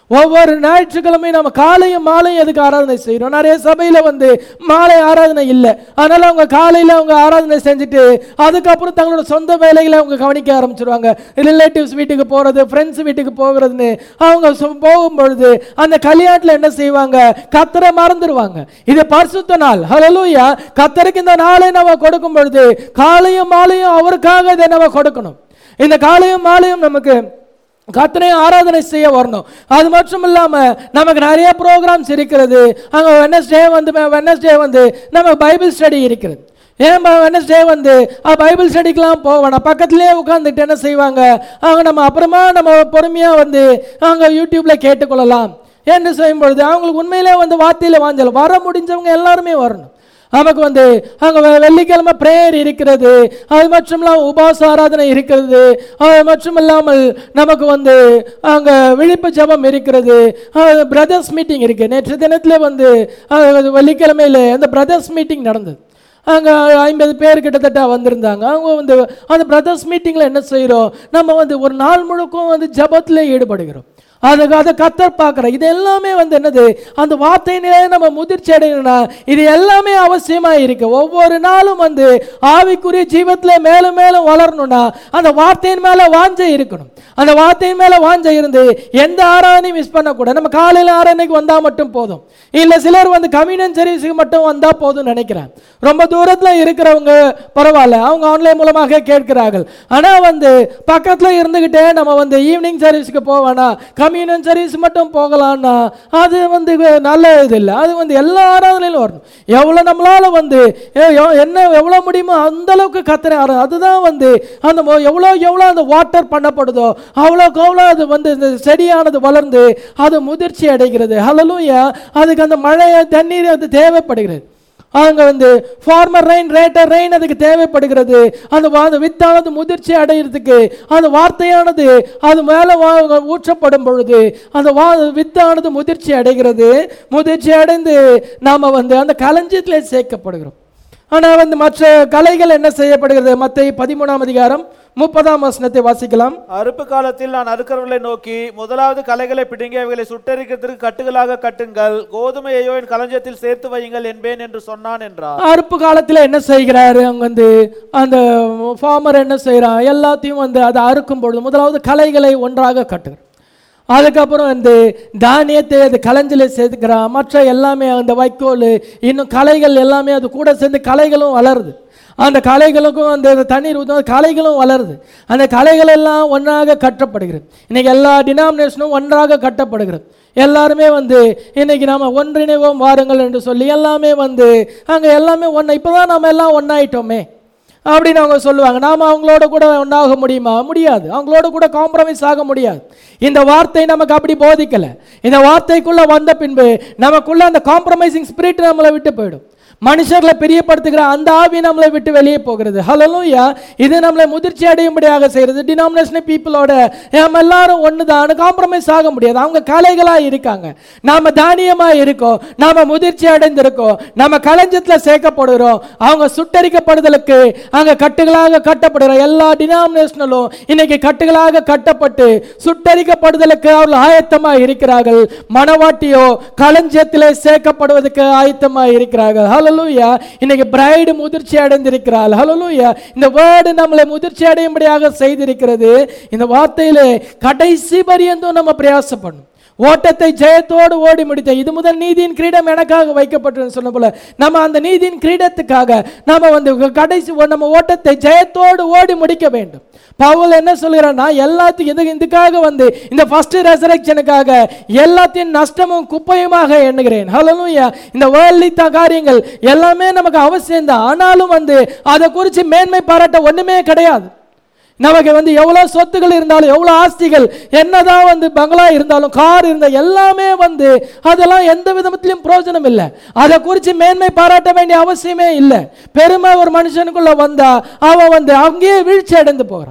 ஒவ்வொரு ஞாயிற்றுக்கிழமையும் நம்ம காலையும் மாலையும் எதுக்கு ஆராதனை செய்கிறோம் நிறைய சபையில் வந்து மாலை ஆராதனை இல்லை அதனால அவங்க காலையில் அவங்க ஆராதனை செஞ்சுட்டு அதுக்கப்புறம் தங்களோட சொந்த வேலைகளை அவங்க கவனிக்க ஆரம்பிச்சிருவாங்க ரிலேட்டிவ்ஸ் வீட்டுக்கு போகிறது ஃப்ரெண்ட்ஸ் வீட்டுக்கு போகிறதுன்னு அவங்க சு- போகும்பொழுது அந்த கல்யாணத்தில் என்ன செய்வாங்க கத்தரை மறந்துடுவாங்க இது பரிசுத்த நாள் ஹalleluya கத்தருக்கு இந்த நாளை நம்ம கொடுக்கும் பொழுது காலையும் மாலையும் அவருக்காக இதை நம்ம கொடுக்கணும் இந்த காலையும் மாலையும் நமக்கு கத்தனையும் ஆராதனை செய்ய வரணும் அது மட்டும் இல்லாம நமக்கு நிறைய ப்ரோக்ராம்ஸ் இருக்கிறது அங்க வெனஸ்டே வந்து வெனஸ்டே வந்து நம்ம பைபிள் ஸ்டடி இருக்கிறது ஏன் வெனஸ்டே வந்து அஹ், பைபிள் ஸ்டடிக்கெலாம் போவேணாம் பக்கத்துலேயே உட்காந்துட்டு என்ன செய்வாங்க அவங்க நம்ம அப்புறமா நம்ம பொறுமையாக வந்து அங்கே யூடியூப்பில் கேட்டுக்கொள்ளலாம் என்று செய்யும் பொழுது அவங்களுக்கு உண்மையிலே வந்து வார்த்தையில் வாஞ்சல் வர முடிஞ்சவங்க எல்லாருமே வரணும் நமக்கு வந்து அங்கே வெள்ளிக்கிழமை ப்ரேயர் இருக்கிறது அது மட்டும் இல்லாமல் உபாச ஆராதனை இருக்கிறது அது மட்டும் இல்லாமல் நமக்கு வந்து அங்கே விழிப்பு ஜெபம் இருக்கிறது பிரதர்ஸ் மீட்டிங் இருக்கு நேற்று தினத்தில் வந்து அஹ், வெள்ளிக்கிழமையில் அந்த பிரதர்ஸ் மீட்டிங் நடந்தது அங்கே ஐம்பது பேர் கிட்டத்தட்ட வந்திருந்தாங்க அவங்க வந்து அந்த பிரதர்ஸ் மீட்டிங்கில் என்ன செய்கிறோம் நம்ம வந்து ஒரு நாள் முழுக்கும் வந்து ஜெபத்தில் ஈடுபடுகிறோம் அதுக்கு அதை கத்தர் பார்க்குற இது எல்லாமே வந்து என்னது அந்த வார்த்தையிலே நம்ம முதிர்ச்சி அடையணும்னா இது எல்லாமே அவசியமாக இருக்கு ஒவ்வொரு நாளும் வந்து ஆவிக்குரிய ஜீவத்தில் மேலும் மேலும் வளரணும்னா அந்த வார்த்தையின் மேலே வாஞ்சை இருக்கணும் அந்த வார்த்தையின் மேலே வாஞ்சை இருந்து எந்த ஆராதனையும் மிஸ் பண்ணக்கூடாது நம்ம காலையில் ஆராதனைக்கு வந்தால் மட்டும் போதும் இல்லை சிலர் வந்து கம்யூனியன் சர்வீஸுக்கு மட்டும் வந்தால் போதும்னு நினைக்கிறேன் ரொம்ப தூரத்தில் இருக்கிறவங்க பரவாயில்ல அவங்க ஆன்லைன் மூலமாக கேட்கிறார்கள் ஆனால் வந்து பக்கத்தில் இருந்துக்கிட்டே நம்ம வந்து ஈவினிங் சர்வீஸுக்கு போவேனா கம்யூனியன் சர்வீஸ் மட்டும் போகலான்னா அது வந்து நல்ல இது இல்லை அது வந்து எல்லா ஆராதனையிலும் வரணும் எவ்வளோ நம்மளால வந்து எ- எ- என்ன எவ்வளோ முடியுமோ அந்த அளவுக்கு கத்துற ஆரா அதுதான் வந்து அந்த மொ- எவ்வளோ எவ்வளோ அந்த வாட்டர் பண்ணப்படுதோ அவ்வளோக்கு அவ்வளோ அது வந்து இந்த செடியானது வளர்ந்து அது முதிர்ச்சி அடைகிறது ஹலலூயா அதுக்கு அந்த மழை தண்ணீர் அது தேவைப்படுகிறது அங்க வந்து ஃபார்மர் ரெயின் ரேட்டர் ரெயின் அதுக்கு தேவைப்படுகிறது அந்த வா- அந்த வித்தானது முதிர்ச்சி அடைகிறதுக்கு அந்த வார்த்தையானது அது மேலே ஊற்றப்படும் பொழுது அந்த வா வித்தானது முதிர்ச்சி அடைகிறது முதிர்ச்சி அடைந்து நாம வந்து அந்த களஞ்சியத்திலே சேர்க்கப்படுகிறோம் ஆனால் வந்து மற்ற கலைகள் என்ன செய்யப்படுகிறது மற்ற பதிமூணாம் அதிகாரம் முப்பதாம் வசனத்தை வாசிக்கலாம் அறுப்பு காலத்தில் நான் அறுக்கிறவர்களை நோக்கி முதலாவது களைகளை பிடுங்கி அவைகளை சுட்டரிக்கிறதுக்கு கட்டுகளாக கட்டுங்கள் கோதுமையையோ என் களஞ்சியத்தில் சேர்த்து வையுங்கள் என்பேன் என்று சொன்னான் என்றார் அறுப்பு காலத்தில் என்ன செய்கிறாரு அவங்க வந்து அந்த ஃபார்மர் என்ன செய்கிறான் எல்லாத்தையும் வந்து அதை அறுக்கும் பொழுது முதலாவது களைகளை ஒன்றாக கட்டுகிறார் அதுக்கப்புறம் வந்து தானியத்தை அது களஞ்சில சேர்த்துக்கிறான் மற்ற எல்லாமே அந்த வைக்கோல் இன்னும் களைகள் எல்லாமே அது கூட சேர்ந்து களைகளும் வளருது அந்த களைகளுக்கும் அந்த தண்ணீர் ஊற்றும் களைகளும் வளருது அந்த களைகள் எல்லாம் ஒன்றாக கட்டப்படுகிறது இன்னைக்கு எல்லா டினாமினேஷனும் ஒன்றாக கட்டப்படுகிறது எல்லாருமே வந்து இன்னைக்கு நாம ஒன்றிணைவோம் வாருங்கள் என்று சொல்லி எல்லாமே வந்து அங்கே எல்லாமே ஒன்று இப்போ தான் நம்ம எல்லாம் ஒன்றாயிட்டோமே அப்படின்னு அவங்க சொல்லுவாங்க நாம அவங்களோட கூட ஒன்றாக முடியுமா முடியாது அவங்களோட கூட காம்ப்ரமைஸ் ஆக முடியாது இந்த வார்த்தை நமக்கு அப்படி போதிக்கல இந்த வார்த்தைக்குள்ள வந்த பின்பு நமக்குள்ள அந்த காம்ப்ரமைசிங் ஸ்பிரிட் நம்மளை விட்டு போயிடும் மனுஷர்களை பிரியப்படுத்துகிற அந்த ஆவி நம்மளை விட்டு வெளியே போகிறது ஹலலூயா இது நம்மளை முதிர்ச்சி அடையும்படியாக செய்கிறது டினாமினேஷன் பீப்புளோட நம்ம எல்லாரும் ஒன்று தான் காம்ப்ரமைஸ் ஆக முடியாது அவங்க கலைகளாக இருக்காங்க நாம தானியமாக இருக்கோம் நாம முதிர்ச்சி அடைந்திருக்கோம் நம்ம களஞ்சத்தில் சேர்க்கப்படுகிறோம் அவங்க சுட்டரிக்கப்படுதலுக்கு அங்கே கட்டுகளாக கட்டப்படுகிற எல்லா டினாமினேஷனலும் இன்னைக்கு கட்டுகளாக கட்டப்பட்டு சுட்டரிக்கப்படுதலுக்கு அவர்கள் ஆயத்தமாக இருக்கிறார்கள் மணவாட்டியோ களஞ்சியத்திலே சேர்க்கப்படுவதற்கு ஆயத்தமாக இருக்கிறார்கள் ஹalleluya இன்னைக்கு பிரைடு முதிர்ச்சி அடைந்திருக்கிறாள் ஹalleluya இந்த வேர்டு நம்மளை முதிர்ச்சி அடையும்படியாக செய்திருக்கிறது இந்த வார்த்தையிலே கடைசி பரியந்தும் நம்ம பிரயாசப்படணும் ஓட்டத்தை ஜெயத்தோடு ஓடி முடித்த இது முதல் நீதியின் கிரீடம் எனக்காக வைக்கப்பட்டது சொன்ன போல நம்ம அந்த நீதியின் கிரீடத்துக்காக நாம வந்து கடைசி ஓ- நம்ம ஓட்டத்தை ஜெயத்தோடு ஓடி முடிக்க வேண்டும் பவுல் என்ன சொல்கிறான்னா எல்லாத்தையும் இது இதுக்காக வந்து இந்த ஃபர்ஸ்ட் ரெசரக்ஷனுக்காக எல்லாத்தையும் நஷ்டமும் குப்பையுமாக எண்ணுகிறேன் ஹalleluya இந்த வேர்ல்ட்லி காரியங்கள் எல்லாமே நமக்கு அவசியம் தான் ஆனாலும் வந்து அதை குறித்து மேன்மை பாராட்ட ஒண்ணுமே கிடையாது நமக்கு வந்து எவ்வளோ சொத்துகள் இருந்தாலும் எவ்வளோ ஆஸ்திகள் என்னதான் வந்து பங்களா இருந்தாலும் கார் இருந்தால் எல்லாமே வந்து அதெல்லாம் எந்த விதத்திலும் பிரயோஜனம் இல்லை அதை குறித்து மேன்மை பாராட்ட வேண்டிய அவசியமே இல்லை பெருமை ஒரு மனுஷனுக்குள்ள வந்தா அவன் வந்து அங்கேயே வீழ்ச்சி அடைந்து போகிறான்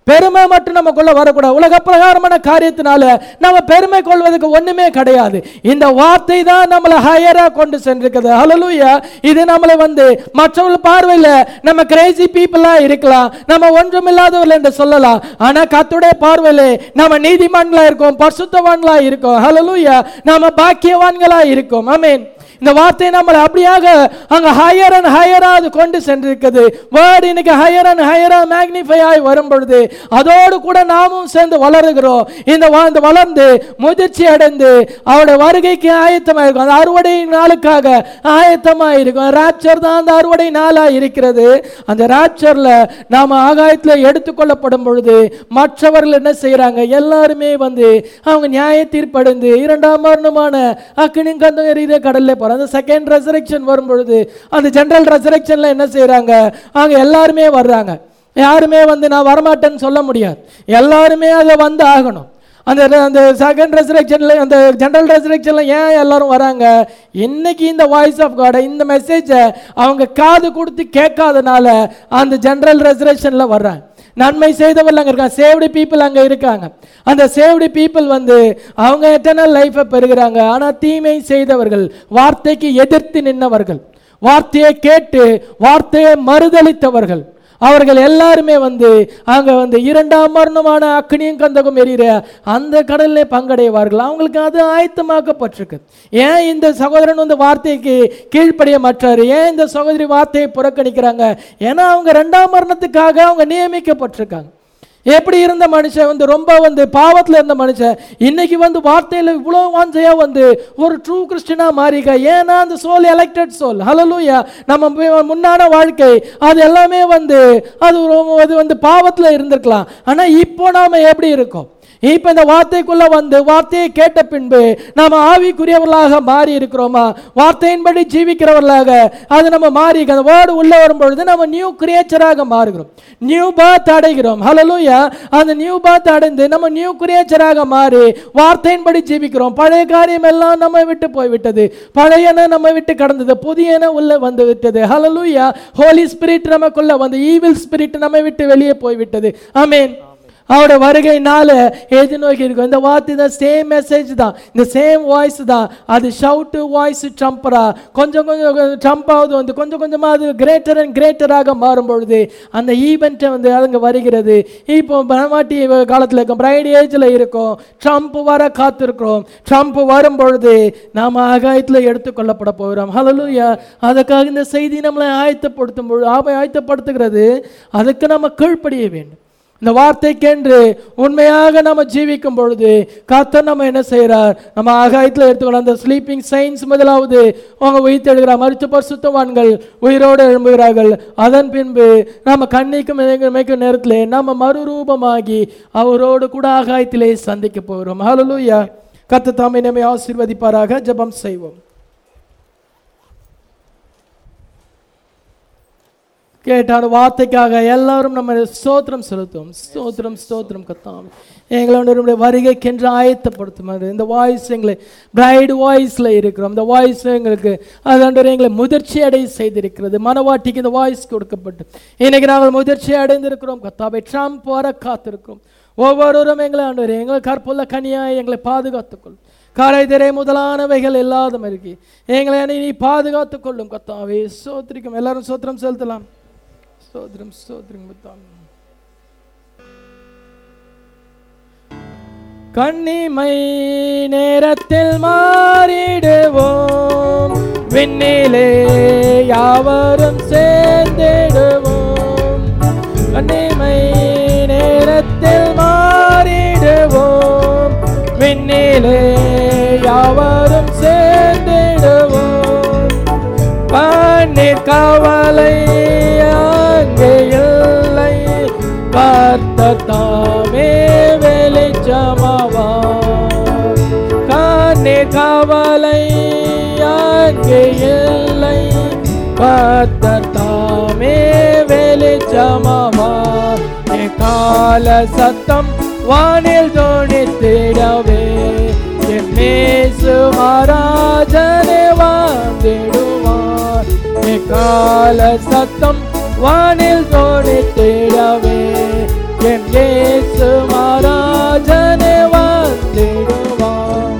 பெருமை மட்டும் நமக்குள்ள வரக்கூடாது உலக பிரகாரமான காரியத்தினால நம்ம பெருமை கொள்வதற்கு ஒண்ணுமே கிடையாது இந்த வார்த்தை தான் நம்மளை ஹையரா கொண்டு சென்றிருக்குது ஹalleluya இது நம்மளை வந்து மற்றவர்கள் பார்வையில நம்ம கிரேசி பீப்புளா இருக்கலாம் நம்ம ஒன்றுமில்லாதவர்கள் என்று சொல்லலாம் ஆனா கத்துடைய பார்வையில நம்ம நீதிமான்களா இருக்கோம் பரிசுத்தவான்களா இருக்கோம் ஹalleluya நம்ம பாக்கியவான்களா இருக்கோம் ஆமென் இந்த வார்த்தை நம்மளை அப்படியாக அங்க ஹையர் அண்ட் ஹையரா அது கொண்டு சென்றிருக்குது வேர்டு இன்னைக்கு ஹையர் அண்ட் ஹையரா மேக்னிஃபை ஆகி வரும் பொழுது அதோடு கூட நாமும் சேர்ந்து வளருகிறோம் இந்த வா- இந்த வளர்ந்து முதிர்ச்சி அடைந்து அவருடைய வருகைக்கு ஆயத்தமாக இருக்கும் அந்த அறுவடை நாளுக்காக ஆயத்தமாக இருக்கும் ராப்சர் தான் அந்த அறுவடை நாளா இருக்கிறது அந்த ராப்சர்ல நாம ஆகாயத்துல எடுத்துக்கொள்ளப்படும் பொழுது மற்றவர்கள் என்ன செய்யறாங்க எல்லாருமே வந்து அவங்க நியாய தீர்ப்படைந்து இரண்டாம் மரணமான அக்கினி கந்தம் எரியுத கடல்ல போறாங்க அந்த செகண்ட் ரெசரெக்ஷன் வரும் பொழுது அந்த ஜெனரல் ரெசரெக்ஷன்ல என்ன செய்றாங்க அவங்க எல்லாருமே வர்றாங்க யாருமே வந்து நான் வரமாட்டேன்னு சொல்ல முடியாது எல்லாருமே அதை வந்து ஆகணும் அந்த அந்த செகண்ட் ரெசரெக்ஷனில் அந்த ஜெனரல் ரெசரெக்ஷனில் ஏன் எல்லாரும் வராங்க இன்னைக்கு இந்த வாய்ஸ் ஆஃப் காடை இந்த மெசேஜை அவங்க காது கொடுத்து கேட்காதனால அந்த ஜெனரல் ரெசரெக்ஷனில் வர்றாங்க நன்மை செய்தவர்கள் அங்கே இருக்காங்க சேவ்டு பீப்புள் அங்கே இருக்காங்க அந்த சேவ்டு பீப்புள் வந்து அவங்க எட்டர்னல் லைஃப்பை பெறுகிறாங்க ஆனால் தீமை செய்தவர்கள் வார்த்தைக்கு எதிர்த்து நின்றவர்கள் வார்த்தையை கேட்டு வார்த்தையை மறுதளித்தவர்கள் அவர்கள் எல்லாருமே வந்து அங்க வந்து இரண்டாம் மரணமான அக்னியும் கந்தகம் எரியிற அந்த கடல்ல பங்கடைவார்கள் அவங்களுக்கு அது ஆயத்தமாக்கப்பட்டிருக்கு ஏன் இந்த சகோதரன் வந்து வார்த்தைக்கு கீழ்ப்படிய மாற்றாரு ஏன் இந்த சகோதரி வார்த்தையை புறக்கணிக்கிறாங்க ஏன்னா அவங்க ரெண்டாம் மரணத்துக்காக அவங்க நியமிக்கப்பட்டிருக்காங்க எப்படி இருந்த மனுஷன் வந்து ரொம்ப வந்து பாவத்தில் இருந்த மனுஷன் இன்னைக்கு வந்து வார்த்தையில் இவ்வளோ வாஞ்சையா வந்து ஒரு ட்ரூ கிறிஸ்டினா மாறிக்க ஏன்னா அந்த சோல் எலெக்டட் சோல் ஹலலூயா நம்ம மு- முன்னான வாழ்க்கை அது எல்லாமே வந்து அது ஒரு- அது வந்து பாவத்தில் இருந்திருக்கலாம் ஆனால் இப்போ நாம எப்படி இருக்கோம் இப்போ இந்த வார்த்தைக்குள்ள வந்து வார்த்தையை கேட்ட பின்பு நாம ஆவிக்குரியவர்களாக மாறி இருக்கிறோமா வார்த்தையின்படி ஜீவிக்கிறவர்களாக அது நம்ம மாறி அந்த வேர்டு உள்ள வரும் பொழுது நம்ம நியூ கிரியேச்சராக மாறுகிறோம் நியூ பாத் அடைகிறோம் ஹalleluya அந்த நியூ பாத் அடைந்து நம்ம நியூ கிரியேச்சராக மாறி வார்த்தையின்படி ஜீவிக்கிறோம் பழைய காரியம் எல்லாம் நம்ம விட்டு போய்விட்டது பழையன நம்ம விட்டு கடந்தது புதியன உள்ள வந்து விட்டது ஹalleluya ஹோலி ஸ்பிரிட் நமக்குள்ள வந்து ஈவில் ஸ்பிரிட் நம்ம விட்டு வெளியே போய்விட்டது ஆமென் அவருடைய வருகைனால எது நோக்கி இருக்கும் இந்த வார்த்தை தான் சேம் மெசேஜ் தான் இந்த சேம் வாய்ஸ் தான் அது ஷவுட்டு வாய்ஸ் ட்ரம்பரா கொஞ்சம் கொஞ்சம் ட்ரம்ப் ஆகுது வந்து கொஞ்சம் கொஞ்சமாக அது கிரேட்டர் அண்ட் கிரேட்டராக மாறும் பொழுது அந்த ஈவெண்ட்டை வந்து அங்கே வருகிறது இப்போ பனமாட்டி காலத்தில் இருக்கும் பிரைட் ஏஜில் இருக்கும் ட்ரம்ப் வர காத்திருக்கிறோம் ட்ரம்ப் வரும் பொழுது நாம் ஆகாயத்தில் எடுத்துக்கொள்ளப்பட போகிறோம் ஹalleluya அதுக்காக இந்த செய்தி நம்மளை ஆயத்தப்படுத்தும் பொழுது ஆப- ஆயத்தப்படுத்துகிறது அதுக்கு நம்ம கீழ்ப்படிய வேண்டும் இந்த வார்த்தைக்கென்று உண்மையாக நம்ம ஜீவிக்கும் பொழுது கர்த்தர் நம்ம என்ன செய்கிறார் நம்ம ஆகாயத்தில் எடுத்துக்கொள்ள அந்த ஸ்லீப்பிங் சயின்ஸ் முதலாவது அவங்க உயிர்த்தெழுகிறார் மருத்துவ பரிசுத்தவான்கள் உயிரோடு எழும்புகிறார்கள் அதன் பின்பு நம்ம கண்ணிக்கும் மேய்க்கும் நேரத்தில் நம்ம மறுரூபமாகி அவரோடு கூட ஆகாயத்திலே சந்திக்க போகிறோம் ஹalleluya கர்த்தர் தாமே நம்மை ஆசீர்வதிப்பாராக ஜெபம் செய்வோம் கேட்டான வார்த்தைக்காக எல்லாரும் நம்ம ஸ்தோத்திரம் செலுத்துவோம் ஸ்தோத்திரம் ஸ்தோத்திரம் கத்தாம் எங்களோட வருகைக்கென்று ஆயத்தப்படுத்தும் இந்த வாய்ஸ் எங்களை பிரைடு வாய்ஸில் இருக்கிறோம் இந்த வாய்ஸ் எங்களுக்கு அதாண்டு எங்களை முதிர்ச்சி அடைய செய்திருக்கிறது மனவாட்டிக்கு இந்த வாய்ஸ் கொடுக்கப்பட்டு இன்னைக்கு நாங்கள் முதிர்ச்சி அடைந்திருக்கிறோம் கத்தாவை ட்ரம்ப் வர காத்திருக்கிறோம் ஒவ்வொருவரும் எங்களை ஆண்டு எங்களை கற்புள்ள கனியாய் எங்களை பாதுகாத்துக்கொள்ளும் காரைதிரை முதலானவைகள் இல்லாத மாதிரி எங்களை நீ பாதுகாத்துக் கொள்ளும் கத்தாவே சோத்திரிக்கும் எல்லாரும் சோத்திரம் செலுத்தலாம் ஸ்தோத்திரம் ஸ்தோத்திரம் கத்தாவே. கண்ணிமை நேரத்தில் மாறிடுவோம் விண்ணிலே யாவரும் சேர்ந்திடுவோம் கண்ணிமை நேரத்தில் மாறிடுவோம் விண்ணிலே யாவரும் சேர்ந்திடுவோம் கண்ணீர் கவலை அங்கே இல்லை கர்த்தர் தாமே வெளிச்சமாவா கண்ணீர் கவலை அங்கே இல்லை கர்த்தர் தாமே வெளிச்சமாவா என் கால சத்தம் வானில் தோணித்திடவே என் மேசு மகாராஜனே வாழ்ந்திடுவார் என் கால சத்தம் வானில் தோணித்திடவே என் இயேசு மகாராஜனே வந்திடுவார்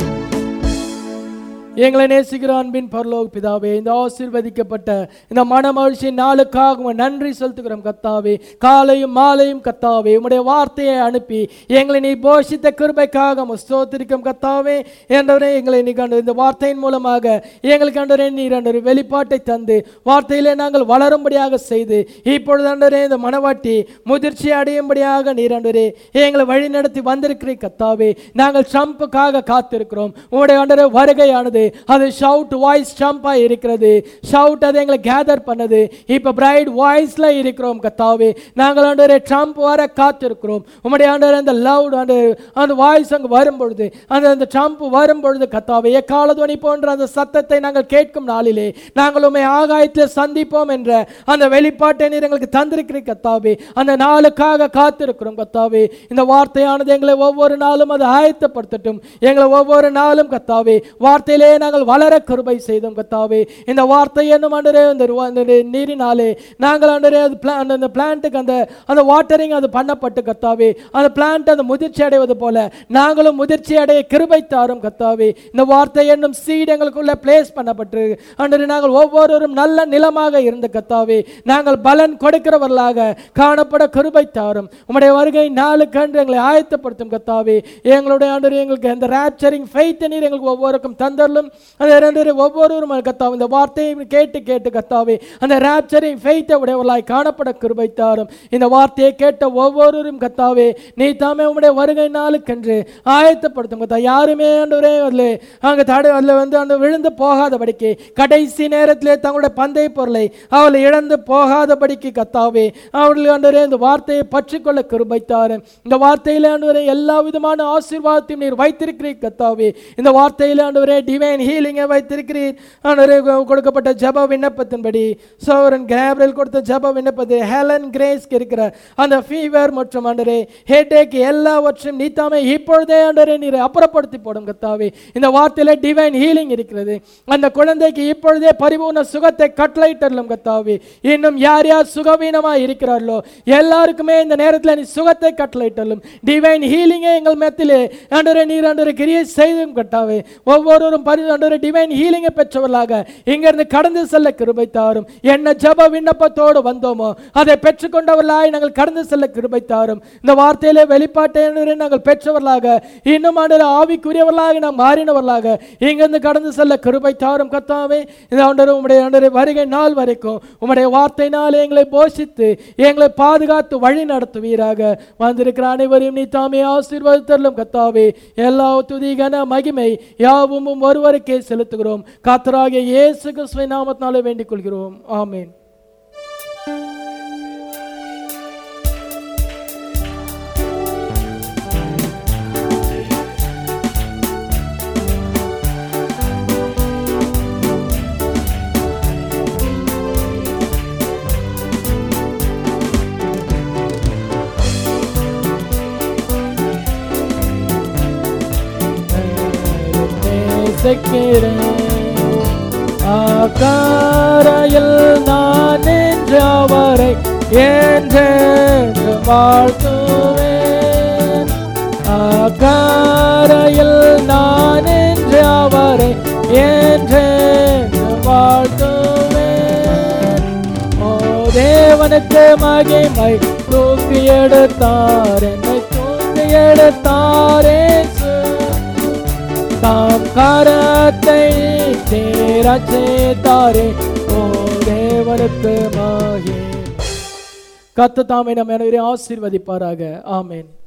எங்களை நேசிக்கிற அன்பின் பரலோக பிதாவே இந்த ஆசீர்வதிக்கப்பட்ட இந்த மனமகிழ்ச்சி நாளுக்காக உமக்கு நன்றி செலுத்துகிறோம் கத்தாவே காலையும் மாலையும் கத்தாவே உம்முடைய வார்த்தையை அனுப்பி எங்களை நீ போஷித்த கிருபைக்காக உம்மை ஸ்தோத்திரிக்கும் கத்தாவே என்றவரே எங்களை நீ கண்டு இந்த வார்த்தையின் மூலமாக எங்களுக்கு கண்டவரே நீர் அன்றொரு வெளிப்பாட்டை தந்து வார்த்தையிலே நாங்கள் வளரும்படியாக செய்து இப்பொழுது அன்றரே இந்த மனவாட்டி முதிர்ச்சி அடையும்படியாக நீர் அன்றரே எங்களை வழி நடத்தி வந்திருக்கிறீர் கத்தாவே நாங்கள் ட்ரம்ப்புக்காக காத்திருக்கிறோம் உங்களுடைய அன்றரே வருகையானது அது ஷவுட் வாய்ஸ் ட்ரம்பாக இருக்கிறது ஷவுட் அதை எங்களை கேதர் பண்ணது இப்போ பிரைட் வாய்ஸில் இருக்கிறோம் கத்தாவே நாங்கள் ஆண்டவரே ட்ரம்ப் வர காத்திருக்கிறோம் உம்முடைய ஆண்டவர் அந்த லவுட் அந்த அந்த வாய்ஸ் அங்கே வரும்பொழுது அந்த அந்த ட்ரம்ப் வரும்பொழுது கத்தாவே எக்காலதுவனி போன்ற அந்த சத்தத்தை நாங்கள் கேட்கும் நாளிலே நாங்கள் உண்மை ஆகாயத்தில் சந்திப்போம் என்ற அந்த வெளிப்பாட்டை நீர் எங்களுக்கு தந்திருக்கிறீர் கத்தாவே அந்த நாளுக்காக காத்திருக்கிறோம் கத்தாவே இந்த வார்த்தையானது எங்களை ஒவ்வொரு நாளும் அதை ஆயத்தப்படுத்தட்டும் எங்களை ஒவ்வொரு நாளும் கத்தாவே வார்த்தையிலே நாங்கள் வளர கிருபை செய்தோம் கத்தாவே இந்த வார்த்தை என்னும் ஆண்டரே அந்த ரு- அந்த நீரினாலே நாங்கள் ஆண்டரே அது pla- அந்த அந்த பிளான்ட்டுக்கு அந்த அந்த வாட்டரிங் அது பண்ணப்பட்டு கத்தாவே அந்த பிளான்ட் அந்த முதிர்ச்சி அடைவது போல நாங்களும் முதிர்ச்சி அடைய கிருபை தாரும் கத்தாவே இந்த வார்த்தை என்னும் சீட் எங்களுக்குள்ள பிளேஸ் பண்ணப்பட்டு ஆண்டரே நாங்கள் ஒவ்வொருவரும் நல்ல நிலமாக இருந்த கத்தாவே நாங்கள் பலன் கொடுக்கிறவர்களாக காணப்பட கிருபை தாரும் உம்முடைய வருகை நாளுக்கு அன்று எங்களை ஆயத்தப்படுத்தும் கத்தாவே எங்களுடைய ஆண்டரே எங்களுக்கு அந்த ரேப்சரிங் ஃபெய்த் நீர் எங்களுக்கு ஒவ்வொருக்கும் தந்தரலும் அந்த இரண்டு ஒவ்வொருவரும் கத்தாவே இந்த வார்த்தையை கேட்டு கேட்டு கத்தாவே அந்த ரேப்சரிங் ஃபெய்த்தை உடையவர்களாய் காணப்பட கிருபை தாரும் இந்த வார்த்தையை கேட்ட ஒவ்வொருவரும் கத்தாவே நீ தாமே உம்முடைய வருகை நாளுக்கென்று ஆயத்தப்படுத்தும் கத்தா யாருமே ஆண்டவரே அதில் அங்கே தடை அதில் வந்து அந்த விழுந்து போகாதபடிக்கு கடைசி நேரத்திலே தங்களுடைய பந்தய பொருளை அவளை இழந்து போகாதபடிக்கு கத்தாவே அவர்கள் ஆண்டவரே இந்த வார்த்தையை பற்றிக்கொள்ள கிருபைத்தாரு இந்த வார்த்தையில ஆண்டவரே எல்லா விதமான ஆசீர்வாதத்தையும் நீர் வைத்திருக்கிறீர் கத்தாவே இந்த வார்த்தையில ஆண்டவரே டிவைன் ஹீலிங்கை வைத்திருக்கிறீர் ஆண்டவரே கொ- கொடுக்கப்பட்ட ஜெப விண்ணப்பத்தின்படி சோரன் கேப்ரல் கொடுத்த ஜெப விண்ணப்பத்தை ஹெலன் கிரேஸ்க்கு இருக்கிற அந்த ஃபீவர் மற்றும் ஆண்டரே ஹெட்டேக் எல்லாவற்றையும் நீத்தாமே இப்பொழுதே ஆண்டரே நீர் அப்புறப்படுத்தி போடும் கத்தாவே இந்த வார்த்தையில டிவைன் ஹீலிங் இருக்கிறது அந்த குழந்தைக்கு இப்பொழுதே பரிபூர்ண சுகத்தை கட்டளையிட்டரலும் கத்தாவே இன்னும் யார் யார் சுகவீனமாக இருக்கிறார்களோ எல்லாருக்குமே இந்த நேரத்தில் நீ சுகத்தை கட்டளையிட்டலும் டிவைன் ஹீலிங்கை எங்கள் மெத்திலே ஆண்டவரே நீர் ஆண்டவரே கிரியை செய்தும் கட்டாவே ஒவ்வொருவரும் பரி ஆண்டவரே டிவைன் ஹீலிங்கை பெற்றவர்களாக இங்கிருந்து கடந்து செல்ல கிருபை தாரும் என்ன ஜப விண்ணப்பத்தோடு வந்தோமோ அதை பெற்றுக்கொண்டவர்களாய் நாங்கள் கடந்து செல்ல கிருபை தாரும் இந்த வார்த்தையிலே வெளிப்பாட்டை ஆண்டவரே நாங்கள் பெற்றவர்களாக இன்னும் ஆண்டவரே ஆவிக்குரியவர்களாக நாம் மாறினவர்களாக இங்கிருந்து கடந்து செல்ல கிருபை தாரும் கத்தாவே இந்த ஆண்டவர் உம்முடைய ஆண்டவரே வருகை நாள் வரைக்கும் உம்முடைய வார்த்தையினால் எங்களை போஷித்து எங்களை பாதுகாத்து வழி நடத்துவீராக வந்திருக்கிற அனைவரையும் நீ தாமே ஆசீர்வதித்தரலும் கத்தாவே எல்லா துதிகன மகிமை யாவும் உம் ஒருவருக்கே செலுத்துகிறோம் கத்தராகிய இயேசு கிறிஸ்துவின் நாமத்தினாலே வேண்டிக் கொள்கிறோம் ஆமென் நேசிக்கிறேன் ஆகாரையில் நான் நின்று அவரை என்றென்று வாழ்த்துவேன் ஆகாரையில் நான் நின்று அவரை என்றென்று வாழ்த்துவேன் ஓ தேவனுக்கு மகிமை தூக்கி எடுத்தார் என்னை தூக்கி எடுத்தாரே தாம் கரத்தை தேரச்சேத்தாரே ஓ தேவனுக்கு மாகே கத்த தாமே நம்ம அனைவரையும் ஆசீர்வதிப்பாராக ஆமென்